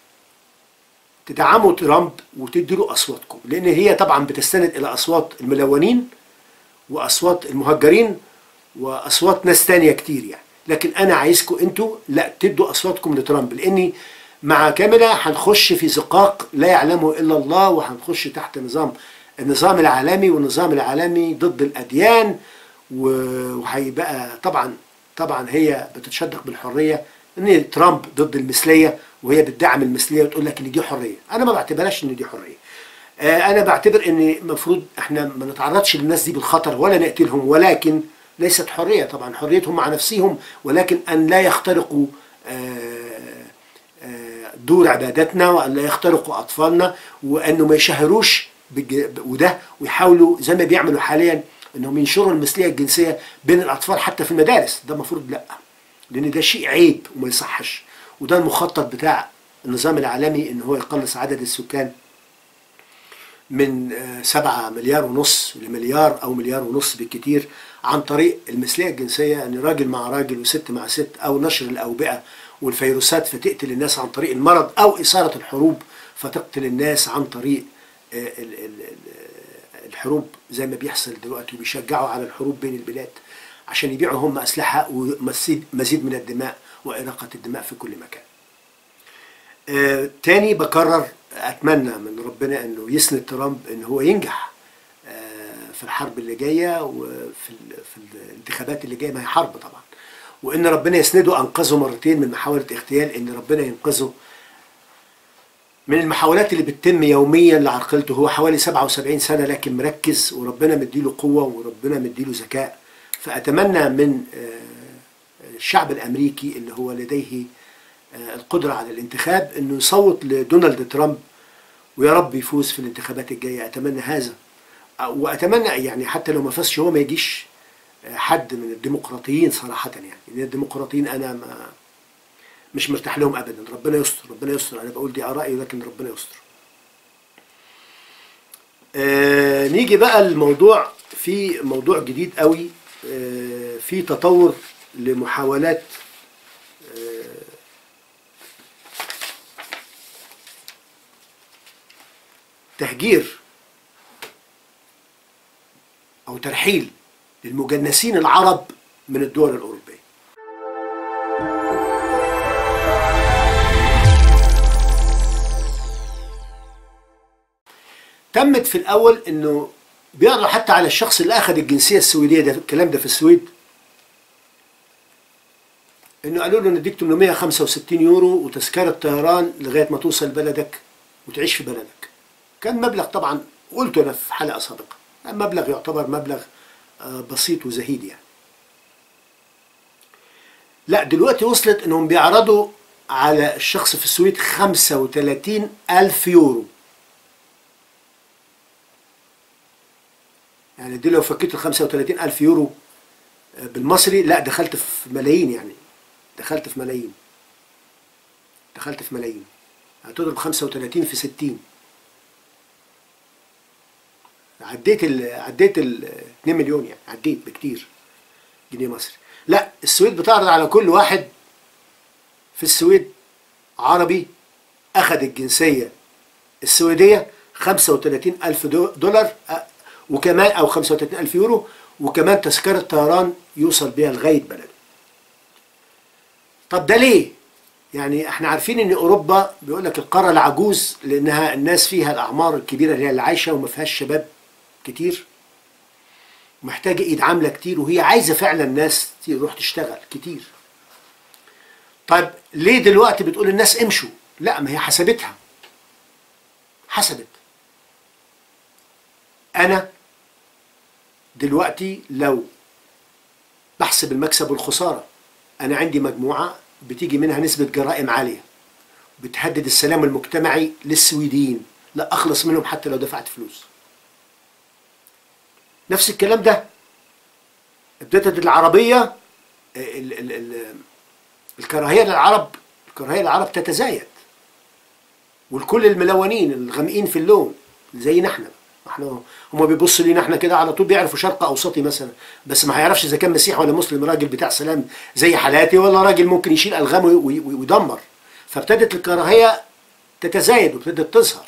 تدعموا ترامب وتدوا له اصواتكم لان هي طبعا بتستند الى اصوات الملونين واصوات المهجرين واصوات ناس تانية كتير يعني لكن انا عايزكم انتوا لا تدوا اصواتكم لترامب لاني مع كاميلا هنخش في زقاق لا يعلمه الا الله وهنخش تحت نظام النظام العالمي والنظام العالمي ضد الاديان و- وهيبقى طبعا طبعا هي بتتشدق بالحريه ان ترامب ضد المثليه وهي بتدعم المثليه وتقول لك ان دي حريه انا ما بعتبرهاش ان دي حريه آه، انا بعتبر ان المفروض احنا ما نتعرضش للناس دي بالخطر ولا نقتلهم ولكن ليست حريه طبعا حريتهم مع نفسهم ولكن ان لا يخترقوا آه، آه، دور عبادتنا وان لا يخترقوا اطفالنا وانه ما يشهروش بالج- وده ويحاولوا زي ما بيعملوا حاليا انهم ينشروا المثليه الجنسيه بين الاطفال حتى في المدارس ده المفروض لا لان ده شيء عيب وما يصحش وده المخطط بتاع النظام العالمي ان هو يقلص عدد السكان من آه، سبعة مليار ونص لمليار أو مليار ونص بالكتير عن طريق المثلية الجنسية أن راجل مع راجل وست مع ست أو نشر الأوبئة والفيروسات فتقتل الناس عن طريق المرض أو إثارة الحروب فتقتل الناس عن طريق آه، ال- ال- ال- الحروب زي ما بيحصل دلوقتي وبيشجعوا على الحروب بين البلاد عشان يبيعوا هم أسلحة ومزيد مزيد من الدماء وإراقة الدماء في كل مكان آه، تاني بكرر اتمنى من ربنا انه يسند ترامب ان هو ينجح آه، في في الحرب اللي جايه وفي ال- في الانتخابات اللي جايه ما هي حرب طبعا وان ربنا يسنده انقذه مرتين من محاوله اغتيال ان ربنا ينقذه من المحاولات اللي بتتم يوميا لعرقلته هو حوالي 77 سنه لكن مركز وربنا مديله قوه وربنا مديله ذكاء فاتمنى من آه، الشعب الامريكي اللي هو لديه آه، القدره على الانتخاب انه يصوت لدونالد ترامب ويا رب يفوز في الانتخابات الجايه اتمنى هذا واتمنى يعني حتى لو ما فازش هو ما يجيش حد من الديمقراطيين صراحه يعني لان الديمقراطيين انا ما مش مرتاح لهم ابدا ربنا يستر ربنا يستر انا بقول دي ارائي لكن ربنا يستر آه نيجي بقى الموضوع في موضوع جديد قوي آه في تطور لمحاولات آه تهجير او ترحيل للمجنسين العرب من الدول الاوروبيه تمت في الاول انه بيقروا حتى على الشخص اللي اخذ الجنسيه السويديه ده الكلام ده في السويد انه قالوا له نديك 865 يورو وتذكره طيران لغايه ما توصل بلدك وتعيش في بلدك كان مبلغ طبعا قلته انا في حلقه سابقه مبلغ يعتبر مبلغ آه، بسيط وزهيد يعني لا دلوقتي وصلت انهم بيعرضوا على الشخص في السويد 35 ألف يورو يعني دي لو فكيت ال 35 ألف يورو آه، بالمصري لا دخلت في ملايين يعني دخلت في ملايين دخلت في ملايين هتضرب 35 في 60 عديت ال عديت ال 2 مليون يعني عديت بكتير جنيه مصري لا السويد بتعرض على كل واحد في السويد عربي اخذ الجنسيه السويديه 35 الف دو- دولار أ- وكمان او 35 الف يورو وكمان تذكره طيران يوصل بيها لغايه بلده طب ده ليه يعني احنا عارفين ان اوروبا بيقول لك القاره العجوز لانها الناس فيها الاعمار الكبيره اللي هي اللي عايشه وما فيهاش شباب كتير محتاجه ايد عامله كتير وهي عايزه فعلا ناس تروح تشتغل كتير طيب ليه دلوقتي بتقول الناس امشوا لا ما هي حسبتها حسبت انا دلوقتي لو بحسب المكسب والخساره انا عندي مجموعه بتيجي منها نسبه جرائم عاليه بتهدد السلام المجتمعي للسويديين لا اخلص منهم حتى لو دفعت فلوس نفس الكلام ده ابتدت العربيه ال ال ال الكراهيه للعرب الكراهيه للعرب تتزايد والكل الملونين الغامقين في اللون زينا احنا احنا هم بيبصوا لينا احنا كده على طول بيعرفوا شرق اوسطي مثلا بس ما هيعرفش اذا كان مسيحي ولا مسلم راجل بتاع سلام زي حالاتي ولا راجل ممكن يشيل الغام وي- وي- ويدمر فابتدت الكراهيه تتزايد وابتدت تظهر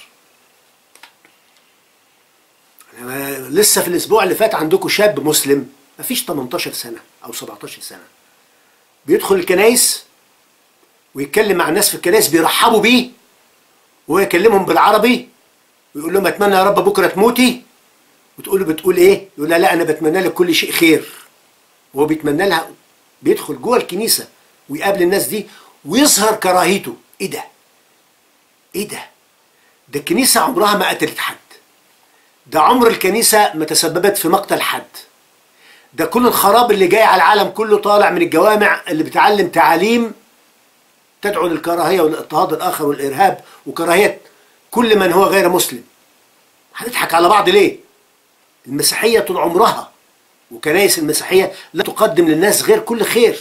أنا لسه في الاسبوع اللي فات عندكم شاب مسلم مفيش 18 سنه او 17 سنه بيدخل الكنايس ويتكلم مع الناس في الكنايس بيرحبوا بيه وهو يكلمهم بالعربي ويقول لهم اتمنى يا رب بكره تموتي وتقول له بتقول ايه؟ يقول لها لا انا بتمنى لك كل شيء خير وهو بيتمنى لها بيدخل جوه الكنيسه ويقابل الناس دي ويظهر كراهيته ايه ده؟ ايه ده؟ ده الكنيسه عمرها ما قتلت حد ده عمر الكنيسه ما تسببت في مقتل حد ده كل الخراب اللي جاي على العالم كله طالع من الجوامع اللي بتعلم تعاليم تدعو للكراهيه والاضطهاد الاخر والارهاب وكراهيه كل من هو غير مسلم هنضحك على بعض ليه المسيحيه طول عمرها وكنايس المسيحيه لا تقدم للناس غير كل خير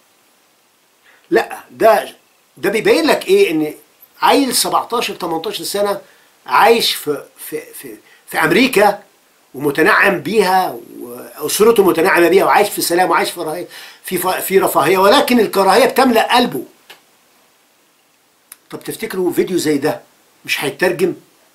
لا ده ده بيبين لك ايه ان عيل 17 18 سنه عايش في في في في امريكا ومتنعم بيها واسرته متنعمه بيها وعايش في سلام وعايش في رفاهيه في ف- في رفاهيه ولكن الكراهيه بتملا قلبه طب تفتكروا فيديو زي ده مش هيترجم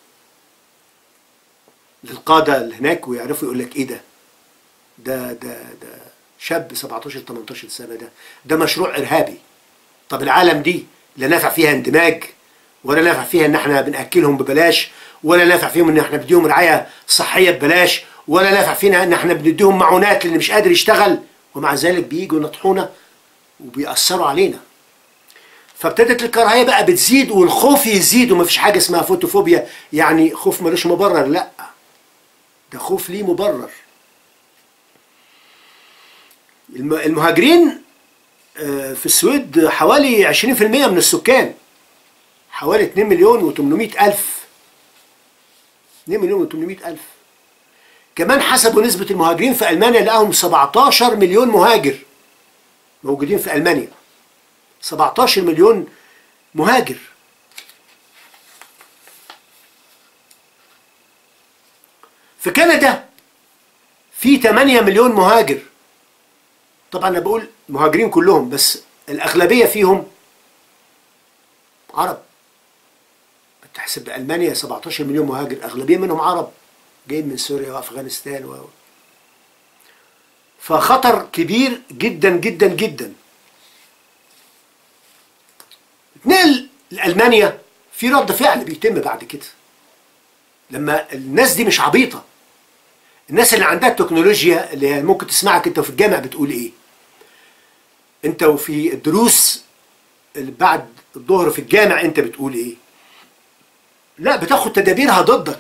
للقاده اللي هناك ويعرفوا يقول لك ايه ده ده ده ده شاب 17 18 سنه ده ده مشروع ارهابي طب العالم دي لا نافع فيها اندماج ولا نافع فيها ان احنا بناكلهم ببلاش ولا نافع فيهم ان احنا بديهم رعايه صحيه ببلاش ولا نافع فينا ان احنا بنديهم معونات للي مش قادر يشتغل ومع ذلك بييجوا ينطحونا وبيأثروا علينا فابتدت الكراهيه بقى بتزيد والخوف يزيد ومفيش حاجه اسمها فوتوفوبيا يعني خوف ملوش مبرر لا ده خوف ليه مبرر الم- المهاجرين آه، في السويد حوالي 20% من السكان حوالي 2 مليون و800 ألف 2 مليون و800 ألف كمان حسبوا نسبة المهاجرين في ألمانيا لقاهم 17 مليون مهاجر موجودين في ألمانيا 17 مليون مهاجر في كندا في 8 مليون مهاجر طبعا انا بقول مهاجرين كلهم بس الاغلبيه فيهم عرب بتحسب المانيا 17 مليون مهاجر اغلبيه منهم عرب جايين من سوريا وافغانستان و فخطر كبير جدا جدا جدا اتنقل لألمانيا في رد فعل بيتم بعد كده لما الناس دي مش عبيطة الناس اللي عندها التكنولوجيا اللي هي ممكن تسمعك انت في الجامع بتقول ايه انت وفي الدروس اللي بعد الظهر في الجامع انت بتقول ايه لا بتاخد تدابيرها ضدك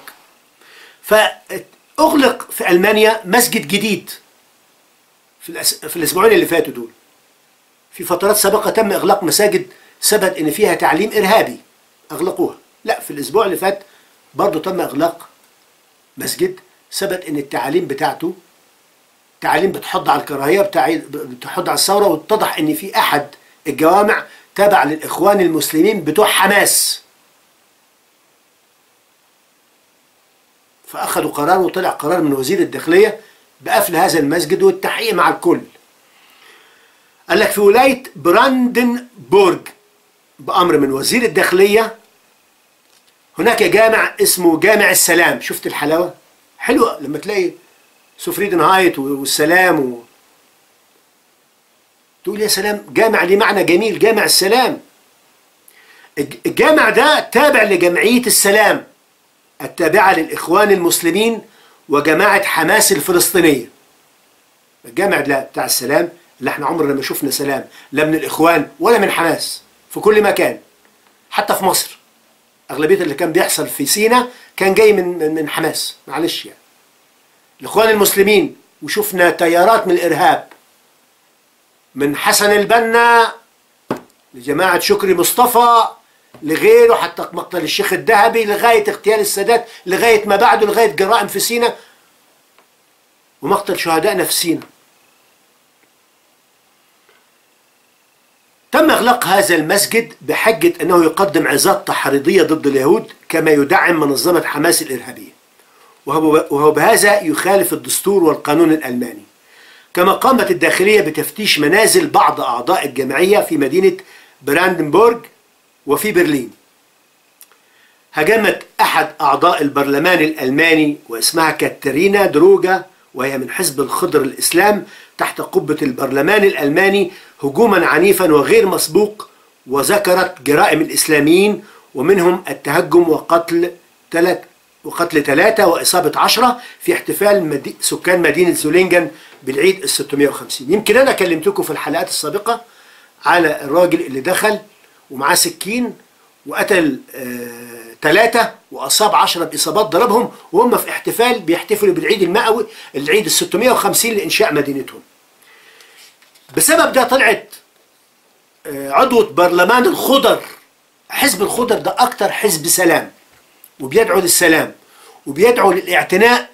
فاغلق في المانيا مسجد جديد في, الأس... في الاسبوعين اللي فاتوا دول في فترات سابقه تم اغلاق مساجد ثبت ان فيها تعليم ارهابي اغلقوها لا في الاسبوع اللي فات برضه تم اغلاق مسجد ثبت ان التعاليم بتاعته تعاليم بتحض على الكراهيه بتاع بتحض على الثوره واتضح ان في احد الجوامع تابع للاخوان المسلمين بتوع حماس فاخذوا قرار وطلع قرار من وزير الداخليه بقفل هذا المسجد والتحقيق مع الكل قال لك في ولايه براندنبورغ بامر من وزير الداخليه هناك جامع اسمه جامع السلام شفت الحلاوه حلوه لما تلاقي سفريدن هايت والسلام و... تقول يا سلام جامع ليه معنى جميل جامع السلام الجامع ده تابع لجمعية السلام التابعة للإخوان المسلمين وجماعة حماس الفلسطينية الجامع ده بتاع السلام اللي احنا عمرنا ما شفنا سلام لا من الإخوان ولا من حماس في كل مكان حتى في مصر أغلبية اللي كان بيحصل في سينا كان جاي من من حماس معلش يعني الإخوان المسلمين وشفنا تيارات من الإرهاب من حسن البنا لجماعة شكري مصطفى لغيره حتى مقتل الشيخ الذهبي لغاية اغتيال السادات لغاية ما بعده لغاية جرائم في سينا ومقتل شهدائنا في سينا تم إغلاق هذا المسجد بحجة أنه يقدم عظات تحريضية ضد اليهود كما يدعم منظمة حماس الإرهابية وهو بهذا يخالف الدستور والقانون الألماني كما قامت الداخلية بتفتيش منازل بعض أعضاء الجمعية في مدينة براندنبورغ وفي برلين هجمت أحد أعضاء البرلمان الألماني واسمها كاترينا دروجا وهي من حزب الخضر الإسلام تحت قبة البرلمان الألماني هجوما عنيفا وغير مسبوق وذكرت جرائم الإسلاميين ومنهم التهجم وقتل ثلاث وقتل ثلاثة وإصابة عشرة في احتفال مدي... سكان مدينة زولينجن بالعيد ال 650 يمكن أنا كلمتكم في الحلقات السابقة على الراجل اللي دخل ومعاه سكين وقتل ثلاثة آه وأصاب عشرة بإصابات ضربهم وهم في احتفال بيحتفلوا بالعيد المئوي العيد ال 650 لإنشاء مدينتهم بسبب ده طلعت آه عضوة برلمان الخضر حزب الخضر ده أكتر حزب سلام وبيدعو للسلام وبيدعو للاعتناء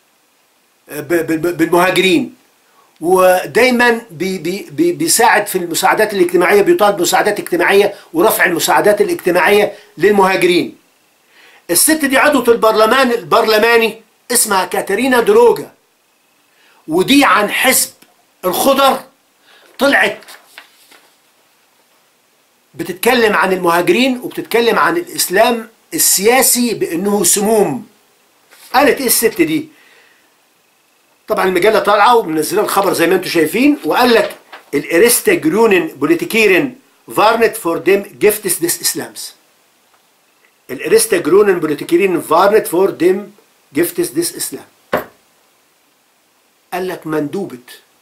بالمهاجرين ودايما بي بي بيساعد في المساعدات الاجتماعيه بيطالب مساعدات اجتماعيه ورفع المساعدات الاجتماعيه للمهاجرين. الست دي عضوة البرلمان البرلماني اسمها كاترينا دروجا ودي عن حزب الخضر طلعت بتتكلم عن المهاجرين وبتتكلم عن الاسلام السياسي بانه سموم قالت ايه الست دي طبعا المجله طالعه ومنزله الخبر زي ما انتم شايفين وقال لك الاريستا جرونن بوليتيكيرن فارنت فور ديم جيفتس ديس اسلامز الاريستا جرونن بوليتيكيرن فارنت فور ديم جيفتس ديس اسلام قال لك مندوبة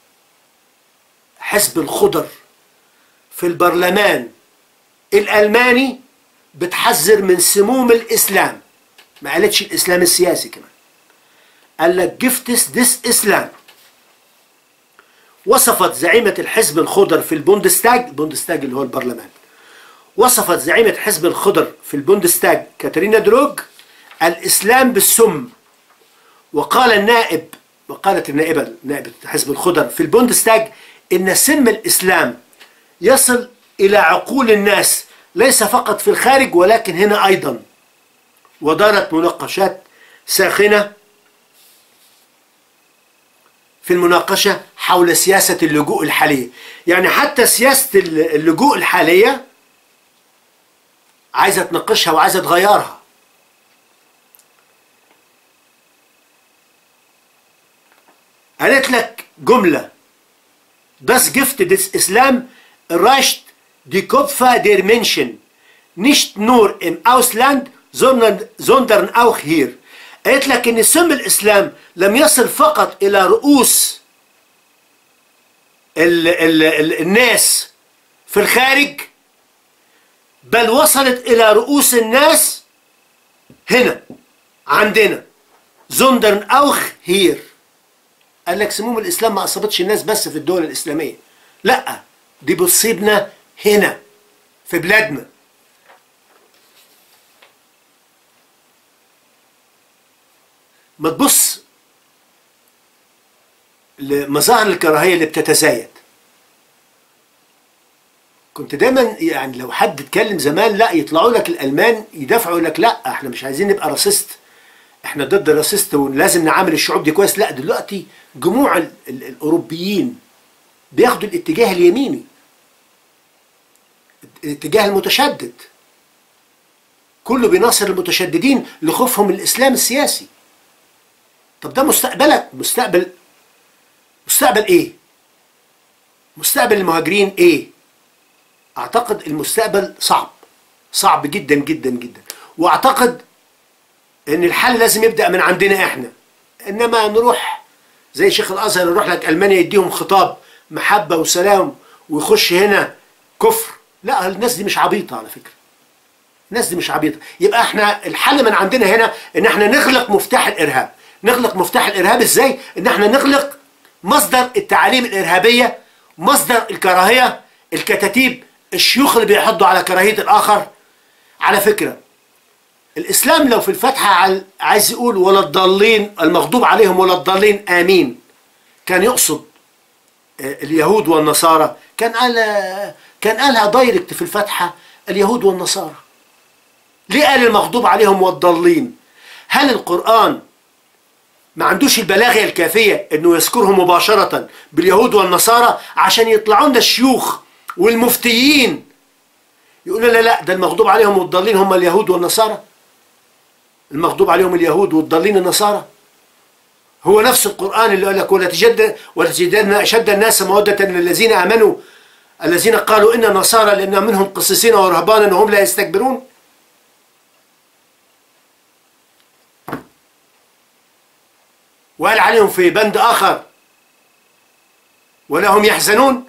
حزب الخضر في البرلمان الألماني بتحذر من سموم الإسلام ما قالتش الإسلام السياسي كمان قال لك جفتس ديس إسلام وصفت زعيمة الحزب الخضر في البوندستاج البوندستاج اللي هو البرلمان وصفت زعيمة حزب الخضر في البوندستاج كاترينا دروج الإسلام بالسم وقال النائب وقالت النائبة نائبة حزب الخضر في البوندستاج إن سم الإسلام يصل إلى عقول الناس ليس فقط في الخارج ولكن هنا أيضا ودارت مناقشات ساخنة في المناقشة حول سياسة اللجوء الحالية يعني حتى سياسة اللجوء الحالية عايزة تناقشها وعايزة تغيرها قالت لك جملة Das Gift des Islam reicht die Kopfer der Menschen nicht nur im Ausland, sondern, sondern auch hier. قالت لك ان سم الاسلام لم يصل فقط الى رؤوس ال ال ال الناس في الخارج بل وصلت الى رؤوس الناس هنا عندنا زندرن اوخ هير قال لك سموم الاسلام ما اصابتش الناس بس في الدول الاسلاميه لا دي بتصيبنا هنا في بلادنا ما تبص لمظاهر الكراهيه اللي بتتزايد كنت دايما يعني لو حد اتكلم زمان لا يطلعوا لك الالمان يدافعوا لك لا احنا مش عايزين نبقى راسست احنا ضد الراسست ولازم نعامل الشعوب دي كويس لا دلوقتي جموع ال ال الاوروبيين بياخدوا الاتجاه اليميني الاتجاه المتشدد كله بيناصر المتشددين لخوفهم من الاسلام السياسي طب ده مستقبلك مستقبل مستقبل ايه مستقبل المهاجرين ايه اعتقد المستقبل صعب صعب جدا جدا جدا واعتقد ان الحل لازم يبدا من عندنا احنا انما نروح زي شيخ الازهر يروح لك المانيا يديهم خطاب محبه وسلام ويخش هنا كفر لا الناس دي مش عبيطه على فكره الناس دي مش عبيطه يبقى احنا الحل من عندنا هنا ان احنا نغلق مفتاح الارهاب نغلق مفتاح الارهاب ازاي ان احنا نغلق مصدر التعاليم الارهابيه مصدر الكراهيه الكتاتيب الشيوخ اللي بيحضوا على كراهيه الاخر على فكره الاسلام لو في الفاتحه عايز يقول ولا الضالين المغضوب عليهم ولا الضالين امين كان يقصد اليهود والنصارى كان قال كان قالها دايركت في الفاتحه اليهود والنصارى ليه قال المغضوب عليهم والضالين هل القران ما عندوش البلاغه الكافيه انه يذكرهم مباشره باليهود والنصارى عشان يطلعوا لنا الشيوخ والمفتيين يقولوا لا لا ده المغضوب عليهم والضالين هم اليهود والنصارى المغضوب عليهم اليهود والضالين النصارى هو نفس القرآن اللي قال لك ولا تجد ولا تجدن أشد الناس مودة للذين آمنوا الذين قالوا إن نصارى لأن منهم قسيسين ورهبانا وهم لا يستكبرون وقال عليهم في بند آخر ولا هم يحزنون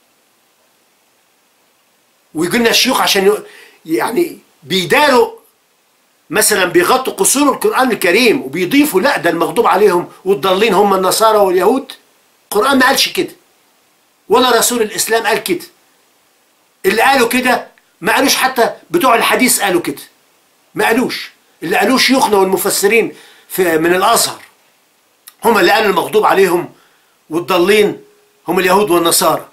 ويجي الشيوخ عشان يعني بيداروا مثلا بيغطوا قصور القرآن الكريم وبيضيفوا لا ده المغضوب عليهم والضالين هم النصارى واليهود القرآن ما قالش كده ولا رسول الإسلام قال كده اللي قالوا كده ما قالوش حتى بتوع الحديث قالوا كده ما قالوش اللي قالوه شيوخنا والمفسرين في من الأزهر هم اللي قالوا المغضوب عليهم والضالين هم اليهود والنصارى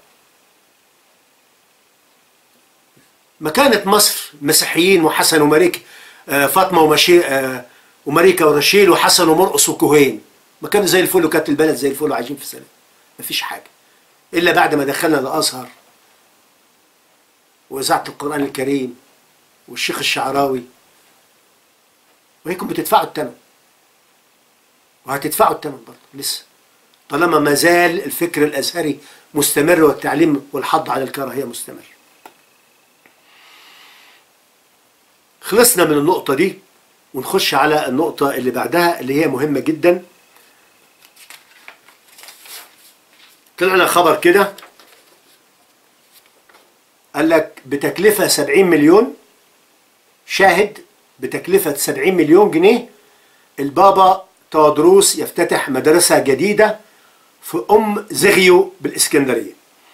ما كانت مصر مسيحيين وحسن ومريكا آه فاطمه ومشي آه ومريكا ورشيل وحسن ومرقص وكهين ما كانوا زي الفل وكانت البلد زي الفل وعايشين في سلام مفيش حاجه الا بعد ما دخلنا الازهر واذاعه القران الكريم والشيخ الشعراوي وهيكم بتدفعوا الثمن وهتدفعوا الثمن برضه لسه طالما ما زال الفكر الازهري مستمر والتعليم والحض على الكراهيه مستمر خلصنا من النقطة دي ونخش على النقطة اللي بعدها اللي هي مهمة جدا طلع لنا خبر كده قال لك بتكلفة 70 مليون شاهد بتكلفة 70 مليون جنيه البابا تودروس يفتتح مدرسة جديدة في أم زغيو بالإسكندرية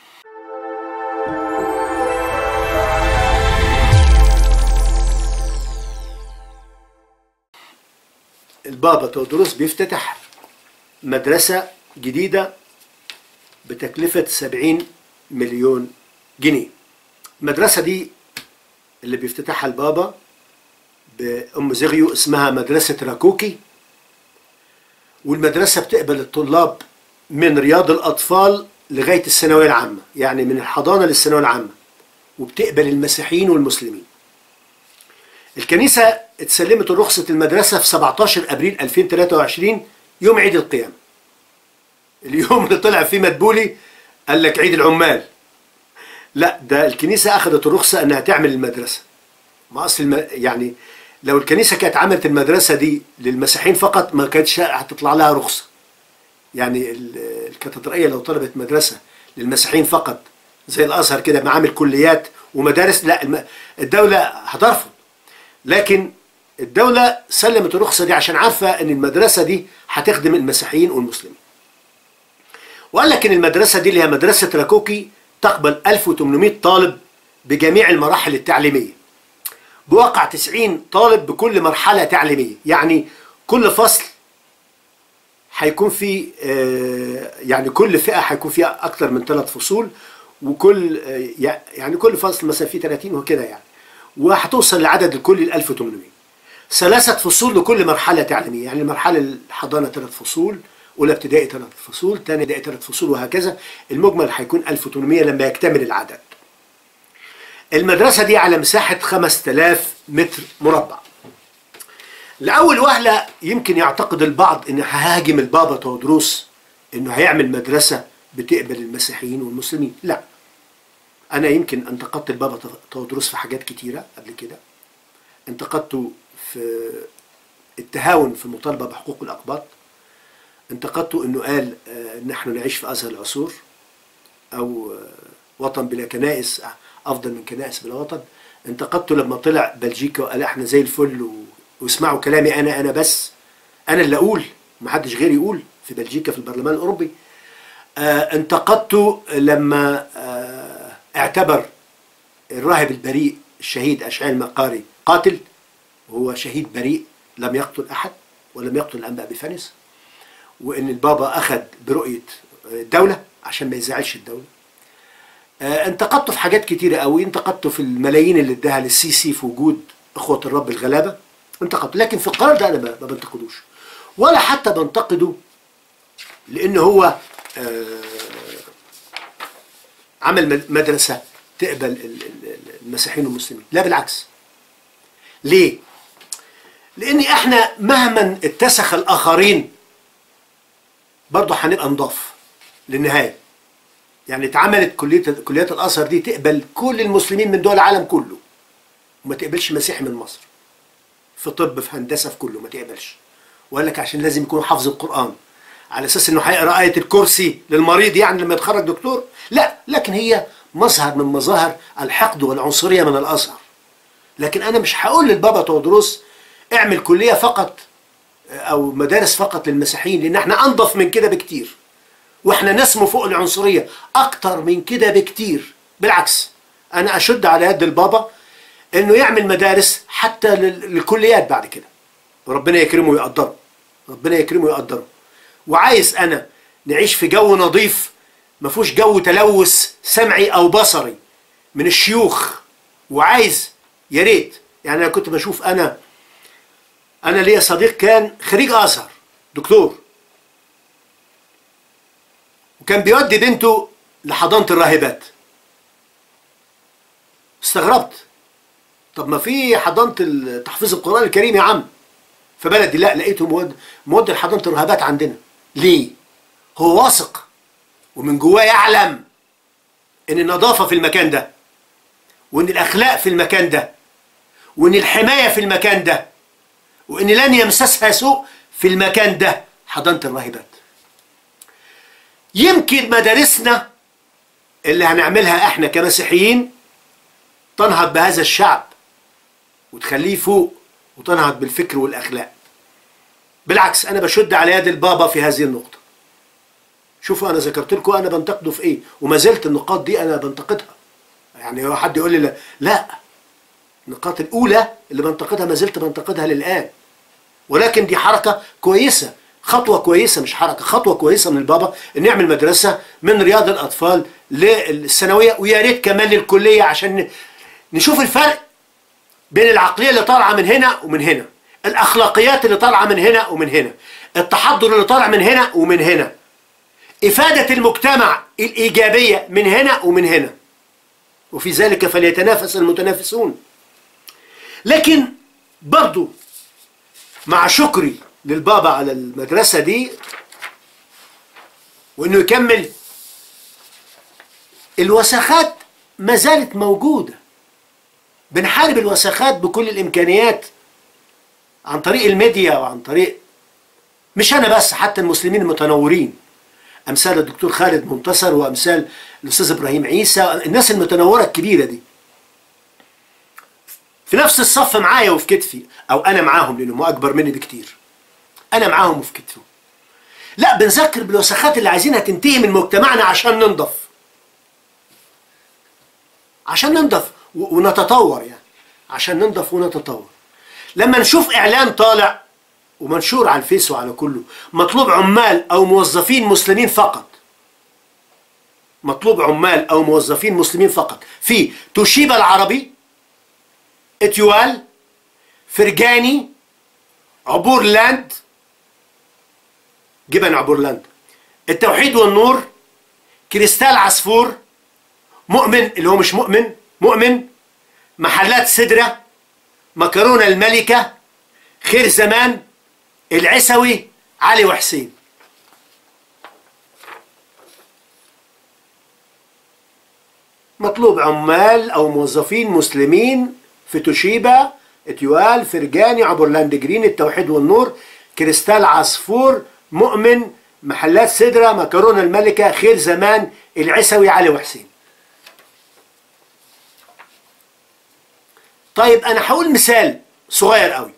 البابا تودروس بيفتتح مدرسة جديدة بتكلفة 70 مليون جنيه المدرسة دي اللي بيفتتحها البابا بأم زغيو اسمها مدرسة راكوكي والمدرسة بتقبل الطلاب من رياض الأطفال لغاية الثانوية العامة يعني من الحضانة للثانوية العامة وبتقبل المسيحيين والمسلمين الكنيسة اتسلمت رخصة المدرسة في 17 أبريل 2023 يوم عيد القيامة اليوم اللي طلع فيه مدبولي قال لك عيد العمال لا ده الكنيسة أخذت الرخصة أنها تعمل المدرسة ما أصل الم... يعني لو الكنيسة كانت عملت المدرسة دي للمسيحيين فقط ما كانتش هتطلع لها رخصة يعني ال- الكاتدرائية لو طلبت مدرسة للمسيحيين فقط زي الأزهر كده معامل كليات ومدارس لا الم... الدولة هترفض لكن الدولة سلمت الرخصة دي عشان عارفة أن المدرسة دي هتخدم المسيحيين والمسلمين وقال لك ان المدرسه دي اللي هي مدرسه راكوكي تقبل 1800 طالب بجميع المراحل التعليميه بواقع 90 طالب بكل مرحله تعليميه يعني كل فصل هيكون في آه، يعني كل فئه هيكون فيها اكثر من ثلاث فصول وكل آه، يع- يعني كل فصل مثلا فيه 30 وكده يعني وهتوصل لعدد الكلي ل 1800 ثلاثة فصول لكل مرحلة تعليمية يعني المرحلة الحضانة ثلاث فصول أولى ابتدائي ثلاث فصول ثاني ابتدائي ثلاث فصول وهكذا المجمل هيكون 1800 لما يكتمل العدد المدرسة دي على مساحة 5000 متر مربع لأول وهلة يمكن يعتقد البعض إن ههاجم البابا تودروس إنه هيعمل مدرسة بتقبل المسيحيين والمسلمين لا أنا يمكن انتقدت البابا تودروس في حاجات كتيرة قبل كده انتقدته في التهاون في المطالبة بحقوق الأقباط انتقدته انه قال آه، نحن نعيش في ازهر العصور او آه، وطن بلا كنائس افضل من كنائس بلا وطن انتقدته لما طلع بلجيكا وقال احنا زي الفل و... واسمعوا كلامي انا انا بس انا اللي اقول محدش غيري يقول في بلجيكا في البرلمان الاوروبي آه انتقدته لما آه اعتبر الراهب البريء الشهيد اشعياء المقاري قاتل وهو شهيد بريء لم يقتل احد ولم يقتل الانبا بفنس وان البابا اخذ برؤيه الدوله عشان ما يزعلش الدوله آه، انتقدته في حاجات كتيره قوي انتقدته في الملايين اللي اداها للسيسي في وجود اخوه الرب الغلابه انتقدته لكن في القرار ده انا ما ما بنتقدوش ولا حتى بنتقده لان هو آه، عمل مد- مدرسه تقبل ال- ال- ال- المسيحيين والمسلمين لا بالعكس ليه لان احنا مهما اتسخ الاخرين برضه هنبقى نضاف للنهايه يعني اتعملت كليه كليات الازهر دي تقبل كل المسلمين من دول العالم كله وما تقبلش مسيحي من مصر في طب في هندسه في كله ما تقبلش وقال لك عشان لازم يكون حافظ القران على اساس انه هيقرا ايه الكرسي للمريض يعني لما يتخرج دكتور لا لكن هي مظهر من مظاهر الحقد والعنصريه من الازهر لكن انا مش هقول للبابا تودروس اعمل كليه فقط او مدارس فقط للمسيحيين لان احنا انضف من كده بكتير واحنا نسمو فوق العنصريه اكتر من كده بكتير بالعكس انا اشد على يد البابا انه يعمل مدارس حتى لل- للكليات بعد كده وربنا يكرمه ويقدره ربنا يكرمه ويقدره وعايز انا نعيش في جو نظيف ما فيهوش جو تلوث سمعي او بصري من الشيوخ وعايز يا ريت يعني انا كنت بشوف انا انا ليا صديق كان خريج ازهر دكتور وكان بيودي بنته لحضانه الراهبات استغربت طب ما في حضانه ال- تحفيظ القران الكريم يا عم في بلدي لا لقيته مود مود لحضانه الراهبات عندنا ليه هو واثق ومن جواه يعلم ان النظافه في المكان ده وان الاخلاق في المكان ده وان الحمايه في المكان ده وان لن يمسسها سوء في المكان ده حضانه الراهبات يمكن مدارسنا اللي هنعملها احنا كمسيحيين تنهض بهذا الشعب وتخليه فوق وتنهض بالفكر والاخلاق بالعكس انا بشد على يد البابا في هذه النقطه شوفوا انا ذكرت لكم انا بنتقده في ايه وما زلت النقاط دي انا بنتقدها يعني هو حد يقول لي لا لا النقاط الاولى اللي بنتقدها ما زلت بنتقدها للان ولكن دي حركه كويسه خطوه كويسه مش حركه خطوه كويسه من البابا ان نعمل مدرسه من رياض الاطفال للثانويه ويا ريت كمان للكليه عشان نشوف الفرق بين العقليه اللي طالعه من هنا ومن هنا الاخلاقيات اللي طالعه من هنا ومن هنا التحضر اللي طالع من هنا ومن هنا افاده المجتمع الايجابيه من هنا ومن هنا وفي ذلك فليتنافس المتنافسون لكن برضو مع شكري للبابا على المدرسة دي وانه يكمل الوساخات ما زالت موجودة بنحارب الوساخات بكل الامكانيات عن طريق الميديا وعن طريق مش انا بس حتى المسلمين المتنورين امثال الدكتور خالد منتصر وامثال الاستاذ ابراهيم عيسى الناس المتنوره الكبيره دي في نفس الصف معايا وفي كتفي او انا معاهم لانهم اكبر مني بكتير انا معاهم وفي كتفهم لا بنذكر بالوسخات اللي عايزينها تنتهي من مجتمعنا عشان ننضف عشان ننضف و- ونتطور يعني عشان ننضف ونتطور لما نشوف اعلان طالع ومنشور على الفيس وعلى كله مطلوب عمال او موظفين مسلمين فقط مطلوب عمال او موظفين مسلمين فقط في توشيبا العربي اتيوال فرجاني عبور لاند جبن عبور لاند التوحيد والنور كريستال عصفور مؤمن اللي هو مش مؤمن مؤمن محلات سدرة مكرونة الملكة خير زمان العسوي علي وحسين مطلوب عمال او موظفين مسلمين في توشيبا اتيوال فرجاني عبورلاند جرين التوحيد والنور كريستال عصفور مؤمن محلات سدرة مكرونة الملكة خير زمان العسوي علي وحسين طيب انا هقول مثال صغير قوي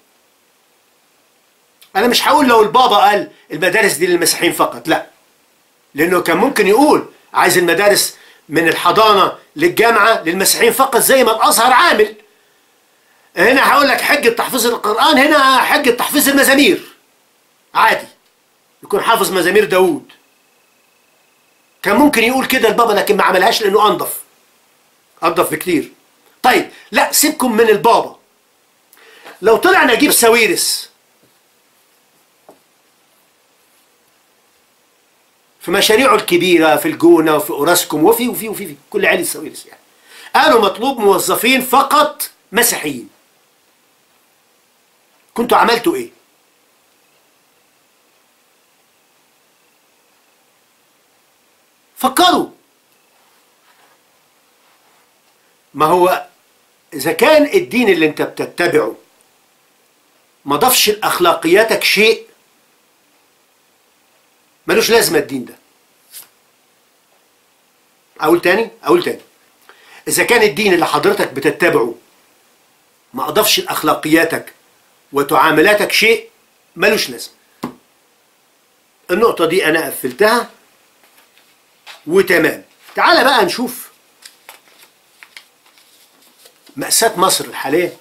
انا مش هقول لو البابا قال المدارس دي للمسيحيين فقط لا لانه كان ممكن يقول عايز المدارس من الحضانه للجامعه للمسيحيين فقط زي ما الازهر عامل هنا هقول لك حجه تحفيظ القران هنا حجه تحفيظ المزامير عادي يكون حافظ مزامير داوود كان ممكن يقول كده البابا لكن ما عملهاش لانه انضف انضف بكتير طيب لا سيبكم من البابا لو طلع نجيب ساويرس في مشاريعه الكبيرة في الجونة وفي أوراسكوم وفي وفي وفي في كل عيلة ساويرس يعني قالوا مطلوب موظفين فقط مسيحيين كنتوا عملتوا ايه؟ فكروا ما هو إذا كان الدين اللي أنت بتتبعه ما ضافش لأخلاقياتك شيء ملوش لازمة الدين ده أقول تاني أقول تاني إذا كان الدين اللي حضرتك بتتبعه ما أضافش لأخلاقياتك وتعاملاتك شيء ملوش لازمة النقطة دي أنا قفلتها وتمام تعال بقى نشوف مأساة مصر الحالية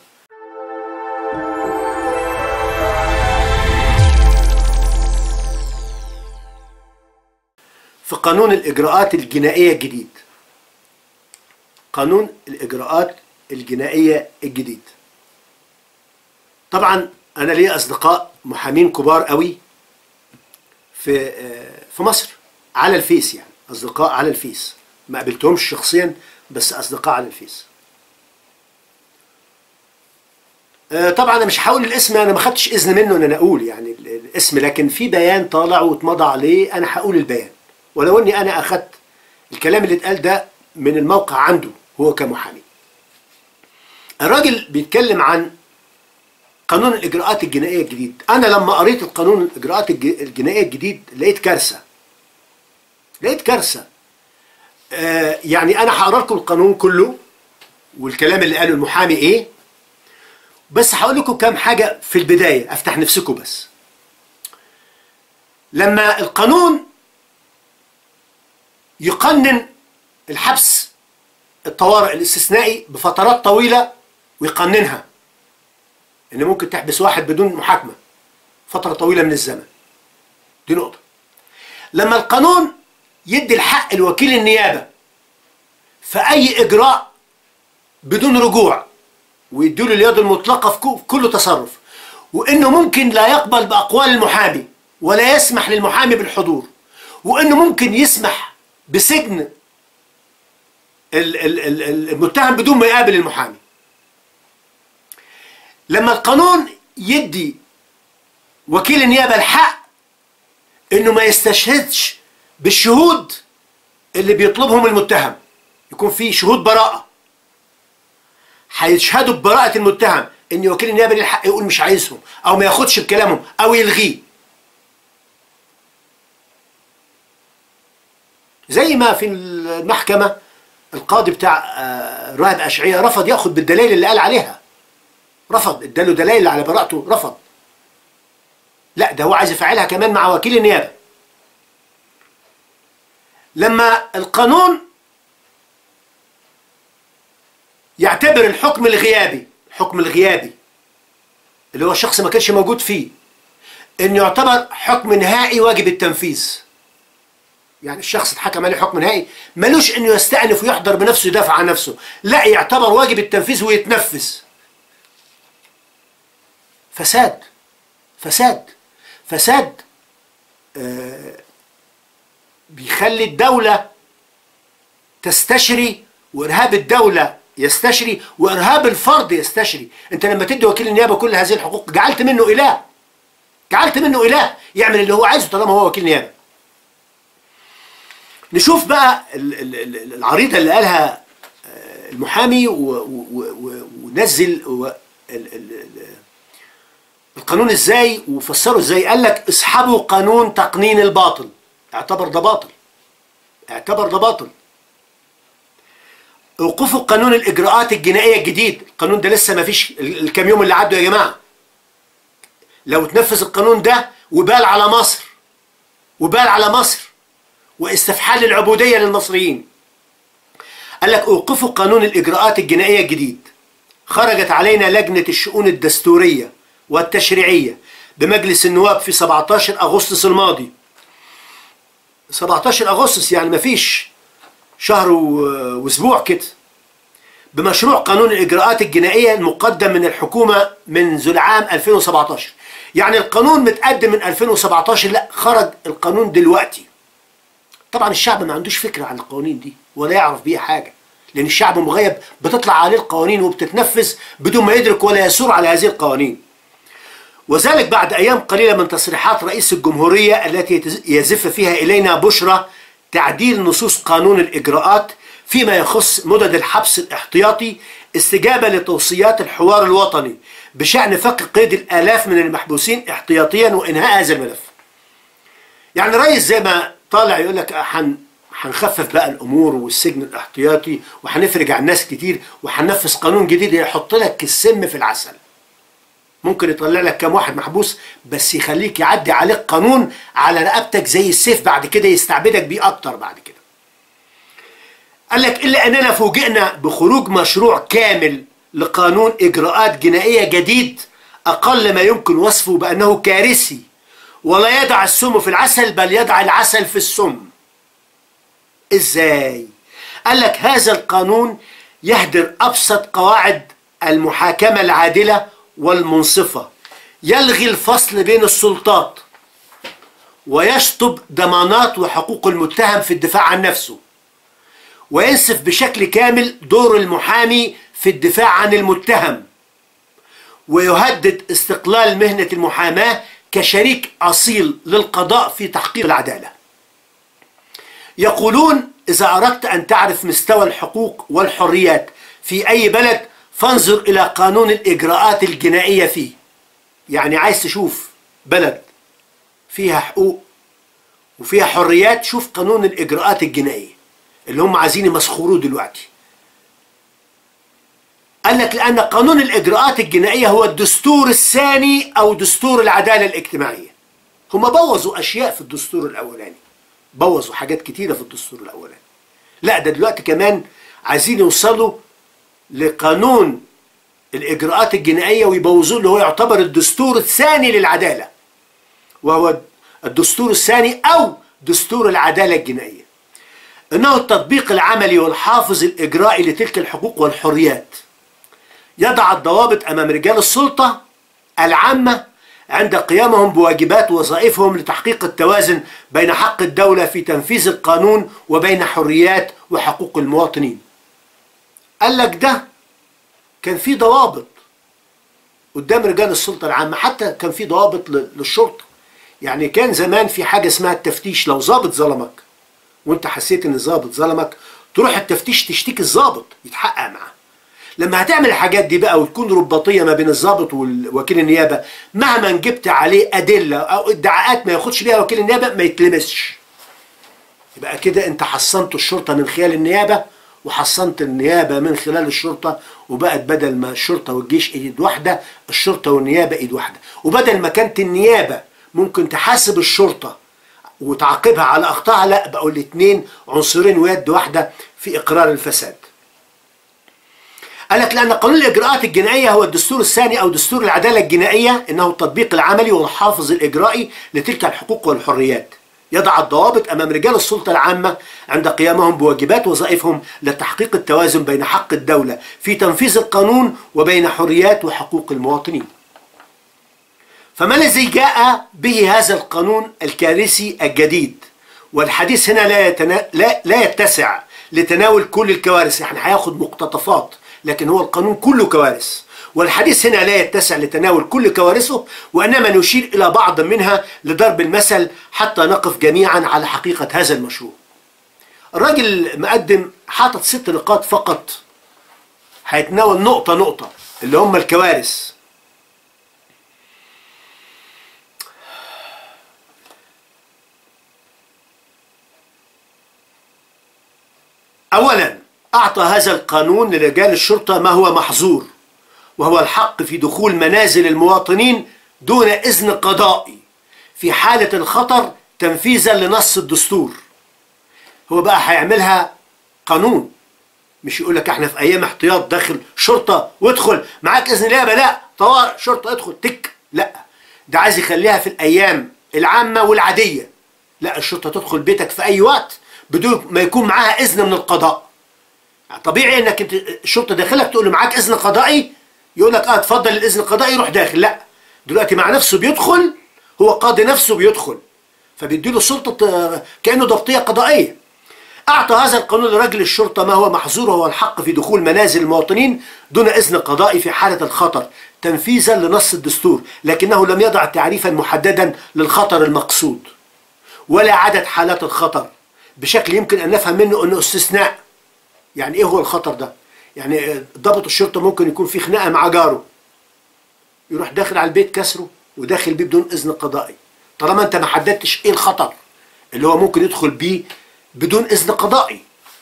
في قانون الإجراءات الجنائية الجديد قانون الإجراءات الجنائية الجديد طبعا أنا ليا أصدقاء محامين كبار قوي في في مصر على الفيس يعني أصدقاء على الفيس ما قابلتهمش شخصيا بس أصدقاء على الفيس طبعا انا مش هقول الاسم انا ما خدتش اذن منه ان انا اقول يعني الاسم لكن في بيان طالع واتمضى عليه انا هقول البيان ولو اني انا اخدت الكلام اللي اتقال ده من الموقع عنده هو كمحامي الراجل بيتكلم عن قانون الاجراءات الجنائيه الجديد انا لما قريت القانون الاجراءات الجنائيه الجديد لقيت كارثه لقيت كارثه آه يعني انا هقرا لكم القانون كله والكلام اللي قاله المحامي ايه بس هقول لكم كام حاجه في البدايه افتح نفسكم بس لما القانون يقنن الحبس الطوارئ الاستثنائي بفترات طويله ويقننها ان ممكن تحبس واحد بدون محاكمه فتره طويله من الزمن دي نقطه لما القانون يدي الحق لوكيل النيابه في اي اجراء بدون رجوع ويديله اليد المطلقه في كل تصرف وانه ممكن لا يقبل باقوال المحامي ولا يسمح للمحامي بالحضور وانه ممكن يسمح بسجن المتهم بدون ما يقابل المحامي لما القانون يدي وكيل النيابه الحق انه ما يستشهدش بالشهود اللي بيطلبهم المتهم يكون في شهود براءه هيشهدوا ببراءه المتهم ان وكيل النيابه ليه الحق يقول مش عايزهم او ما ياخدش بكلامهم او يلغيه زي ما في المحكمه القاضي بتاع راهب اشعياء رفض ياخد بالدلائل اللي قال عليها رفض اداله دلائل على براءته رفض لا ده هو عايز يفعلها كمان مع وكيل النيابه لما القانون يعتبر الحكم الغيابي الحكم الغيابي اللي هو الشخص ما كانش موجود فيه انه يعتبر حكم نهائي واجب التنفيذ يعني الشخص اتحكم عليه حكم نهائي ملوش انه يستأنف ويحضر بنفسه يدافع عن نفسه لا يعتبر واجب التنفيذ ويتنفذ فساد فساد فساد آه بيخلي الدولة تستشري وإرهاب الدولة يستشري وإرهاب الفرد يستشري أنت لما تدي وكيل النيابة كل هذه الحقوق جعلت منه إله جعلت منه إله يعمل اللي هو عايزه طالما هو وكيل نيابة نشوف بقى العريضة اللي قالها المحامي ونزل القانون ازاي وفسره ازاي قال لك اسحبوا قانون تقنين الباطل اعتبر ده باطل اعتبر ده باطل اوقفوا قانون الاجراءات الجنائيه الجديد القانون ده لسه ما فيش الكام يوم اللي عدوا يا جماعه لو تنفذ القانون ده وبال على مصر وبال على مصر واستفحال العبوديه للمصريين قال لك اوقفوا قانون الاجراءات الجنائيه الجديد خرجت علينا لجنه الشؤون الدستوريه والتشريعيه بمجلس النواب في 17 اغسطس الماضي 17 اغسطس يعني ما فيش شهر واسبوع كده بمشروع قانون الاجراءات الجنائيه المقدم من الحكومه منذ العام 2017 يعني القانون متقدم من 2017 لا خرج القانون دلوقتي طبعا الشعب ما عندوش فكره عن القوانين دي ولا يعرف بيها حاجه لان الشعب مغيب بتطلع عليه القوانين وبتتنفذ بدون ما يدرك ولا يسور على هذه القوانين وذلك بعد أيام قليلة من تصريحات رئيس الجمهورية التي يزف فيها إلينا بشرى تعديل نصوص قانون الإجراءات فيما يخص مدد الحبس الاحتياطي استجابة لتوصيات الحوار الوطني بشأن فك قيد الآلاف من المحبوسين احتياطيا وإنهاء هذا الملف يعني رئيس زي ما طالع يقول لك حن هنخفف بقى الامور والسجن الاحتياطي وهنفرج عن ناس كتير وهننفذ قانون جديد يحط لك السم في العسل ممكن يطلع لك كام واحد محبوس بس يخليك يعدي عليك قانون على رقبتك زي السيف بعد كده يستعبدك بيه اكتر بعد كده قال لك الا اننا فوجئنا بخروج مشروع كامل لقانون اجراءات جنائيه جديد اقل ما يمكن وصفه بانه كارثي ولا يضع السم في العسل بل يضع العسل في السم ازاي قال لك هذا القانون يهدر ابسط قواعد المحاكمه العادله والمنصفه يلغي الفصل بين السلطات ويشطب ضمانات وحقوق المتهم في الدفاع عن نفسه وينسف بشكل كامل دور المحامي في الدفاع عن المتهم ويهدد استقلال مهنه المحاماه كشريك اصيل للقضاء في تحقيق العداله يقولون إذا أردت أن تعرف مستوى الحقوق والحريات في أي بلد فانظر إلى قانون الإجراءات الجنائية فيه يعني عايز تشوف بلد فيها حقوق وفيها حريات شوف قانون الإجراءات الجنائية اللي هم عايزين يمسخروه دلوقتي قال لك لأن قانون الإجراءات الجنائية هو الدستور الثاني أو دستور العدالة الاجتماعية هم بوظوا أشياء في الدستور الأولاني بوظوا حاجات كتيرة في الدستور الأولاني لا ده دلوقتي كمان عايزين يوصلوا لقانون الإجراءات الجنائية ويبوظوه اللي هو يعتبر الدستور الثاني للعدالة وهو الدستور الثاني أو دستور العدالة الجنائية إنه التطبيق العملي والحافظ الإجرائي لتلك الحقوق والحريات يضع الضوابط أمام رجال السلطة العامة عند قيامهم بواجبات وظائفهم لتحقيق التوازن بين حق الدولة في تنفيذ القانون وبين حريات وحقوق المواطنين قال لك ده كان في ضوابط قدام رجال السلطة العامة حتى كان في ضوابط للشرطة يعني كان زمان في حاجة اسمها التفتيش لو ضابط ظلمك وانت حسيت ان الضابط ظلمك تروح التفتيش تشتكي الضابط يتحقق معاه لما هتعمل الحاجات دي بقى وتكون رباطيه ما بين الضابط ووكيل النيابه مهما جبت عليه ادله او ادعاءات ما ياخدش بيها وكيل النيابه ما يتلمسش يبقى كده انت حصنت الشرطه من خلال النيابه وحصنت النيابه من خلال الشرطه وبقت بدل ما الشرطه والجيش ايد واحده الشرطه والنيابه ايد واحده وبدل ما كانت النيابه ممكن تحاسب الشرطه وتعاقبها على اخطائها لا بقوا الاثنين عنصرين ويد واحده في اقرار الفساد قال لك لأن قانون الإجراءات الجنائية هو الدستور الثاني أو دستور العدالة الجنائية إنه التطبيق العملي والحافظ الإجرائي لتلك الحقوق والحريات يضع الضوابط أمام رجال السلطة العامة عند قيامهم بواجبات وظائفهم لتحقيق التوازن بين حق الدولة في تنفيذ القانون وبين حريات وحقوق المواطنين فما الذي جاء به هذا القانون الكارثي الجديد والحديث هنا لا, يتنا... لا, لا يتسع لتناول كل الكوارث يعني هياخد مقتطفات لكن هو القانون كله كوارث والحديث هنا لا يتسع لتناول كل كوارثه وإنما نشير إلى بعض منها لضرب المثل حتى نقف جميعا على حقيقة هذا المشروع الراجل مقدم حاطط ست نقاط فقط هيتناول نقطة نقطة اللي هم الكوارث أولا أعطى هذا القانون لرجال الشرطة ما هو محظور وهو الحق في دخول منازل المواطنين دون إذن قضائي في حالة الخطر تنفيذا لنص الدستور هو بقى هيعملها قانون مش يقول لك احنا في ايام احتياط داخل شرطه وادخل معاك اذن نيابه لا طوارئ شرطه ادخل تك لا ده عايز يخليها في الايام العامه والعاديه لا الشرطه تدخل بيتك في اي وقت بدون ما يكون معاها اذن من القضاء طبيعي انك انت الشرطه داخلك تقول له معاك اذن قضائي يقول لك اه اتفضل الاذن القضائي روح داخل لا دلوقتي مع نفسه بيدخل هو قاضي نفسه بيدخل فبيديله سلطه كانه ضبطيه قضائيه اعطى هذا القانون لرجل الشرطه ما هو محظور وهو الحق في دخول منازل المواطنين دون اذن قضائي في حاله الخطر تنفيذا لنص الدستور لكنه لم يضع تعريفا محددا للخطر المقصود ولا عدد حالات الخطر بشكل يمكن ان نفهم منه انه استثناء يعني ايه هو الخطر ده يعني ضابط الشرطه ممكن يكون في خناقه مع جاره يروح داخل على البيت كسره وداخل بيه بدون اذن قضائي طالما انت ما حددتش ايه الخطر اللي هو ممكن يدخل بيه بدون اذن قضائي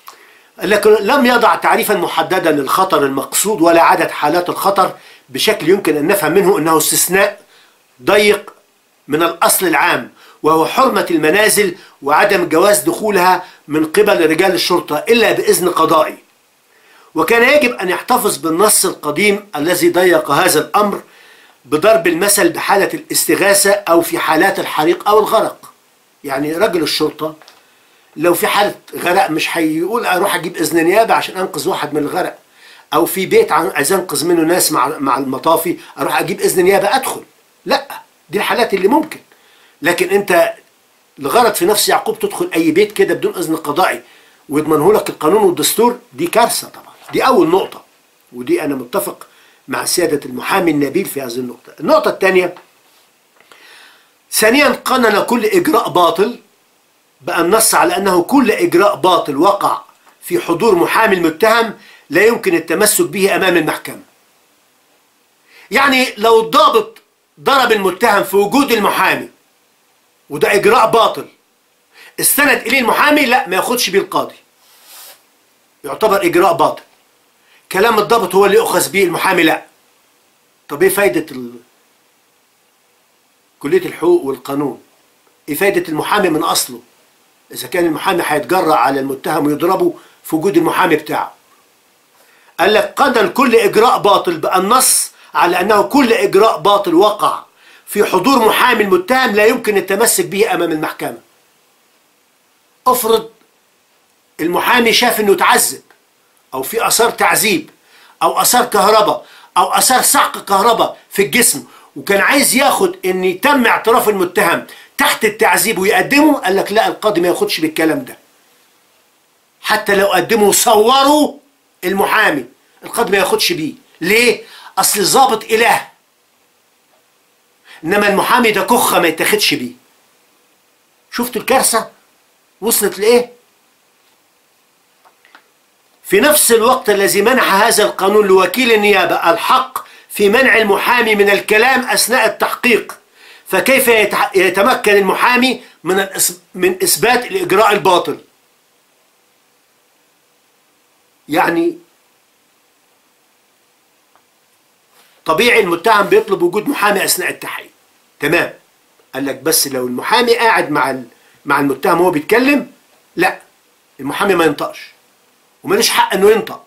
لكن لم يضع تعريفا محددا للخطر المقصود ولا عدد حالات الخطر بشكل يمكن ان نفهم منه انه استثناء ضيق من الاصل العام وهو حرمه المنازل وعدم جواز دخولها من قبل رجال الشرطه الا باذن قضائي وكان يجب أن يحتفظ بالنص القديم الذي ضيق هذا الأمر بضرب المثل بحالة الاستغاثة أو في حالات الحريق أو الغرق يعني رجل الشرطة لو في حالة غرق مش هيقول أروح أجيب إذن نيابة عشان أنقذ واحد من الغرق أو في بيت عايز أنقذ منه ناس مع مع المطافي أروح أجيب إذن نيابة أدخل لا دي الحالات اللي ممكن لكن أنت لغرض في نفس يعقوب تدخل أي بيت كده بدون إذن قضائي ويضمنه لك القانون والدستور دي كارثة طبعا دي أول نقطة ودي أنا متفق مع سيادة المحامي النبيل في هذه النقطة النقطة الثانية ثانيا قنن كل إجراء باطل بأن نص على أنه كل إجراء باطل وقع في حضور محامي المتهم لا يمكن التمسك به أمام المحكمة يعني لو الضابط ضرب المتهم في وجود المحامي وده إجراء باطل استند اليه المحامي لا ما ياخدش بيه القاضي يعتبر اجراء باطل كلام الضابط هو اللي يؤخذ به المحامي لا طب ايه فايده ال... كليه الحقوق والقانون ايه فايده المحامي من اصله اذا كان المحامي هيتجرأ على المتهم ويضربه في وجود المحامي بتاعه قال لك قدر كل اجراء باطل بان نص على انه كل اجراء باطل وقع في حضور محامي المتهم لا يمكن التمسك به امام المحكمه افرض المحامي شاف انه اتعذب او في اثار تعذيب او اثار كهرباء او اثار صعق كهرباء في الجسم وكان عايز ياخد ان يتم اعتراف المتهم تحت التعذيب ويقدمه قال لك لا القاضي ما ياخدش بالكلام ده حتى لو قدموا وصوروا المحامي القاضي ما ياخدش بيه ليه اصل الظابط اله انما المحامي ده كخه ما يتاخدش بيه شفتوا الكارثه وصلت لايه في نفس الوقت الذي منح هذا القانون لوكيل النيابه الحق في منع المحامي من الكلام اثناء التحقيق فكيف يتح- يتمكن المحامي من الإس- من اثبات الاجراء الباطل يعني طبيعي المتهم بيطلب وجود محامي اثناء التحقيق تمام قال لك بس لو المحامي قاعد مع ال- مع المتهم وهو بيتكلم لا المحامي ما ينطقش ومالوش حق انه ينطق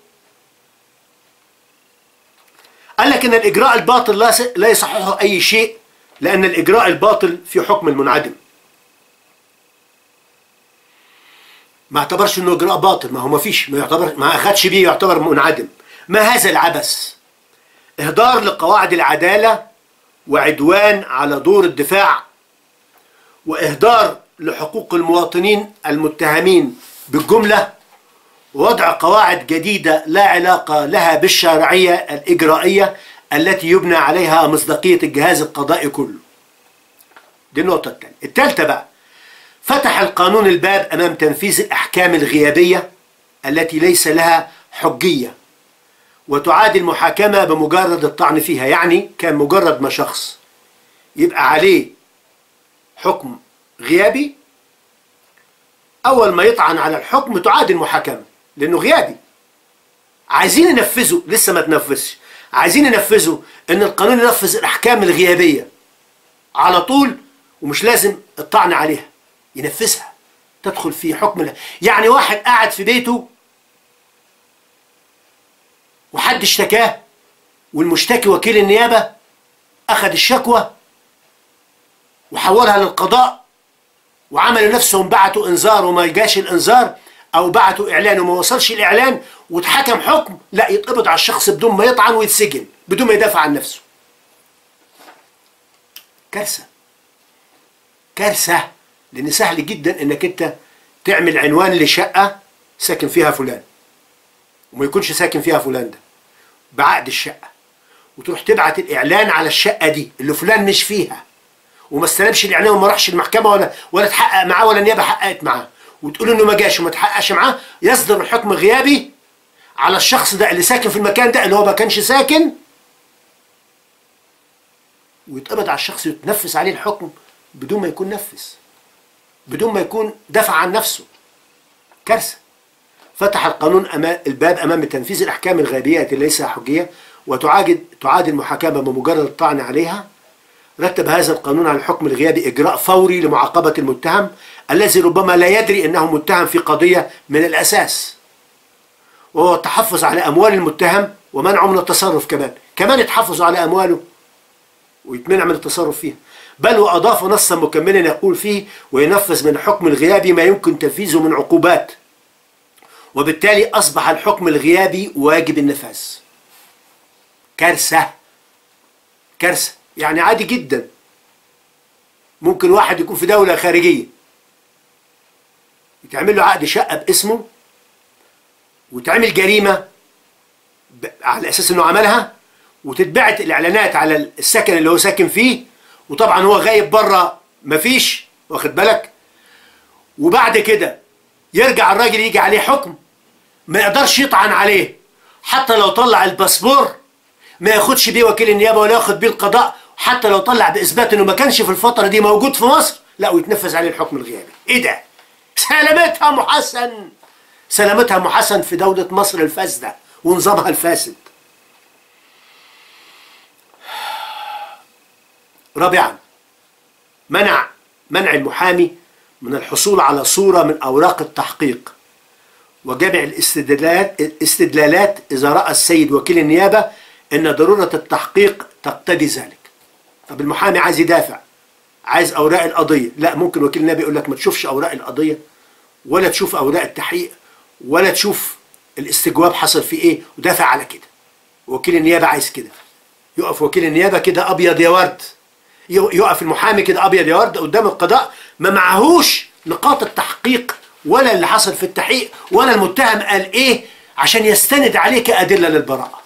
قال لك ان الاجراء الباطل لا س- لا يصححه اي شيء لان الاجراء الباطل في حكم المنعدم ما اعتبرش انه اجراء باطل ما هو ما فيش ما يعتبر ما اخدش بيه يعتبر منعدم ما هذا العبث اهدار لقواعد العداله وعدوان على دور الدفاع واهدار لحقوق المواطنين المتهمين بالجمله ووضع قواعد جديده لا علاقه لها بالشرعيه الاجرائيه التي يبنى عليها مصداقيه الجهاز القضائي كله دي النقطه الثانيه الثالثه بقى فتح القانون الباب امام تنفيذ الاحكام الغيابيه التي ليس لها حجيه وتعاد المحاكمه بمجرد الطعن فيها يعني كان مجرد ما شخص يبقى عليه حكم غيابي اول ما يطعن على الحكم تعاد المحاكمه لانه غيابي عايزين ينفذوا لسه ما تنفذش عايزين ينفذوا ان القانون ينفذ الاحكام الغيابيه على طول ومش لازم الطعن عليها ينفذها تدخل في حكم الله يعني واحد قاعد في بيته وحد اشتكاه والمشتكي وكيل النيابه اخذ الشكوى وحولها للقضاء وعملوا نفسهم بعتوا انذار وما جاش الانذار او بعتوا اعلان وما وصلش الاعلان واتحكم حكم لا يتقبض على الشخص بدون ما يطعن ويتسجن بدون ما يدافع عن نفسه كارثه كارثه لان سهل جدا انك انت تعمل عنوان لشقه ساكن فيها فلان وما يكونش ساكن فيها فلان ده بعقد الشقه وتروح تبعت الاعلان على الشقه دي اللي فلان مش فيها وما استلمش الاعلان وما راحش المحكمه ولا ولا اتحقق معاه ولا النيابه حققت معاه وتقول انه ما جاش وما تحققش معاه يصدر الحكم غيابي على الشخص ده اللي ساكن في المكان ده اللي هو ما كانش ساكن ويتقبض على الشخص يتنفذ عليه الحكم بدون ما يكون نفذ بدون ما يكون دافع عن نفسه كارثه فتح القانون أمام الباب امام تنفيذ الاحكام الغيبيه التي ليس حجيه وتعاد تعاد المحاكمه بمجرد الطعن عليها رتب هذا القانون على الحكم الغيابي اجراء فوري لمعاقبه المتهم الذي ربما لا يدري انه متهم في قضيه من الاساس وهو التحفظ على اموال المتهم ومنعه من التصرف كمان كمان يتحفظوا على امواله ويتمنع من التصرف فيها بل واضاف نصا مكملا يقول فيه وينفذ من الحكم الغيابي ما يمكن تنفيذه من عقوبات وبالتالي اصبح الحكم الغيابي واجب النفاذ كارثه كارثه يعني عادي جدا ممكن واحد يكون في دوله خارجيه يتعمل له عقد شقه باسمه وتعمل جريمه ب- على اساس انه عملها وتتبعت الاعلانات على السكن اللي هو ساكن فيه وطبعا هو غايب بره مفيش واخد بالك وبعد كده يرجع الراجل يجي عليه حكم ما يقدرش يطعن عليه حتى لو طلع الباسبور ما ياخدش بيه وكيل النيابه ولا ياخد بيه القضاء حتى لو طلع باثبات انه ما كانش في الفتره دي موجود في مصر لا ويتنفذ عليه الحكم الغيابي ايه ده سلامتها محسن سلامتها محسن في دولة مصر الفاسدة ونظامها الفاسد رابعا منع منع المحامي من الحصول على صورة من أوراق التحقيق وجمع الاستدلالات الاستدلالات إذا رأى السيد وكيل النيابة أن ضرورة التحقيق تقتضي ذلك طب المحامي عايز يدافع عايز أوراق القضية لا ممكن وكيل النيابة يقول لك ما تشوفش أوراق القضية ولا تشوف أوراق التحقيق ولا تشوف الاستجواب حصل فيه إيه ودافع على كده وكيل النيابة عايز كده يقف وكيل النيابة كده أبيض يا ورد يقف المحامي كده ابيض يا ورد قدام القضاء ما معهوش نقاط التحقيق ولا اللي حصل في التحقيق ولا المتهم قال ايه عشان يستند عليه كأدلة للبراءة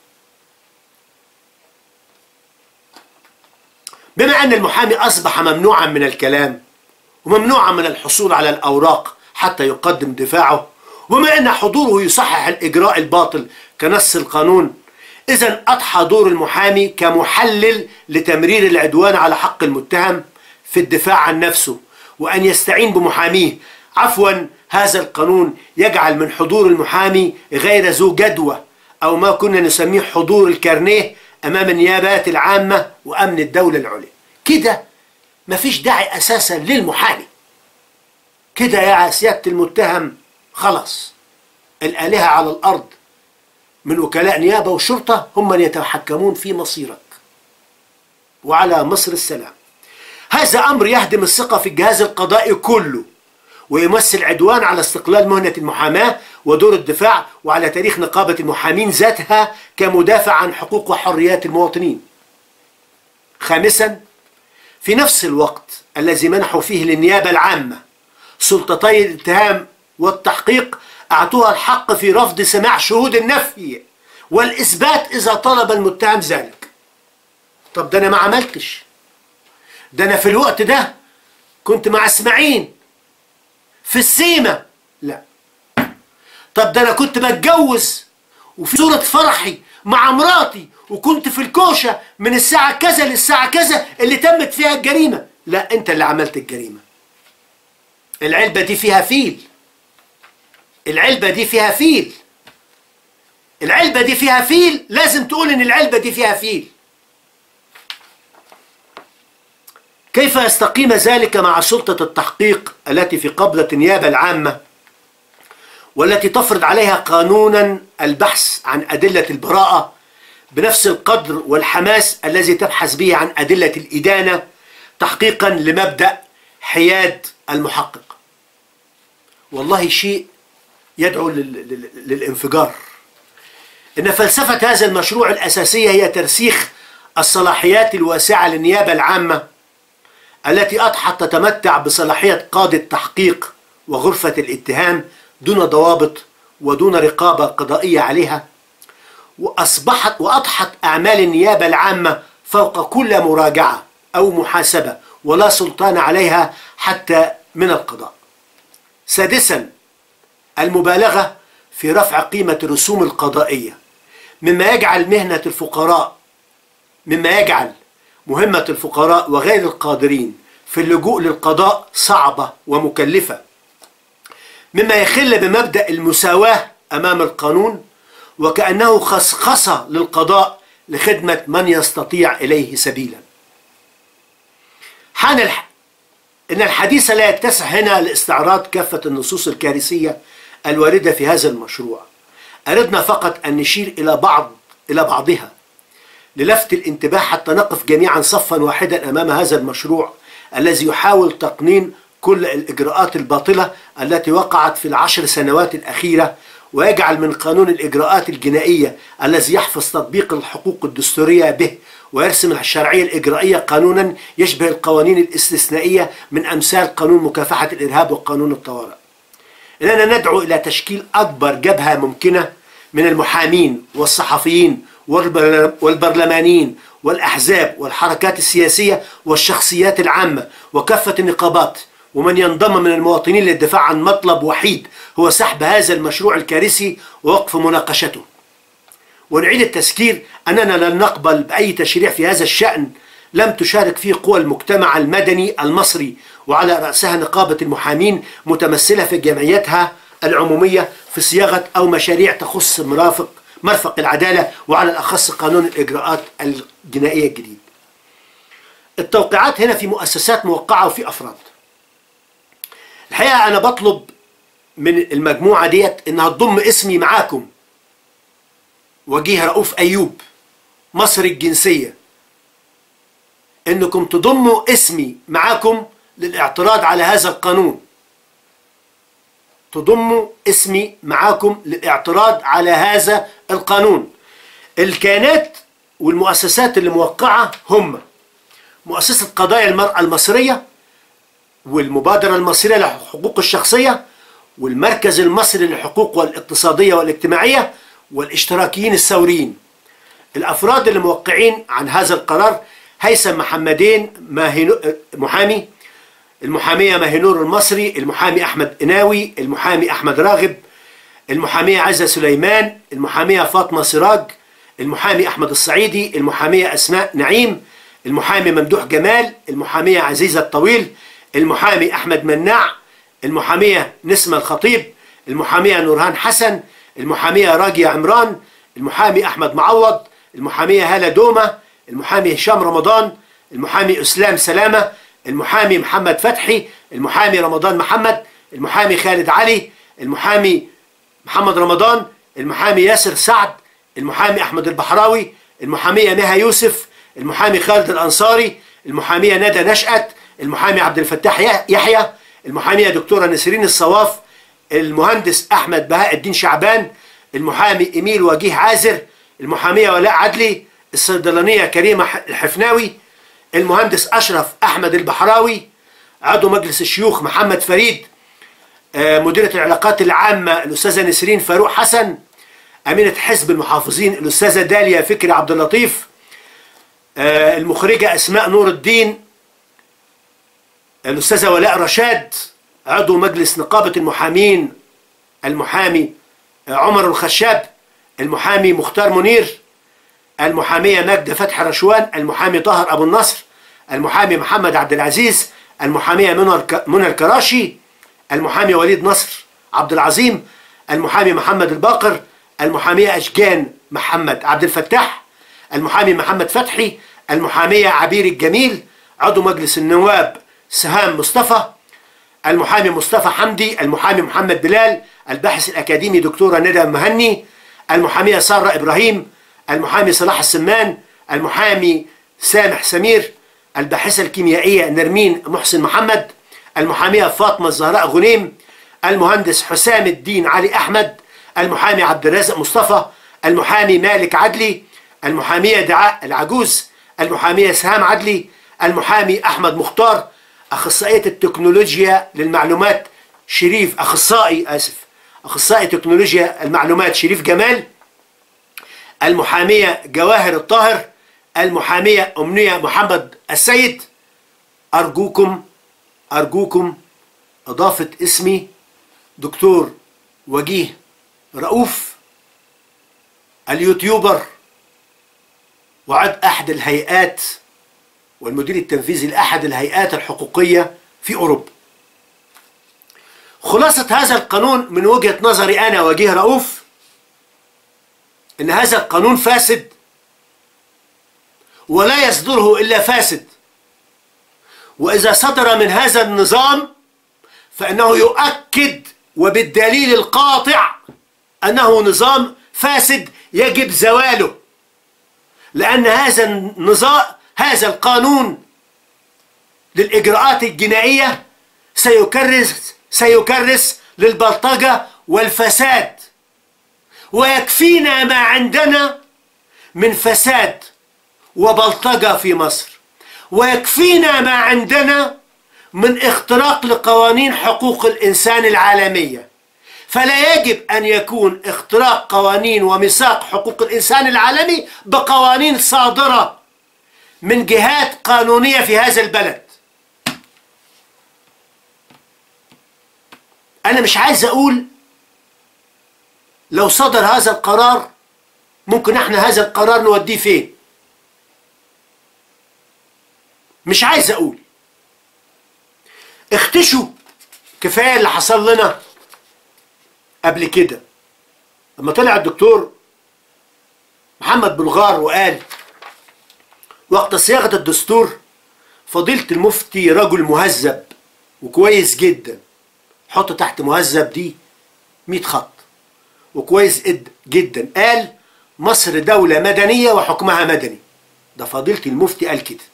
بما ان المحامي اصبح ممنوعا من الكلام وممنوعا من الحصول على الاوراق حتى يقدم دفاعه وبما ان حضوره يصحح الاجراء الباطل كنص القانون إذا أضحى دور المحامي كمحلل لتمرير العدوان على حق المتهم في الدفاع عن نفسه وأن يستعين بمحاميه عفوا هذا القانون يجعل من حضور المحامي غير ذو جدوى أو ما كنا نسميه حضور الكارنيه أمام النيابات العامة وأمن الدولة العليا كده مفيش داعي أساسا للمحامي كده يا سيادة المتهم خلاص الآلهة على الأرض من وكلاء نيابة وشرطة هم من يتحكمون في مصيرك وعلى مصر السلام هذا أمر يهدم الثقة في الجهاز القضائي كله ويمثل عدوان على استقلال مهنة المحاماة ودور الدفاع وعلى تاريخ نقابة المحامين ذاتها كمدافع عن حقوق وحريات المواطنين خامسا في نفس الوقت الذي منحوا فيه للنيابة العامة سلطتي الاتهام والتحقيق أعطوها الحق في رفض سماع شهود النفي والإثبات إذا طلب المتهم ذلك طب ده أنا ما عملتش ده أنا في الوقت ده كنت مع اسماعيل في السيمة لا طب ده أنا كنت بتجوز وفي صورة فرحي مع مراتي وكنت في الكوشة من الساعة كذا للساعة كذا اللي تمت فيها الجريمة لا أنت اللي عملت الجريمة العلبة دي فيها فيل العلبة دي فيها فيل العلبة دي فيها فيل لازم تقول ان العلبة دي فيها فيل كيف يستقيم ذلك مع سلطة التحقيق التي في قبضة النيابة العامة والتي تفرض عليها قانونا البحث عن أدلة البراءة بنفس القدر والحماس الذي تبحث به عن أدلة الإدانة تحقيقا لمبدأ حياد المحقق والله شيء يدعو للانفجار إن فلسفة هذا المشروع الأساسية هي ترسيخ الصلاحيات الواسعة للنيابة العامة التي أضحت تتمتع بصلاحية قاضي التحقيق وغرفة الاتهام دون ضوابط ودون رقابة قضائية عليها وأصبحت وأضحت أعمال النيابة العامة فوق كل مراجعة أو محاسبة ولا سلطان عليها حتى من القضاء سادسا المبالغة في رفع قيمة الرسوم القضائية مما يجعل مهنة الفقراء مما يجعل مهمة الفقراء وغير القادرين في اللجوء للقضاء صعبة ومكلفة مما يخل بمبدأ المساواة أمام القانون وكأنه خصخصة للقضاء لخدمة من يستطيع إليه سبيلا حان الح... إن الحديث لا يتسع هنا لاستعراض كافة النصوص الكارثية الواردة في هذا المشروع أردنا فقط أن نشير إلى بعض إلى بعضها للفت الانتباه حتى نقف جميعا صفا واحدا أمام هذا المشروع الذي يحاول تقنين كل الإجراءات الباطلة التي وقعت في العشر سنوات الأخيرة ويجعل من قانون الإجراءات الجنائية الذي يحفظ تطبيق الحقوق الدستورية به ويرسم الشرعية الإجرائية قانونا يشبه القوانين الاستثنائية من أمثال قانون مكافحة الإرهاب وقانون الطوارئ إننا ندعو إلى تشكيل أكبر جبهة ممكنة من المحامين والصحفيين والبرلمانيين والأحزاب والحركات السياسية والشخصيات العامة وكافة النقابات ومن ينضم من المواطنين للدفاع عن مطلب وحيد هو سحب هذا المشروع الكارثي ووقف مناقشته ونعيد التذكير أننا لن نقبل بأي تشريع في هذا الشأن لم تشارك فيه قوى المجتمع المدني المصري وعلى رأسها نقابة المحامين متمثلة في جمعيتها العمومية في صياغة أو مشاريع تخص مرافق مرفق العدالة وعلى الأخص قانون الإجراءات الجنائية الجديد التوقيعات هنا في مؤسسات موقعة وفي أفراد الحقيقة أنا بطلب من المجموعة ديت إنها تضم اسمي معاكم وجيه رؤوف أيوب مصر الجنسية إنكم تضموا اسمي معاكم للاعتراض على هذا القانون تضموا اسمي معاكم للاعتراض على هذا القانون الكيانات والمؤسسات اللي موقعة هم مؤسسة قضايا المرأة المصرية والمبادرة المصرية للحقوق الشخصية والمركز المصري للحقوق والاقتصادية والاجتماعية والاشتراكيين الثوريين الأفراد اللي موقعين عن هذا القرار هيثم محمدين ماهنو محامي المحامية ماهنور المصري المحامي أحمد إناوي المحامي أحمد راغب المحامية عزة سليمان المحامية فاطمة سراج المحامي أحمد الصعيدي المحامية أسماء نعيم المحامي ممدوح جمال المحامية عزيزة الطويل المحامي أحمد مناع المحامية نسمة الخطيب المحامية نورهان حسن المحامية راجية عمران المحامي أحمد معوض المحامية هالة دومة المحامي هشام رمضان المحامي أسلام سلامة المحامي محمد فتحي المحامي رمضان محمد المحامي خالد علي المحامي محمد رمضان المحامي ياسر سعد المحامي أحمد البحراوي المحامية نهى يوسف المحامي خالد الأنصاري المحامية ندى نشأت المحامي عبد الفتاح يحيى المحامية دكتورة نسرين الصواف المهندس أحمد بهاء الدين شعبان المحامي إيميل وجيه عازر المحامية ولاء عدلي الصيدلانية كريمة الحفناوي المهندس أشرف أحمد البحراوي عضو مجلس الشيوخ محمد فريد مديرة العلاقات العامة الأستاذة نسرين فاروق حسن أمينة حزب المحافظين الأستاذة داليا فكري عبد اللطيف المخرجة أسماء نور الدين الأستاذة ولاء رشاد عضو مجلس نقابة المحامين المحامي عمر الخشاب المحامي مختار منير المحامية ماجدة فتحي رشوان المحامي طاهر أبو النصر المحامي محمد عبد العزيز المحامية منى الكراشي المحامي وليد نصر عبد العظيم المحامي محمد الباقر المحامية أشجان محمد عبد الفتاح المحامي محمد فتحي المحامية عبير الجميل عضو مجلس النواب سهام مصطفى المحامي مصطفى حمدي المحامي محمد بلال الباحث الأكاديمي دكتورة ندى مهني المحامية سارة إبراهيم المحامي صلاح السمان المحامي سامح سمير الباحثة الكيميائية نرمين محسن محمد المحامية فاطمة الزهراء غنيم المهندس حسام الدين علي أحمد المحامي عبد الرازق مصطفى المحامي مالك عدلي المحامية دعاء العجوز المحامية سهام عدلي المحامي أحمد مختار أخصائية التكنولوجيا للمعلومات شريف أخصائي آسف أخصائي تكنولوجيا المعلومات شريف جمال المحامية جواهر الطاهر المحامية أمنية محمد السيد أرجوكم أرجوكم إضافة اسمي دكتور وجيه رؤوف اليوتيوبر وعد أحد الهيئات والمدير التنفيذي لأحد الهيئات الحقوقية في أوروبا خلاصة هذا القانون من وجهة نظري أنا وجيه رؤوف إن هذا القانون فاسد ولا يصدره إلا فاسد وإذا صدر من هذا النظام فإنه يؤكد وبالدليل القاطع أنه نظام فاسد يجب زواله لأن هذا النظام هذا القانون للإجراءات الجنائية سيكرس سيكرس للبلطجة والفساد ويكفينا ما عندنا من فساد وبلطجة في مصر ويكفينا ما عندنا من اختراق لقوانين حقوق الإنسان العالمية فلا يجب أن يكون اختراق قوانين وميثاق حقوق الإنسان العالمي بقوانين صادرة من جهات قانونية في هذا البلد أنا مش عايز أقول لو صدر هذا القرار ممكن احنا هذا القرار نوديه فين مش عايز اقول اختشوا كفايه اللي حصل لنا قبل كده لما طلع الدكتور محمد بلغار وقال وقت صياغه الدستور فضيله المفتي رجل مهذب وكويس جدا حط تحت مهذب دي 100 خط وكويس جدا قال مصر دولة مدنية وحكمها مدني ده فضيلة المفتي قال كده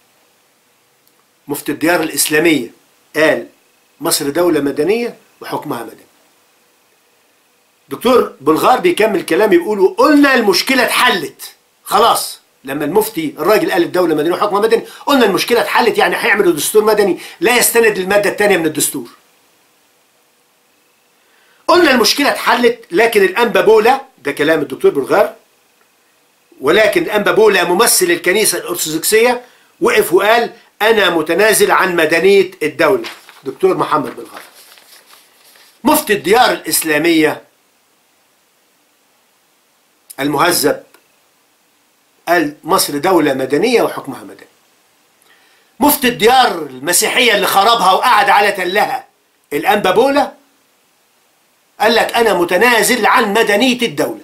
مفتي الديار الإسلامية قال مصر دولة مدنية وحكمها مدني دكتور بلغار بيكمل كلام يقول قلنا المشكلة اتحلت خلاص لما المفتي الراجل قال الدولة مدنية وحكمها مدني قلنا المشكلة اتحلت يعني هيعملوا دستور مدني لا يستند للمادة الثانية من الدستور قلنا المشكلة اتحلت لكن الأنبا بولا ده كلام الدكتور بلغار ولكن الأنبا بولا ممثل الكنيسة الأرثوذكسية وقف وقال أنا متنازل عن مدنية الدولة دكتور محمد بلغار مفتي الديار الإسلامية المهذب قال مصر دولة مدنية وحكمها مدني مفتي الديار المسيحية اللي خربها وقعد على تلها الأنبا بولا قال لك أنا متنازل عن مدنية الدولة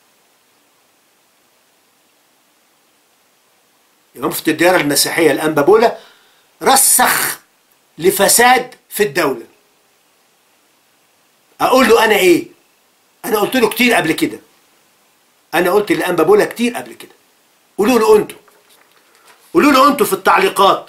يبقى مفتي الديار المسيحية الأنبا بولا رسخ لفساد في الدولة أقول له أنا إيه؟ أنا قلت له كتير قبل كده أنا قلت للأنبا بولا كتير قبل كده قولوا له أنتوا قولوا له أنتوا في التعليقات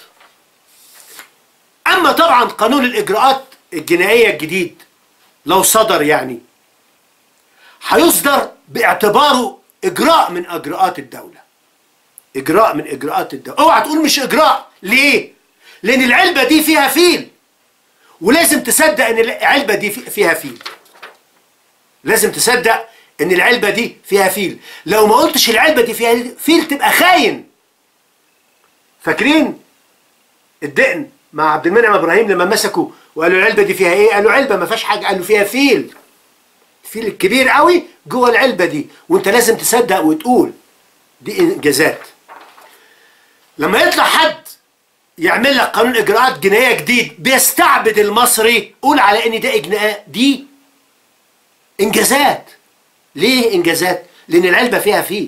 أما طبعا قانون الإجراءات الجنائية الجديد لو صدر يعني هيصدر باعتباره إجراء من إجراءات الدولة إجراء من إجراءات الدولة أوعى تقول مش إجراء ليه؟ لأن العلبة دي فيها فيل ولازم تصدق إن العلبة دي فيها فيل لازم تصدق إن العلبة دي فيها فيل لو ما قلتش العلبة دي فيها فيل تبقى خاين فاكرين الدقن مع عبد المنعم ابراهيم لما مسكوا وقالوا العلبه دي فيها ايه؟ قالوا علبه ما فيهاش حاجه قالوا فيها فيل. الفيل الكبير قوي جوه العلبه دي وانت لازم تصدق وتقول دي انجازات. لما يطلع حد يعمل لك قانون اجراءات جنائيه جديد بيستعبد المصري قول على ان ده اجناء دي انجازات. ليه انجازات؟ لان العلبه فيها فيل.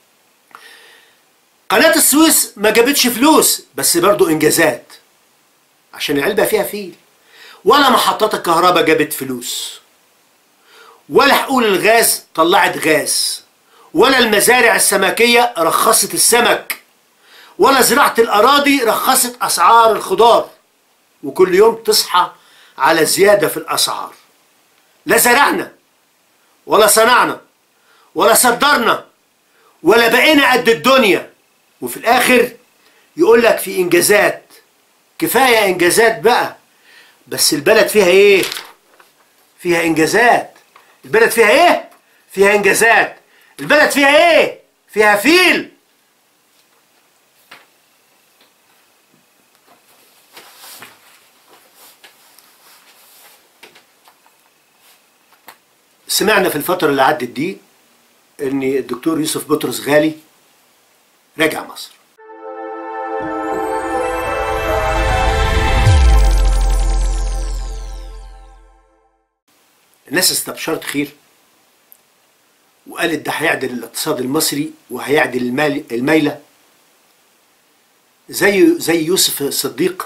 قناه السويس ما جابتش فلوس بس برضو انجازات. عشان العلبة فيها فيل ولا محطات الكهرباء جابت فلوس ولا حقول الغاز طلعت غاز ولا المزارع السمكية رخصت السمك ولا زراعة الأراضي رخصت أسعار الخضار وكل يوم تصحى على زيادة في الأسعار لا زرعنا ولا صنعنا ولا صدرنا ولا بقينا قد الدنيا وفي الآخر يقول لك في إنجازات كفاية إنجازات بقى بس البلد فيها إيه؟ فيها إنجازات البلد فيها إيه؟ فيها إنجازات البلد فيها إيه؟ فيها فيل سمعنا في الفترة اللي عدت دي إن الدكتور يوسف بطرس غالي رجع مصر الناس استبشرت خير وقالت ده هيعدل الاقتصاد المصري وهيعدل المال الميلة زي زي يوسف الصديق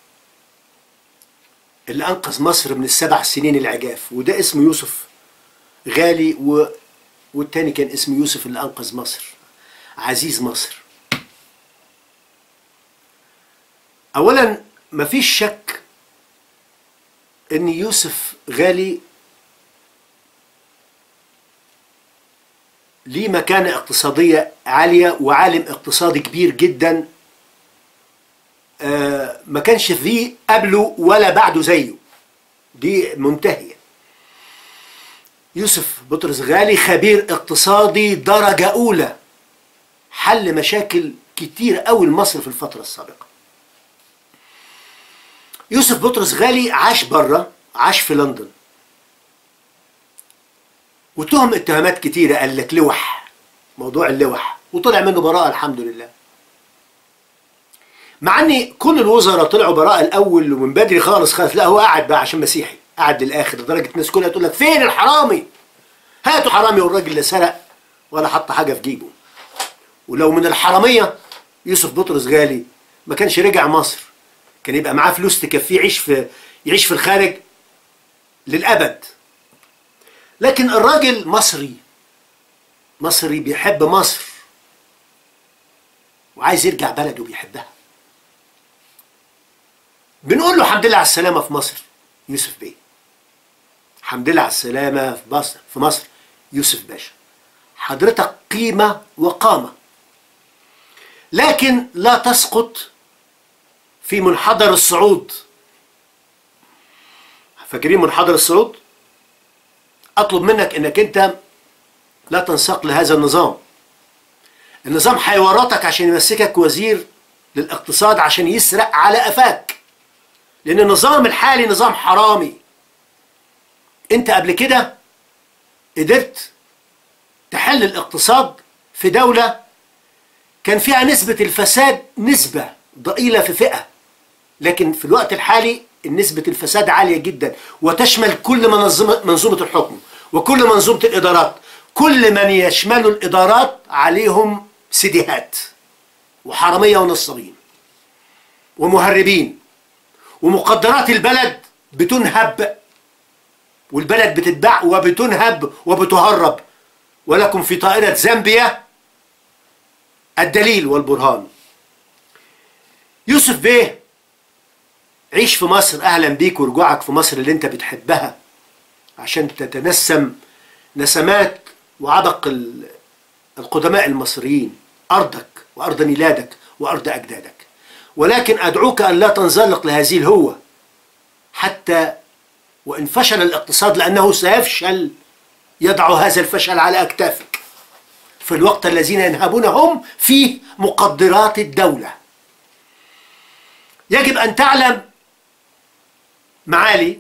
اللي أنقذ مصر من السبع سنين العجاف وده اسمه يوسف غالي و... والتاني كان اسمه يوسف اللي أنقذ مصر عزيز مصر أولا مفيش شك إن يوسف غالي ليه مكانة اقتصادية عالية وعالم اقتصادي كبير جدا آه ما كانش فيه قبله ولا بعده زيه دي منتهية يوسف بطرس غالي خبير اقتصادي درجة أولى حل مشاكل كتير قوي لمصر في الفترة السابقة يوسف بطرس غالي عاش بره عاش في لندن وتهم اتهامات كتيرة قال لك لوح موضوع اللوح وطلع منه براءة الحمد لله مع ان كل الوزراء طلعوا براءة الاول ومن بدري خالص خالص لا هو قاعد بقى عشان مسيحي قاعد للاخر لدرجه الناس كلها تقول لك فين الحرامي هاتوا حرامي والراجل لا سرق ولا حط حاجه في جيبه ولو من الحراميه يوسف بطرس غالي ما كانش رجع مصر كان يبقى معاه فلوس تكفيه يعيش في يعيش في الخارج للابد لكن الراجل مصري مصري بيحب مصر وعايز يرجع بلده بيحبها بنقول له الحمد لله على السلامه في مصر يوسف بيه الحمد لله على السلامه في مصر في مصر يوسف باشا حضرتك قيمه وقامه لكن لا تسقط في منحدر الصعود فاكرين منحدر الصعود اطلب منك انك انت لا تنساق لهذا النظام النظام هيورطك عشان يمسكك وزير للاقتصاد عشان يسرق على قفاك لان النظام الحالي نظام حرامي انت قبل كده قدرت تحل الاقتصاد في دولة كان فيها نسبة الفساد نسبة ضئيلة في فئة لكن في الوقت الحالي نسبة الفساد عالية جدا وتشمل كل منظمة منظومة الحكم وكل منظومة الإدارات كل من يشمل الإدارات عليهم سيديهات وحرامية ونصابين ومهربين ومقدرات البلد بتنهب والبلد بتتباع وبتنهب وبتهرب ولكم في طائرة زامبيا الدليل والبرهان يوسف بيه عيش في مصر اهلا بيك ورجوعك في مصر اللي انت بتحبها عشان تتنسم نسمات وعبق ال- القدماء المصريين ارضك وارض ميلادك وارض اجدادك ولكن ادعوك ان لا تنزلق لهذه الهوه حتى وان فشل الاقتصاد لانه سيفشل يضع هذا الفشل على اكتافك في الوقت الذين ينهبون هم فيه مقدرات الدوله يجب ان تعلم معالي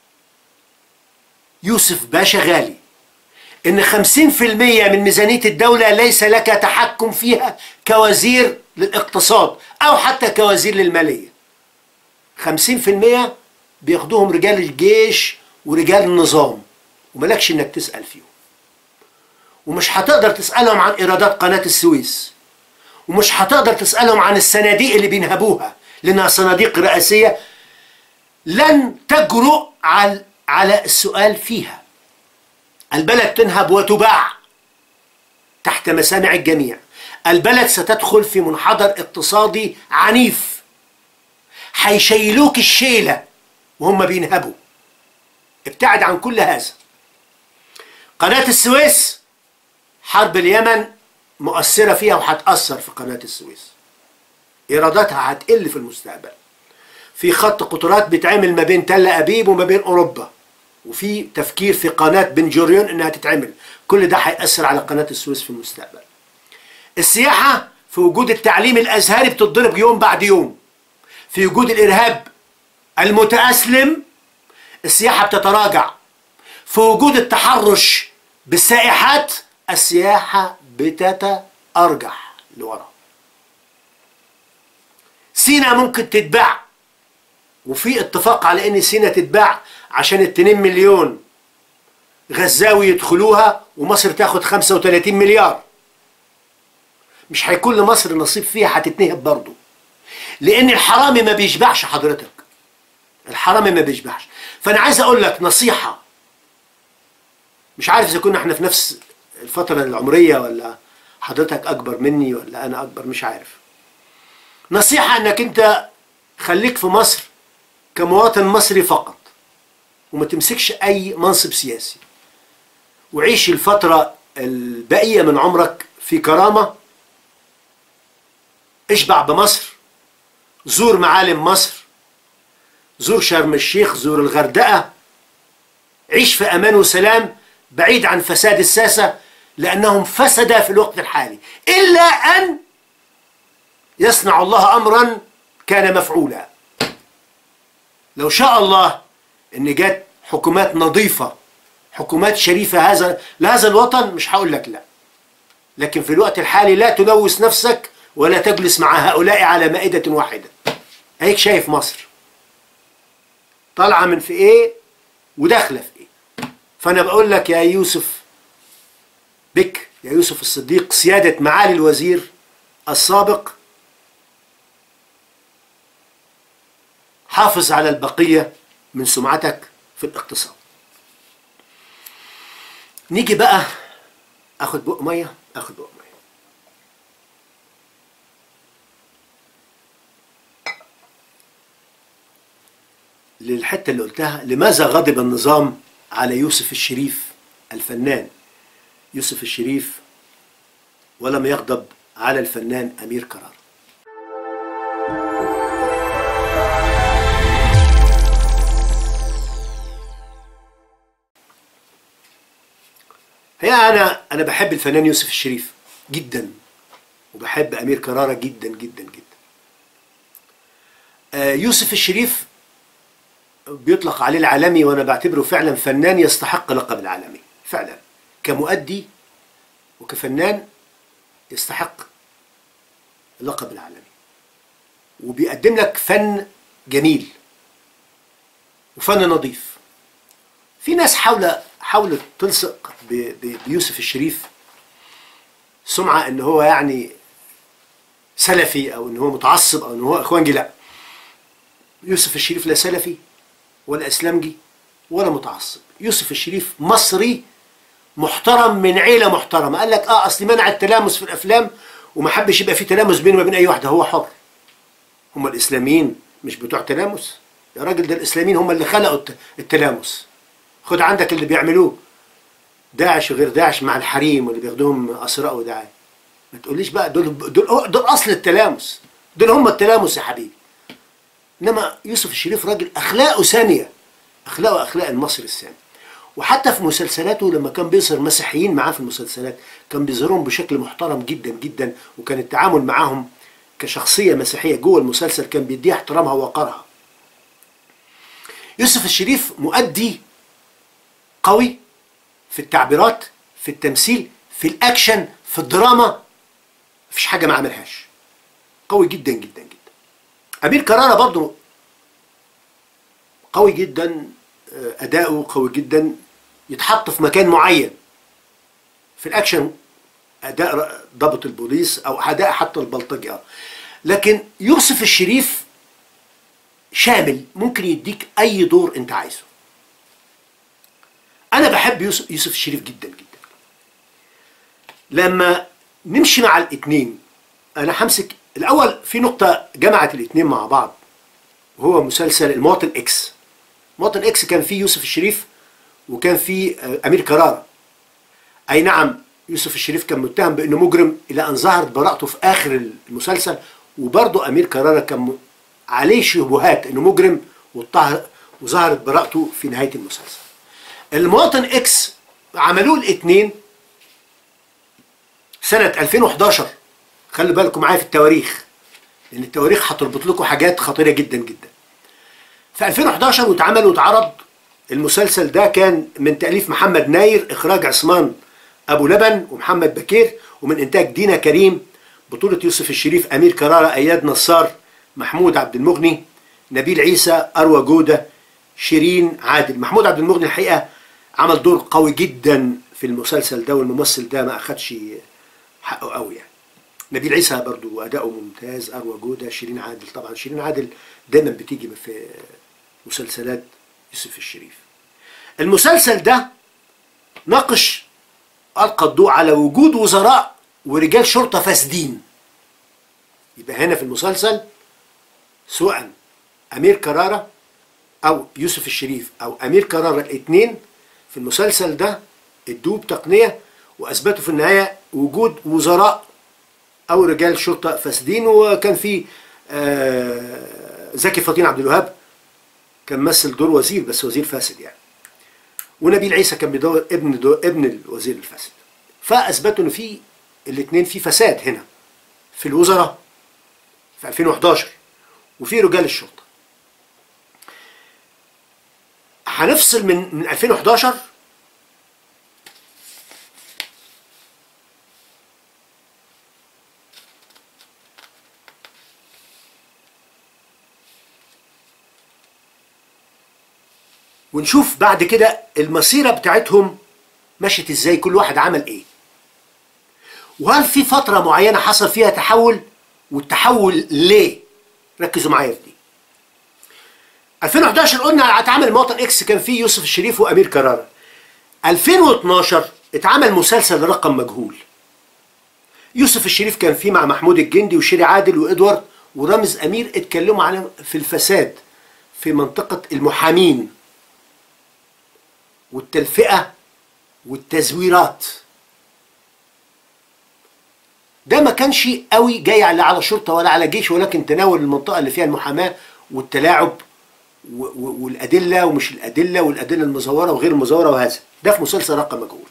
يوسف باشا غالي ان 50% من ميزانية الدولة ليس لك تحكم فيها كوزير للاقتصاد او حتى كوزير للمالية 50% بياخدوهم رجال الجيش ورجال النظام وملكش انك تسأل فيهم ومش هتقدر تسألهم عن ايرادات قناة السويس ومش هتقدر تسألهم عن الصناديق اللي بينهبوها لانها صناديق رئاسية لن تجرؤ على على السؤال فيها البلد تنهب وتباع تحت مسامع الجميع البلد ستدخل في منحدر اقتصادي عنيف هيشيلوك الشيلة وهم بينهبوا ابتعد عن كل هذا قناة السويس حرب اليمن مؤثرة فيها وهتأثر في قناة السويس إيراداتها هتقل في المستقبل في خط قطارات بيتعمل ما بين تل أبيب وما بين أوروبا وفي تفكير في قناة بن جوريون إنها تتعمل كل ده هيأثر على قناة السويس في المستقبل السياحة في وجود التعليم الأزهري بتتضرب يوم بعد يوم في وجود الإرهاب المتأسلم السياحة بتتراجع في وجود التحرش بالسائحات السياحة بتتأرجح لورا سينا ممكن تتباع وفي اتفاق على ان سينا تتباع عشان التنين مليون غزاوي يدخلوها ومصر تاخد 35 مليار مش هيكون لمصر نصيب فيها هتتنهب برضه لان الحرامي ما بيشبعش حضرتك الحرامي ما بيشبعش فانا عايز اقول لك نصيحه مش عارف اذا كنا احنا في نفس الفتره العمريه ولا حضرتك اكبر مني ولا انا اكبر مش عارف نصيحه انك انت خليك في مصر كمواطن مصري فقط وما تمسكش اي منصب سياسي وعيش الفتره الباقيه من عمرك في كرامه اشبع بمصر زور معالم مصر زور شرم الشيخ زور الغردقة عيش في أمان وسلام بعيد عن فساد الساسة لأنهم فسدا في الوقت الحالي إلا أن يصنع الله أمرا كان مفعولا لو شاء الله أن جت حكومات نظيفة حكومات شريفة هذا لهذا الوطن مش هقول لك لا لكن في الوقت الحالي لا تلوث نفسك ولا تجلس مع هؤلاء على مائدة واحدة هيك شايف مصر طالعة من في ايه وداخلة في ايه فانا بقول لك يا يوسف بك يا يوسف الصديق سيادة معالي الوزير السابق حافظ على البقية من سمعتك في الاقتصاد نيجي بقى اخد بق ميه اخد بق ميه للحته اللي قلتها لماذا غضب النظام على يوسف الشريف الفنان يوسف الشريف ولم يغضب على الفنان امير كرار هي انا انا بحب الفنان يوسف الشريف جدا وبحب امير كرارة جدا جدا جدا آه، يوسف الشريف بيطلق عليه العالمي وانا بعتبره فعلا فنان يستحق لقب العالمي فعلا كمؤدي وكفنان يستحق لقب العالمي وبيقدم لك فن جميل وفن نظيف في ناس حاولة حاولت تلصق ب- ب- بيوسف الشريف سمعة ان هو يعني سلفي او ان هو متعصب او ان هو اخوانجي لا يوسف الشريف لا سلفي ولا اسلامجي ولا متعصب يوسف الشريف مصري محترم من عيله محترمه قال لك اه اصل منع التلامس في الافلام وما حبش يبقى في تلامس بينه وبين اي واحده هو حر هم الاسلاميين مش بتوع تلامس يا راجل ده الاسلاميين هم اللي خلقوا الت- التلامس خد عندك اللي بيعملوه داعش وغير داعش مع الحريم واللي بياخدوهم اسراء ودعايه ما تقوليش بقى دول دول دول اصل التلامس دول هم التلامس يا حبيبي انما يوسف الشريف راجل اخلاقه ثانيه اخلاقه اخلاق المصري الثاني وحتى في مسلسلاته لما كان بيظهر مسيحيين معاه في المسلسلات كان بيظهرهم بشكل محترم جدا جدا وكان التعامل معاهم كشخصيه مسيحيه جوه المسلسل كان بيديها احترامها ووقارها يوسف الشريف مؤدي قوي في التعبيرات في التمثيل في الاكشن في الدراما مفيش حاجه ما عملهاش قوي جدا جدا جدا امير كرارة برضو قوي جدا آه، اداؤه قوي جدا يتحط في مكان معين في الاكشن اداء ر- ضابط البوليس او اداء حتى البلطجي آه. لكن يوسف الشريف شامل ممكن يديك اي دور انت عايزه انا بحب يوسف, يوسف الشريف جدا جدا لما نمشي مع الاثنين انا همسك الاول في نقطه جمعت الاثنين مع بعض وهو مسلسل المواطن اكس مواطن اكس كان فيه يوسف الشريف وكان فيه آه، امير كرارة اي نعم يوسف الشريف كان متهم بانه مجرم الى ان ظهرت براءته في اخر المسلسل وبرضه امير كرارة كان م- عليه شبهات انه مجرم واتطهر- وظهرت براءته في نهايه المسلسل المواطن اكس عملوه الاثنين سنة 2011 خلي بالكم معايا في التواريخ لأن التواريخ هتربط لكم حاجات خطيرة جدا جدا في 2011 واتعمل واتعرض المسلسل ده كان من تأليف محمد ناير إخراج عثمان أبو لبن ومحمد بكير ومن إنتاج دينا كريم بطولة يوسف الشريف أمير كرارة أياد نصار محمود عبد المغني نبيل عيسى أروى جودة شيرين عادل محمود عبد المغني الحقيقة عمل دور قوي جدا في المسلسل ده والممثل ده ما أخدش حقه قوي يعني نبيل عيسى برضو أداؤه ممتاز أروى جودة شيرين عادل طبعا شيرين عادل دايما بتيجي في مسلسلات يوسف الشريف المسلسل ده ناقش ألقى الضوء على وجود وزراء ورجال شرطة فاسدين يبقى هنا في المسلسل سواء أمير كرارة أو يوسف الشريف أو أمير كرارة الاثنين في المسلسل ده ادوه بتقنية وأثبتوا في النهاية وجود وزراء أو رجال شرطة فاسدين وكان في آه، زكي فطين عبد الوهاب كان مثل دور وزير بس وزير فاسد يعني ونبيل عيسى كان بيدور ابن دو ابن الوزير الفاسد فاثبتوا ان في الاثنين في فساد هنا في الوزراء في 2011 وفي رجال الشرطه هنفصل من من 2011 ونشوف بعد كده المسيرة بتاعتهم مشت ازاي كل واحد عمل ايه وهل في فترة معينة حصل فيها تحول والتحول ليه ركزوا معايا في دي 2011 قلنا اتعمل موطن اكس كان فيه يوسف الشريف وامير كرارة 2012 اتعمل مسلسل رقم مجهول يوسف الشريف كان فيه مع محمود الجندي وشيري عادل وادوارد ورامز امير اتكلموا عن في الفساد في منطقة المحامين والتلفئة والتزويرات ده ما كانش قوي جاي لا على شرطة ولا على جيش ولكن تناول المنطقة اللي فيها المحاماة والتلاعب و- و- والأدلة ومش الأدلة والأدلة المزورة وغير المزورة وهذا ده في مسلسل رقم مجهول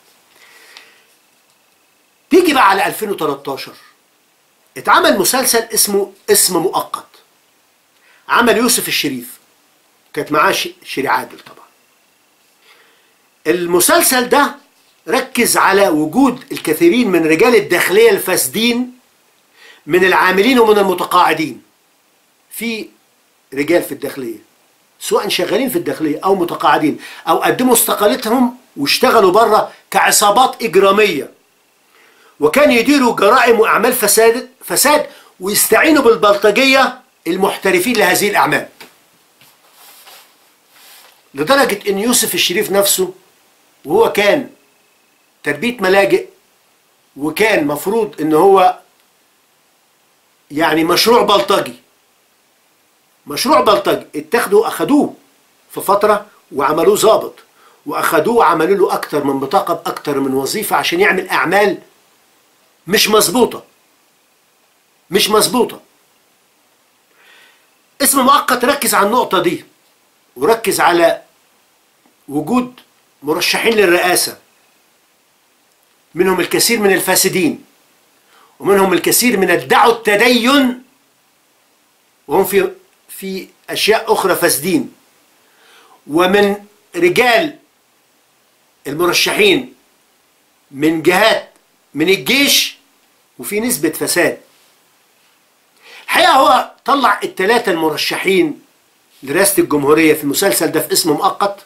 تيجي بقى على 2013 اتعمل مسلسل اسمه اسم مؤقت عمل يوسف الشريف كانت معاه ش- شيري عادل طبعا المسلسل ده ركز على وجود الكثيرين من رجال الداخلية الفاسدين من العاملين ومن المتقاعدين في رجال في الداخلية سواء شغالين في الداخلية أو متقاعدين أو قدموا استقالتهم واشتغلوا بره كعصابات إجرامية وكان يديروا جرائم وأعمال فساد فساد ويستعينوا بالبلطجية المحترفين لهذه الأعمال لدرجة إن يوسف الشريف نفسه وهو كان تربية ملاجئ وكان مفروض إن هو يعني مشروع بلطجي مشروع بلطجي اتخذوا أخدوه في فترة وعملوه ظابط وأخدوه وعملوا له أكتر من بطاقة بأكتر من وظيفة عشان يعمل أعمال مش مظبوطة مش مظبوطة اسم مؤقت ركز على النقطة دي وركز على وجود مرشحين للرئاسة منهم الكثير من الفاسدين ومنهم الكثير من ادعوا التدين وهم في في اشياء اخرى فاسدين ومن رجال المرشحين من جهات من الجيش وفي نسبة فساد الحقيقة هو طلع الثلاثة المرشحين لرئاسة الجمهورية في المسلسل ده في اسم مؤقت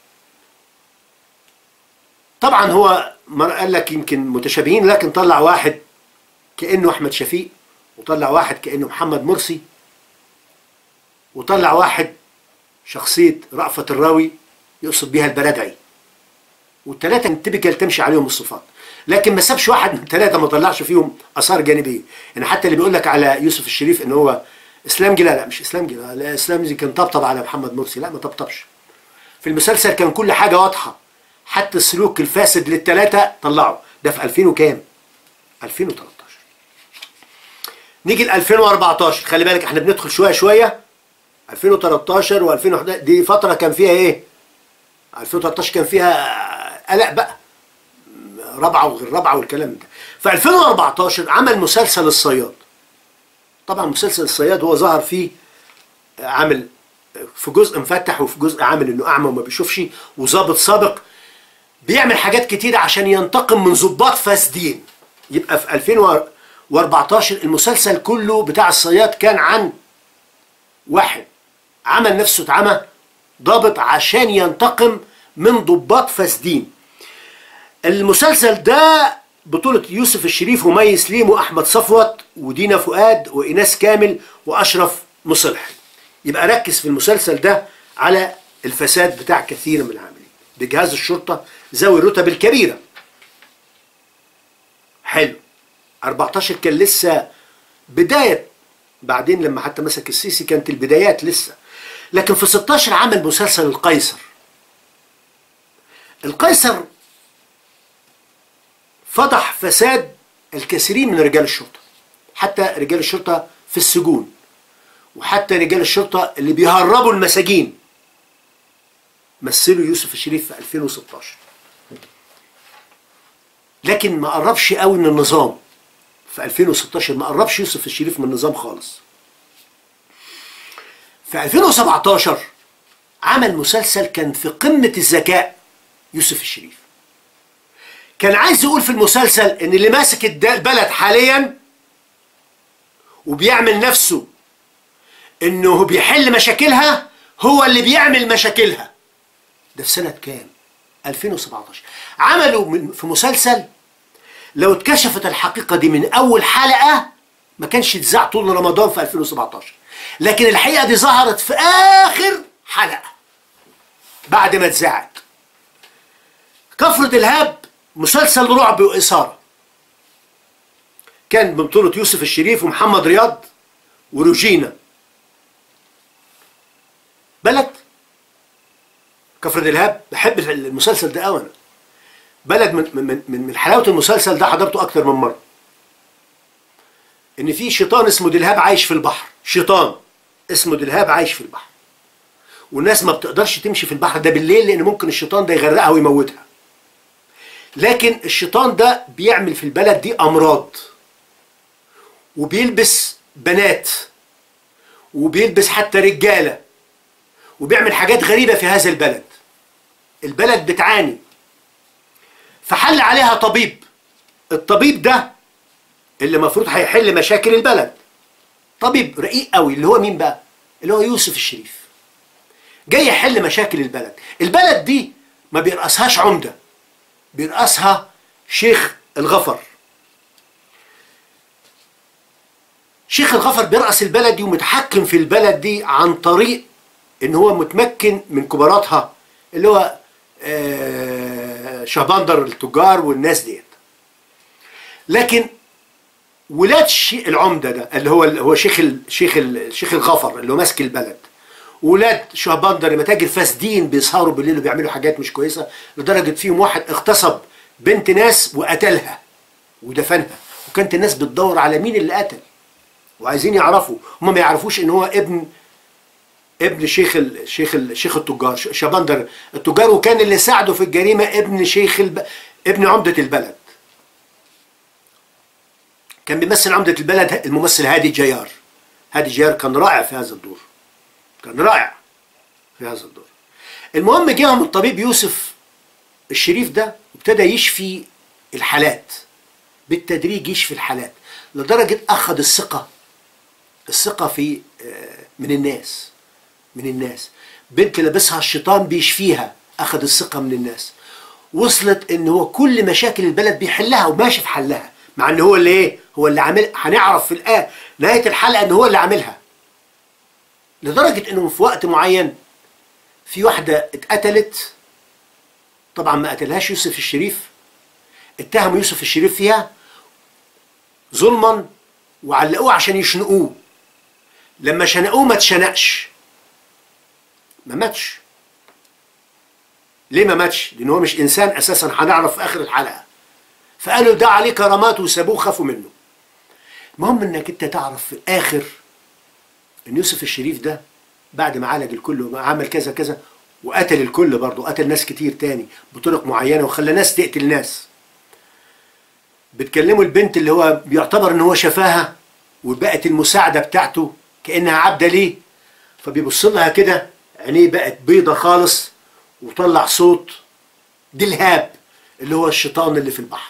طبعا هو مر- قال لك يمكن متشابهين لكن طلع واحد كأنه أحمد شفيق وطلع واحد كأنه محمد مرسي وطلع واحد شخصية رأفت الراوي يقصد بيها البرادعي والثلاثة تبكال تمشي عليهم الصفات لكن ما سابش واحد من الثلاثة ما طلعش فيهم آثار جانبية يعني حتى اللي بيقول لك على يوسف الشريف إن هو إسلامجي لا لا مش إسلامجي لا, لا إسلامجي كان طبطب على محمد مرسي لا ما طبطبش في المسلسل كان كل حاجة واضحة حتى السلوك الفاسد للثلاثة طلعوا ده في 2000 وكام 2013 نيجي ل 2014 خلي بالك احنا بندخل شوية شوية 2013 و2011 دي فترة كان فيها ايه 2013 كان فيها قلق بقى رابعة وغير رابعة والكلام ده في 2014 عمل مسلسل الصياد طبعا مسلسل الصياد هو ظهر فيه عامل في جزء مفتح وفي جزء عامل انه اعمى وما بيشوفش وظابط سابق بيعمل حاجات كتيرة عشان ينتقم من ضباط فاسدين يبقى في 2014 المسلسل كله بتاع الصياد كان عن واحد عمل نفسه اتعمى ضابط عشان ينتقم من ضباط فاسدين المسلسل ده بطولة يوسف الشريف ومي سليم وأحمد صفوت ودينا فؤاد وإيناس كامل وأشرف مصلح يبقى ركز في المسلسل ده على الفساد بتاع كثير من العاملين بجهاز الشرطة ذوي الرتب الكبيرة حلو 14 كان لسه بداية بعدين لما حتى مسك السيسي كانت البدايات لسه لكن في 16 عمل مسلسل القيصر القيصر فضح فساد الكثيرين من رجال الشرطة حتى رجال الشرطة في السجون وحتى رجال الشرطة اللي بيهربوا المساجين مثلوا يوسف الشريف في 2016 لكن ما قربش قوي من النظام في 2016 ما قربش يوسف الشريف من النظام خالص في 2017 عمل مسلسل كان في قمة الذكاء يوسف الشريف كان عايز يقول في المسلسل ان اللي ماسك الد- البلد حاليا وبيعمل نفسه انه بيحل مشاكلها هو اللي بيعمل مشاكلها ده في سنة كام 2017 عملوا من في مسلسل لو اتكشفت الحقيقة دي من أول حلقة ما كانش اتذاع طول رمضان في 2017 لكن الحقيقة دي ظهرت في آخر حلقة بعد ما اتذاعت كفرة الهاب مسلسل رعب وإثارة كان ببطولة يوسف الشريف ومحمد رياض وروجينا بلد كفر الهاب بحب المسلسل ده قوي انا بلد من من من من حلاوه المسلسل ده حضرته اكتر من مره ان في شيطان اسمه دلهاب عايش في البحر شيطان اسمه دلهاب عايش في البحر والناس ما بتقدرش تمشي في البحر ده بالليل لان ممكن الشيطان ده يغرقها ويموتها لكن الشيطان ده بيعمل في البلد دي امراض وبيلبس بنات وبيلبس حتى رجاله وبيعمل حاجات غريبه في هذا البلد البلد بتعاني فحل عليها طبيب الطبيب ده اللي المفروض هيحل مشاكل البلد طبيب رقيق قوي اللي هو مين بقى اللي هو يوسف الشريف جاي يحل مشاكل البلد البلد دي ما بيرأسهاش عمدة بيرأسها شيخ الغفر شيخ الغفر بيرأس البلد دي ومتحكم في البلد دي عن طريق ان هو متمكن من كباراتها اللي هو آه، شهبندر التجار والناس ديت لكن ولاد شي العمده ده اللي هو هو شيخ ال شيخ ال شيخ الغفر اللي هو ماسك البلد ولاد شهبندر متاجر فاسدين بيسهروا بالليل وبيعملوا حاجات مش كويسه لدرجه فيهم واحد اغتصب بنت ناس وقتلها ودفنها وكانت الناس بتدور على مين اللي قتل وعايزين يعرفوا هم ما يعرفوش ان هو ابن ابن شيخ ال... شيخ ال... شيخ التجار ش- شبندر التجار وكان اللي ساعده في الجريمه ابن شيخ الب... ابن عمده البلد كان بيمثل عمده البلد الممثل هادي جيار هادي جيار كان رائع في هذا الدور كان رائع في هذا الدور المهم جاهم الطبيب يوسف الشريف ده وابتدى يشفي الحالات بالتدريج يشفي الحالات لدرجه اخذ الثقه الثقه في آه، من الناس من الناس بنت لابسها الشيطان بيشفيها اخذ الثقه من الناس وصلت ان هو كل مشاكل البلد بيحلها وماشي في حلها مع ان هو اللي ايه هو اللي عامل هنعرف في الآن نهايه الحلقه ان هو اللي عاملها لدرجه انه في وقت معين في واحده اتقتلت طبعا ما قتلهاش يوسف الشريف اتهم يوسف الشريف فيها ظلما وعلقوه عشان يشنقوه لما شنقوه ما اتشنقش ما ماتش ليه ما ماتش؟ لان هو مش انسان اساسا هنعرف في اخر الحلقه فقالوا ده عليه كرامات وسابوه خافوا منه المهم انك انت تعرف في الاخر ان يوسف الشريف ده بعد ما عالج الكل وعمل كذا كذا وقتل الكل برضه قتل ناس كتير تاني بطرق معينه وخلى ناس تقتل ناس بتكلموا البنت اللي هو بيعتبر ان هو شفاها وبقت المساعده بتاعته كانها عبده ليه فبيبص لها كده عينيه بقت بيضه خالص وطلع صوت دلهاب اللي هو الشيطان اللي في البحر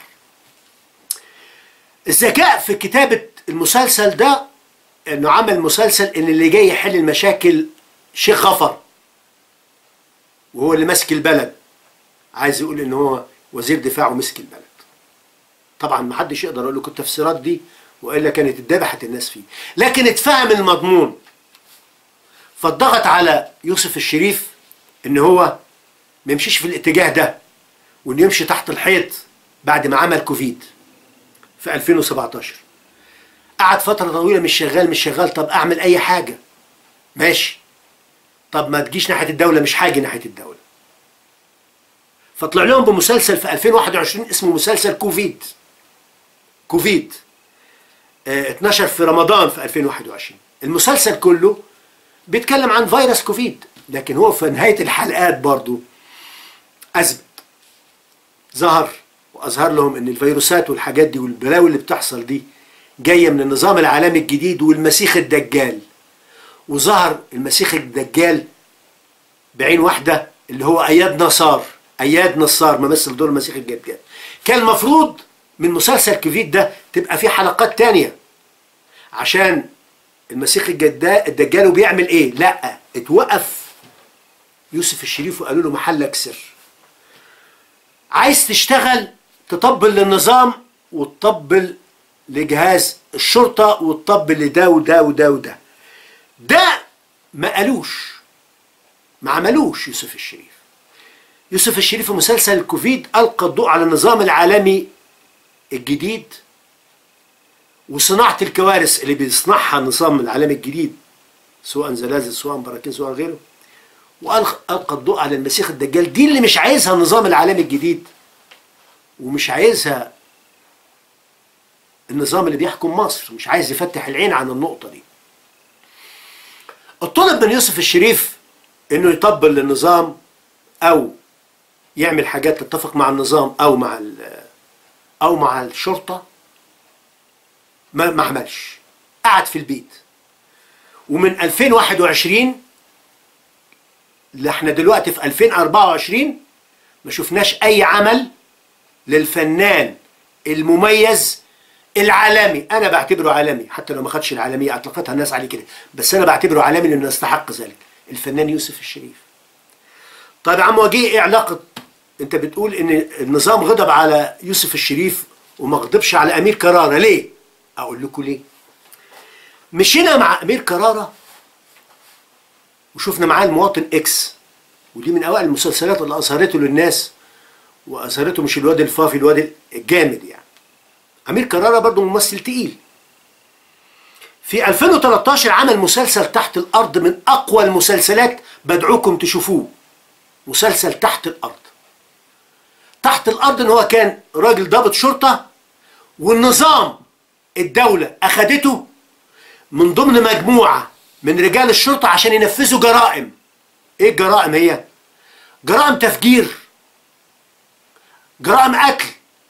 الذكاء في كتابة المسلسل ده انه عمل مسلسل ان اللي جاي يحل المشاكل شيخ غفر وهو اللي ماسك البلد عايز يقول ان هو وزير دفاع ومسك البلد طبعا ما حدش يقدر يقول لكم التفسيرات دي والا كانت اتذبحت الناس فيه لكن اتفهم المضمون فالضغط على يوسف الشريف ان هو ما يمشيش في الاتجاه ده وانه يمشي تحت الحيط بعد ما عمل كوفيد في 2017 قعد فترة طويلة مش شغال مش شغال طب اعمل اي حاجة ماشي طب ما تجيش ناحية الدولة مش حاجة ناحية الدولة فطلع لهم بمسلسل في 2021 اسمه مسلسل كوفيد كوفيد اه 12 في رمضان في 2021 المسلسل كله بيتكلم عن فيروس كوفيد لكن هو في نهاية الحلقات برضو أثبت ظهر وأظهر لهم أن الفيروسات والحاجات دي والبلاوي اللي بتحصل دي جاية من النظام العالمي الجديد والمسيخ الدجال وظهر المسيخ الدجال بعين واحدة اللي هو أياد نصار أياد نصار ممثل دور المسيخ الدجال كان المفروض من مسلسل كوفيد ده تبقى فيه حلقات تانية عشان المسيخ الدجال وبيعمل ايه لا اتوقف يوسف الشريف وقالوا له محلك سر عايز تشتغل تطبل للنظام وتطبل لجهاز الشرطة وتطبل لده وده وده وده ده ما قالوش ما عملوش يوسف الشريف يوسف الشريف في مسلسل الكوفيد ألقى الضوء على النظام العالمي الجديد وصناعة الكوارث اللي بيصنعها النظام العالمي الجديد سواء زلازل سواء براكين سواء غيره وألقى الضوء على المسيح الدجال دي اللي مش عايزها النظام العالمي الجديد ومش عايزها النظام اللي بيحكم مصر مش عايز يفتح العين عن النقطة دي الطلب من يوسف الشريف انه يطبل للنظام او يعمل حاجات تتفق مع النظام او مع او مع الشرطة ما ما عملش قعد في البيت ومن 2021 اللي احنا دلوقتي في 2024 ما شفناش اي عمل للفنان المميز العالمي انا بعتبره عالمي حتى لو ما خدش العالميه اطلقتها الناس عليه كده بس انا بعتبره عالمي لانه يستحق ذلك الفنان يوسف الشريف طيب يا عم وجيه ايه علاقه انت بتقول ان النظام غضب على يوسف الشريف وما غضبش على امير كرارة ليه اقول لكم ليه مشينا مع امير كرارة وشفنا معاه المواطن اكس ودي من اوائل المسلسلات اللي اظهرته للناس واظهرته مش الواد الفافي الواد الجامد يعني امير كرارة برضه ممثل تقيل في 2013 عمل مسلسل تحت الارض من اقوى المسلسلات بدعوكم تشوفوه مسلسل تحت الارض تحت الارض ان هو كان راجل ضابط شرطه والنظام الدوله اخدته من ضمن مجموعه من رجال الشرطه عشان ينفذوا جرائم ايه الجرائم هي جرائم تفجير جرائم قتل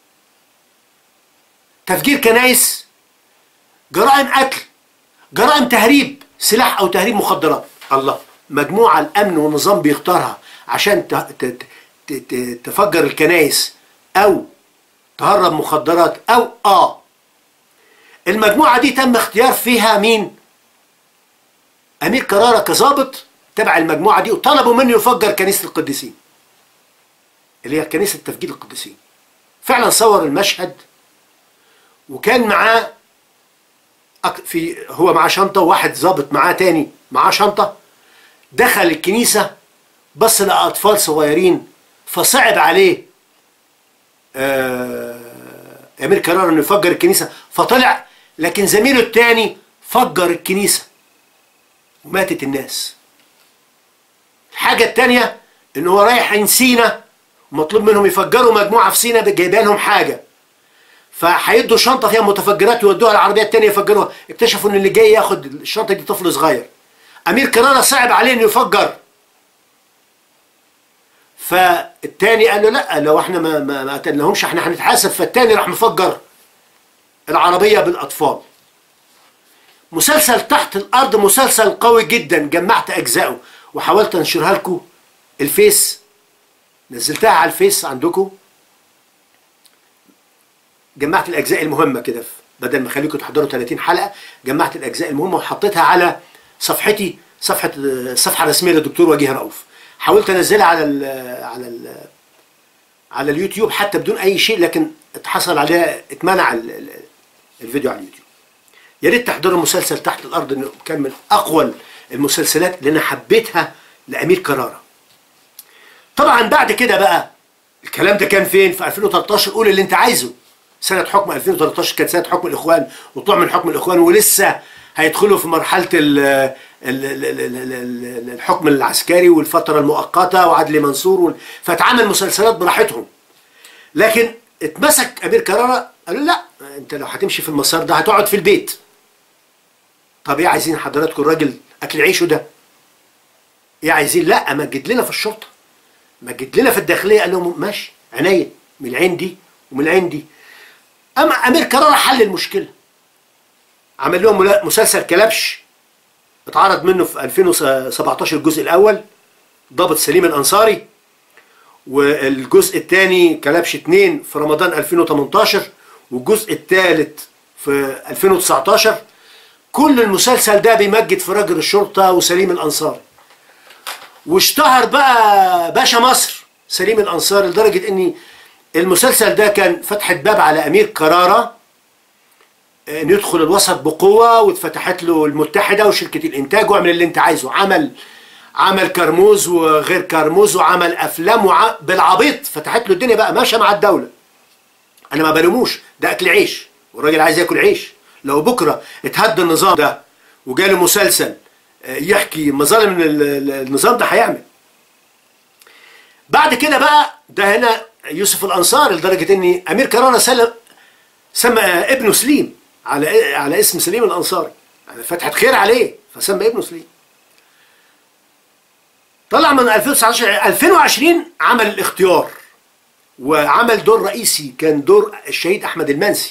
تفجير كنايس جرائم قتل جرائم تهريب سلاح او تهريب مخدرات الله مجموعه الامن والنظام بيختارها عشان تفجر الكنايس او تهرب مخدرات او اه المجموعه دي تم اختيار فيها مين امير كرارة كظابط تبع المجموعه دي وطلبوا منه يفجر كنيسه القديسين اللي هي كنيسه تفجير القديسين فعلا صور المشهد وكان معاه في هو معاه شنطه وواحد ظابط معاه تاني معاه شنطه دخل الكنيسه بص لقى اطفال صغيرين فصعب عليه آه امير كرارة انه يفجر الكنيسه فطلع لكن زميله التاني فجر الكنيسه وماتت الناس الحاجه التانيه ان هو رايح عين سينا ومطلوب منهم يفجروا مجموعه في سينا جايبه لهم حاجه فهيدوا شنطه فيها متفجرات يودوها العربيه التانيه يفجروها اكتشفوا ان اللي جاي ياخد الشنطه دي طفل صغير امير كرارة صعب عليه انه يفجر فالتاني قال له لا لو احنا ما ما, ما قتلناهمش احنا هنتحاسب فالتاني راح مفجر العربيه بالاطفال مسلسل تحت الارض مسلسل قوي جدا جمعت اجزائه وحاولت انشرها لكم الفيس نزلتها على الفيس عندكم جمعت الاجزاء المهمه كده بدل ما اخليكم تحضروا 30 حلقه جمعت الاجزاء المهمه وحطيتها على صفحتي صفحه الصفحه الرسميه للدكتور وجيه رؤوف حاولت انزلها على ال على ال على اليوتيوب حتى بدون اي شيء لكن اتحصل عليها اتمنع الفيديو على اليوتيوب يا ريت تحضروا مسلسل تحت الارض انه كان من اقوى المسلسلات اللي انا حبيتها لامير كرارة طبعا بعد كده بقى الكلام ده كان فين في 2013 قول اللي انت عايزه سنة حكم 2013 كانت سنة حكم الإخوان وطلع من حكم الإخوان ولسه هيدخلوا في مرحلة ال ال ال الحكم العسكري والفترة المؤقتة وعدلي منصور وال... فاتعمل مسلسلات براحتهم لكن اتمسك أمير كرارة قالوا لا أنت لو هتمشي في المسار ده هتقعد في البيت طب إيه عايزين حضراتكم الراجل أكل عيشه ده إيه عايزين لا مجد لنا في الشرطة مجد لنا في الداخلية قال لهم ماشي عينيا من العين دي ومن العين دي اما امير كرارة حل المشكله عمل لهم مسلسل كلبش اتعرض منه في 2017 الجزء الاول ضابط سليم الانصاري والجزء الثاني كلبش 2 في رمضان 2018 والجزء الثالث في 2019 كل المسلسل ده بيمجد في راجل الشرطه وسليم الانصاري واشتهر بقى باشا مصر سليم الانصاري لدرجه ان المسلسل ده كان فتحة باب على امير كرارة ان يدخل الوسط بقوه واتفتحت له المتحده وشركه الانتاج واعمل اللي انت عايزه عمل عمل كرموز وغير كرموز وعمل افلام وع... بالعبيط فتحت له الدنيا بقى ماشيه مع الدوله انا ما بلوموش ده اكل عيش والراجل عايز ياكل عيش لو بكره اتهد النظام ده وجاله مسلسل آه، يحكي مظالم ال- ال- النظام ده هيعمل بعد كده بقى ده هنا يوسف الانصاري لدرجه ان امير كرارة سلم سمى ابنه سليم على على اسم سليم الانصاري يعني فتحة خير عليه فسمى ابنه سليم طلع من 2019 2020 عمل الاختيار وعمل دور رئيسي كان دور الشهيد احمد المنسي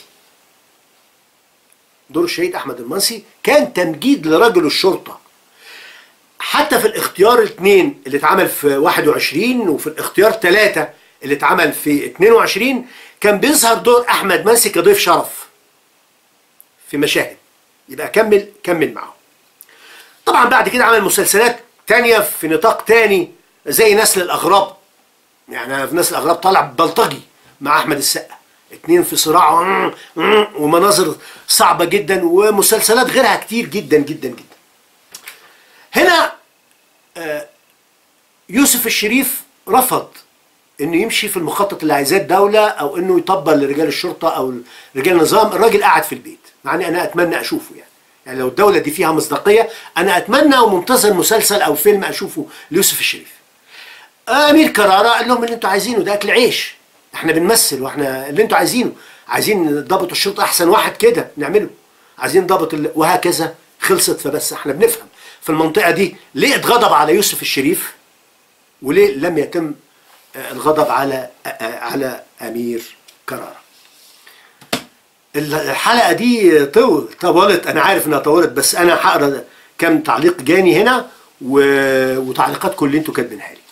دور الشهيد احمد المنسي كان تمجيد لرجل الشرطه حتى في الاختيار الاثنين اللي اتعمل في 21 وفي الاختيار ثلاثة اللي اتعمل في 22 كان بيظهر دور احمد منسي كضيف شرف في مشاهد يبقى كمل كمل معه طبعا بعد كده عمل مسلسلات تانية في نطاق تاني زي نسل الاغراب يعني في نسل الاغراب طالع بلطجي مع احمد السقا اتنين في صراع ومناظر صعبة جدا ومسلسلات غيرها كتير جدا جدا جدا هنا آه، يوسف الشريف رفض انه يمشي في المخطط اللي عايزاه الدوله او انه يطبل لرجال الشرطه او رجال النظام الراجل قاعد في البيت مع اني انا اتمنى اشوفه يعني يعني لو الدوله دي فيها مصداقيه انا اتمنى ومنتظر مسلسل او فيلم اشوفه ليوسف الشريف امير كرارة قال لهم اللي انتوا عايزينه ده اكل عيش احنا بنمثل واحنا اللي انتوا عايزينه عايزين ضابط الشرطه احسن واحد كده نعمله عايزين ضابط ال... وهكذا خلصت فبس احنا بنفهم في المنطقه دي ليه اتغضب على يوسف الشريف وليه لم يتم آه، الغضب على آه، آه، على امير كرارة الحلقه دي طول طولت انا عارف انها طولت بس انا هقرا كم تعليق جاني هنا و... وتعليقاتكم اللي انتوا كاتبينها لي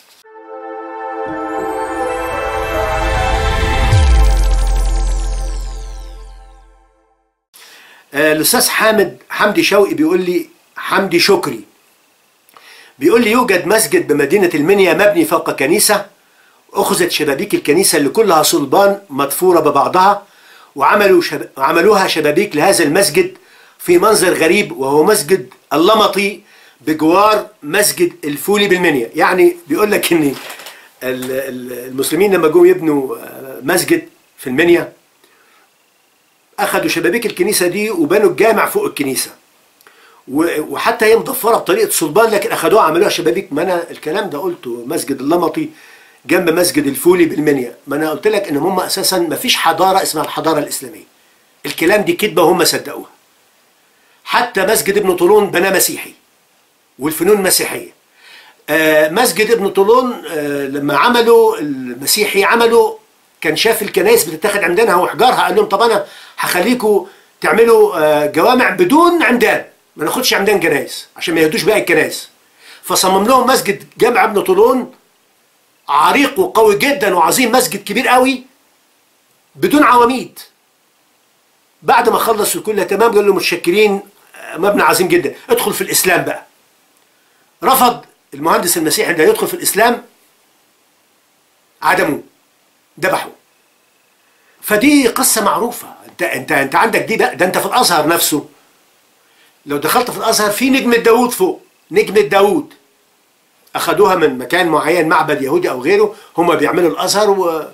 آه، الاستاذ حامد حمدي شوقي بيقول لي حمدي شكري بيقول لي يوجد مسجد بمدينة المنيا مبني فوق كنيسة أخذت شبابيك الكنيسة اللي كلها صلبان مدفورة ببعضها وعملوا شب... عملوها شبابيك لهذا المسجد في منظر غريب وهو مسجد اللمطي بجوار مسجد الفولي بالمنيا يعني بيقول لك ان ال- ال- المسلمين لما جم يبنوا آه، مسجد في المنيا اخذوا شبابيك الكنيسه دي وبنوا الجامع فوق الكنيسه و- وحتى هي مضفره بطريقه صلبان لكن اخذوها عملوها شبابيك ما انا الكلام ده قلته مسجد اللمطي جنب مسجد الفولي بالمنيا ما انا قلت لك ان هم اساسا ما فيش حضاره اسمها الحضاره الاسلاميه الكلام دي كذبه وهم صدقوها حتى مسجد ابن طولون بناه مسيحي والفنون مسيحيه آه، مسجد ابن طولون آه، لما عملوا المسيحي عملوا كان شاف الكنائس بتتاخد عمدانها وحجارها قال لهم طب انا هخليكم تعملوا آه، جوامع بدون عمدان ما ناخدش عمدان كنائس عشان ما يهدوش باقي الكنائس فصمم لهم مسجد جامع ابن طولون عريق وقوي جدا وعظيم مسجد كبير قوي بدون عواميد بعد ما خلص الكل تمام قال له متشكرين آه، مبنى عظيم جدا ادخل في الاسلام بقى رفض المهندس المسيحي ده يدخل في الاسلام عدموه ذبحوه فدي قصه معروفه انت انت انت عندك دي بقى ده انت في الازهر نفسه لو دخلت في الازهر في نجمه داوود فوق نجمه داوود اخذوها من مكان معين معبد يهودي او غيره هم بيعملوا الازهر و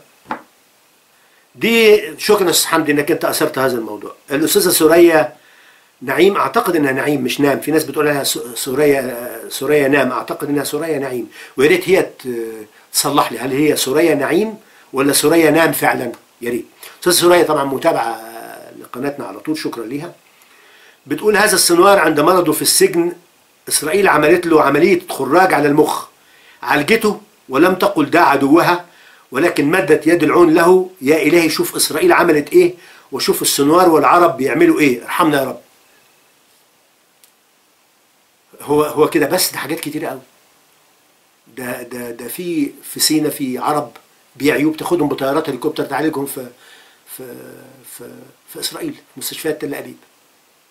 دي شكرا يا استاذ حمدي انك انت اثرت هذا الموضوع الاستاذه سوريا نعيم اعتقد انها نعيم مش نام في ناس بتقول لها س- سوريا سوريا نام اعتقد انها سوريا نعيم ويا ريت هي ت- تصلح لي هل هي سوريا نعيم ولا سوريا نام فعلا يا ريت استاذ سوريا طبعا متابعه لقناتنا على طول شكرا ليها بتقول هذا السنوار عند مرضه في السجن اسرائيل عملت له عمليه خراج على المخ عالجته ولم تقل ده عدوها ولكن مدت يد العون له يا الهي شوف اسرائيل عملت ايه وشوف السنوار والعرب بيعملوا ايه ارحمنا يا رب هو هو كده بس ده حاجات كتير قوي ده ده ده في في سينا في عرب بيعيوا بتاخدهم بطيارات هليكوبتر تعالجهم في في في في اسرائيل في مستشفيات تل ابيب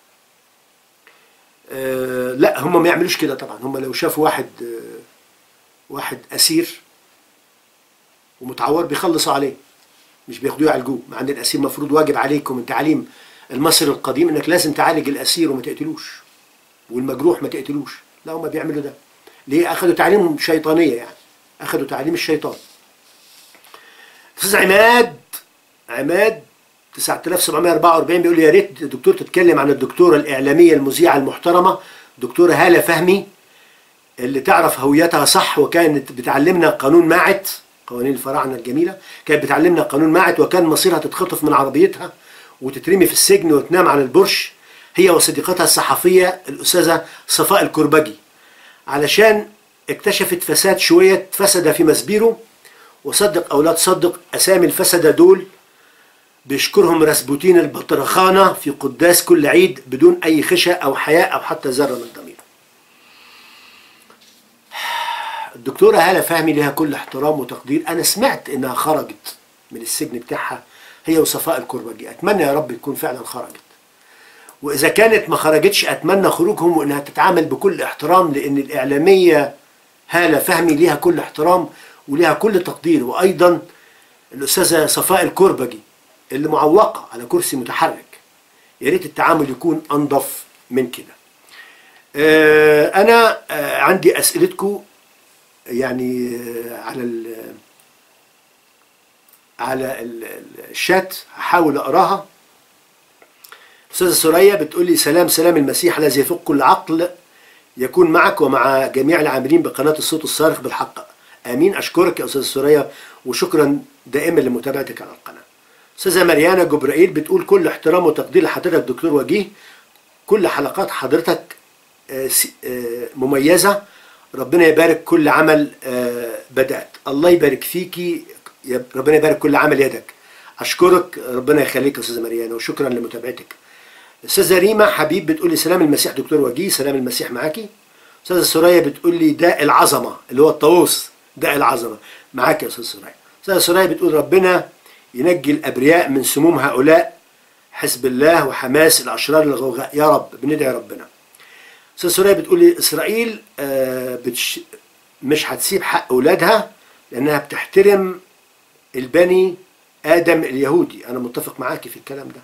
آه لا هم ما يعملوش كده طبعا هم لو شافوا واحد آه واحد اسير ومتعور بيخلصوا عليه مش بياخدوه يعالجوه مع ان الاسير مفروض واجب عليكم من تعليم المصري القديم انك لازم تعالج الاسير وما تقتلوش والمجروح ما تقتلوش لا هم بيعملوا ده ليه اخذوا تعليم شيطانيه يعني اخذوا تعليم الشيطان استاذ عماد عماد 9744 بيقول لي يا ريت دكتور تتكلم عن الدكتوره الاعلاميه المذيعه المحترمه دكتوره هاله فهمي اللي تعرف هويتها صح وكانت بتعلمنا قانون ماعت قوانين الفراعنه الجميله كانت بتعلمنا قانون ماعت وكان مصيرها تتخطف من عربيتها وتترمي في السجن وتنام على البرش هي وصديقتها الصحفيه الاستاذه صفاء الكربجي علشان اكتشفت فساد شويه فسد في مسبيرو وصدق او لا تصدق اسامي الفسده دول بيشكرهم رسبوتين البطرخانه في قداس كل عيد بدون اي خشى او حياء او حتى ذره من ضمير الدكتورة هالة فهمي لها كل احترام وتقدير أنا سمعت إنها خرجت من السجن بتاعها هي وصفاء الكربجي أتمنى يا رب تكون فعلا خرجت وإذا كانت ما خرجتش أتمنى خروجهم وإنها تتعامل بكل احترام لأن الإعلامية هالة فهمي ليها كل احترام وليها كل تقدير وأيضا الأستاذة صفاء الكربجي اللي معوقة على كرسي متحرك يا ريت التعامل يكون أنظف من كده آه، أنا آه، عندي أسئلتكم يعني آه، على ال على ال- ال- الشات هحاول اقراها استاذه سوريا بتقول لي سلام سلام المسيح الذي يفوق كل عقل يكون معك ومع جميع العاملين بقناه الصوت الصارخ بالحق امين اشكرك يا استاذه سوريا وشكرا دائما لمتابعتك على القناه استاذه مريانا جبرائيل بتقول كل احترام وتقدير لحضرتك دكتور وجيه كل حلقات حضرتك آه، س- آه، مميزة ربنا يبارك كل عمل آه، بدأت الله يبارك فيكي يا- ربنا يبارك كل عمل يدك أشكرك ربنا يخليك يا أستاذة مريانة وشكرا لمتابعتك أستاذة ريما حبيب بتقول لي سلام المسيح دكتور وجيه سلام المسيح معاكي أستاذة سوريا بتقول لي داء العظمة اللي هو الطاووس داء العظمة معاك يا أستاذة سوريا أستاذة سوريا بتقول ربنا ينجي الأبرياء من سموم هؤلاء حزب الله وحماس الأشرار الغوغاء يا رب بندعي ربنا استاذ سوريا بتقول لي اسرائيل آه، بتش... مش هتسيب حق اولادها لانها بتحترم البني ادم اليهودي انا متفق معاكي في الكلام ده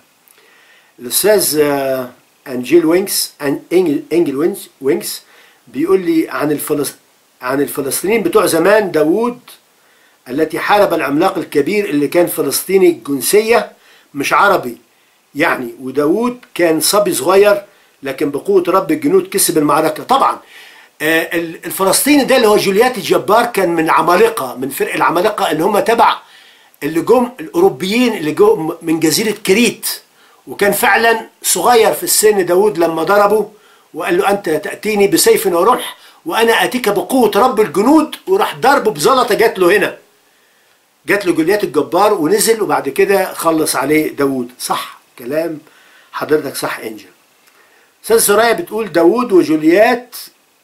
الاستاذ آه، انجيل وينكس أن- انجل انجل وينكس وينكس بيقول لي عن الفلس... عن الفلسطينيين بتوع زمان داوود التي حارب العملاق الكبير اللي كان فلسطيني الجنسية مش عربي يعني وداود كان صبي صغير لكن بقوة رب الجنود كسب المعركة طبعا آه، ال- الفلسطيني ده اللي هو جوليات الجبار كان من عمالقة من فرق العمالقة اللي هم تبع اللي جم الأوروبيين اللي جم من جزيرة كريت وكان فعلا صغير في السن داود لما ضربه وقال له أنت تأتيني بسيف ورمح وأنا أتيك بقوة رب الجنود وراح ضربه بزلطة جات له هنا جات له جوليات الجبار ونزل وبعد كده خلص عليه داوود صح كلام حضرتك صح انجل استاذ سرايا بتقول داوود وجوليات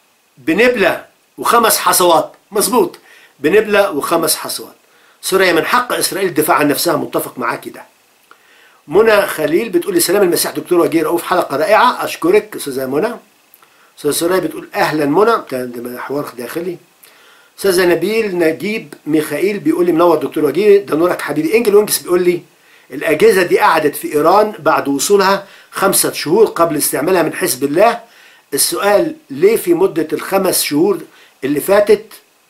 بنبلة وخمس حصوات مظبوط بنبلة وخمس حصوات سوريا من حق اسرائيل الدفاع عن نفسها متفق معاكي ده منى خليل بتقول لي سلام المسيح دكتور وجيه رؤوف حلقه رائعه اشكرك استاذه منى استاذه سوريا بتقول اهلا منى ده ده حوار داخلي استاذه نبيل نجيب ميخائيل بيقول لي منور دكتور وجيه ده نورك حبيبي انجل وينكس بيقول لي الاجهزه دي قعدت في ايران بعد وصولها خمسه شهور قبل استعمالها من حزب الله السؤال ليه في مده الخمس شهور اللي فاتت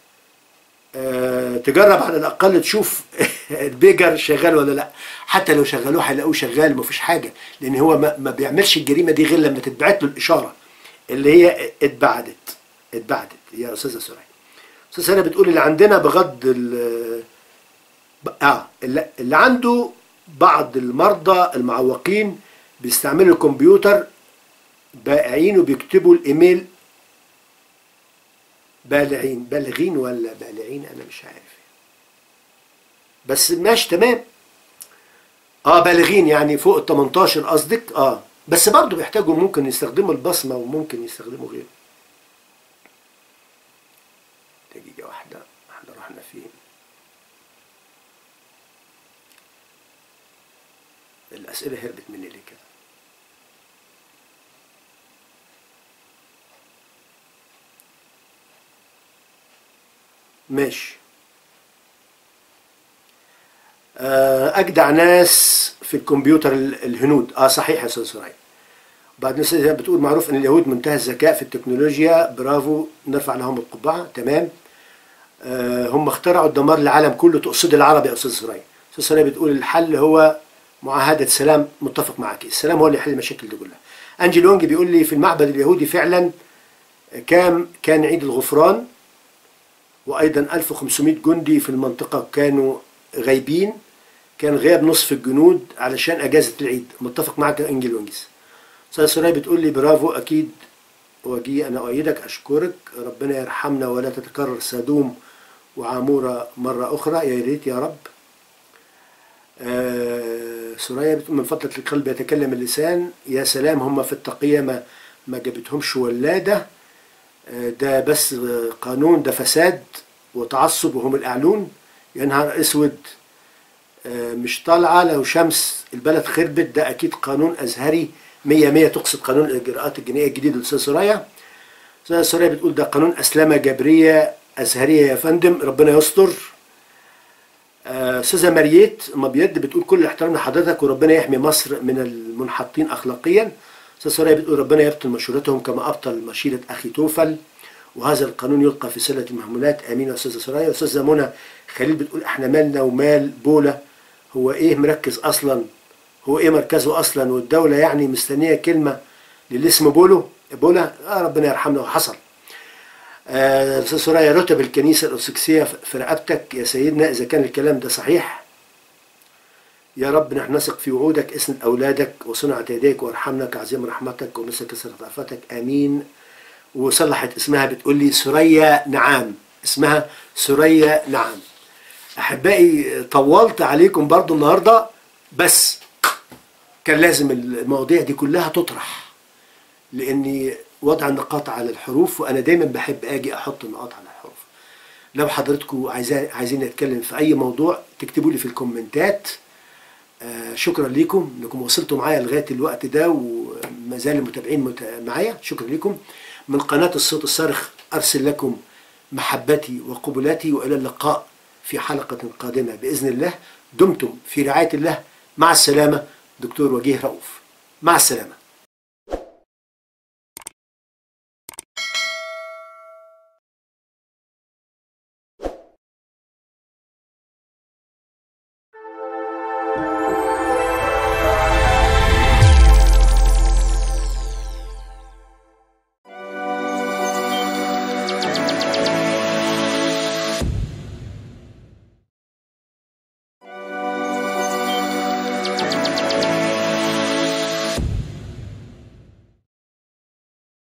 آه، تجرب على الاقل تشوف البيجر شغال ولا لا حتى لو شغلوه هيلاقوه شغال مفيش حاجه لان هو ما, ما بيعملش الجريمه دي غير لما تتبعت له الاشاره اللي هي اتبعدت اتبعدت يا استاذه سوريا استاذ سنة بتقول اللي عندنا بغض ال اه اللي اللي عنده بعض المرضى المعوقين بيستعملوا الكمبيوتر بائعين وبيكتبوا الايميل بالغين بالغين ولا بالغين انا مش عارف بس ماشي تمام اه بالغين يعني فوق ال 18 قصدك اه بس برضه بيحتاجوا ممكن يستخدموا البصمه وممكن يستخدموا غيره دقيقة واحدة احنا رحنا فين الأسئلة هربت مني ليه كده ماشي آه، اجدع ناس في الكمبيوتر ال- الهنود اه صحيح يا استاذ سرايا بعد ناس بتقول معروف ان اليهود منتهى الذكاء في التكنولوجيا برافو نرفع لهم القبعه تمام آه، هم اخترعوا الدمار للعالم كله تقصد العرب يا استاذ سرايا استاذ سرايا بتقول الحل هو معاهده سلام متفق معك السلام هو اللي يحل المشاكل دي كلها انجي لونج بيقول لي في المعبد اليهودي فعلا كان كان عيد الغفران وايضا 1500 جندي في المنطقه كانوا غايبين كان غياب نصف الجنود علشان اجازه العيد متفق معك يا انجي لونجز استاذ سراي بتقول لي برافو اكيد وجي انا اؤيدك اشكرك ربنا يرحمنا ولا تتكرر سدوم وعاموره مره اخرى يا ريت يا رب آه، سوريا بتقول من فضلك القلب يتكلم اللسان يا سلام هم في التقية ما ما جابتهمش ولادة آه، ده بس آه، قانون ده فساد وتعصب وهم الأعلون يا نهار أسود آه، مش طالعة لو شمس البلد خربت ده أكيد قانون أزهري مية مية تقصد قانون الإجراءات الجنائية الجديد للأستاذ سوريا أستاذ سوريا بتقول ده قانون أسلامة جبرية أزهرية يا فندم ربنا يستر آه، استاذه مريت مبيد بتقول كل احترام لحضرتك وربنا يحمي مصر من المنحطين اخلاقيا استاذ سوريا بتقول ربنا يبطل مشورتهم كما ابطل مشيره اخي توفل وهذا القانون يلقى في سله المهملات امين يا استاذه سوريا استاذه منى خليل بتقول احنا مالنا ومال بولا هو ايه مركز اصلا هو ايه مركزه اصلا والدوله يعني مستنيه كلمه للي اسمه بولو بولا آه ربنا يرحمنا وحصل آه، استاذ سوريا رتب الكنيسه الارثوذكسيه في رقبتك يا سيدنا اذا كان الكلام ده صحيح يا رب نحن نثق في وعودك اسند اولادك وصنعة يديك وارحمنا كعظيم رحمتك ومثل كثرة رأفتك امين وصلحت اسمها بتقول لي سوريا نعام اسمها سوريا نعم احبائي طولت عليكم برضو النهارده بس كان لازم المواضيع دي كلها تطرح لاني وضع النقاط على الحروف وانا دايما بحب اجي احط النقاط على الحروف لو حضرتكم عايزين عايزين نتكلم في اي موضوع تكتبوا لي في الكومنتات آه شكرا لكم انكم وصلتوا معايا لغايه الوقت ده وما زال المتابعين مت- معايا شكرا لكم من قناه الصوت الصارخ ارسل لكم محبتي وقبلاتي والى اللقاء في حلقه قادمه باذن الله دمتم في رعايه الله مع السلامه دكتور وجيه رؤوف مع السلامه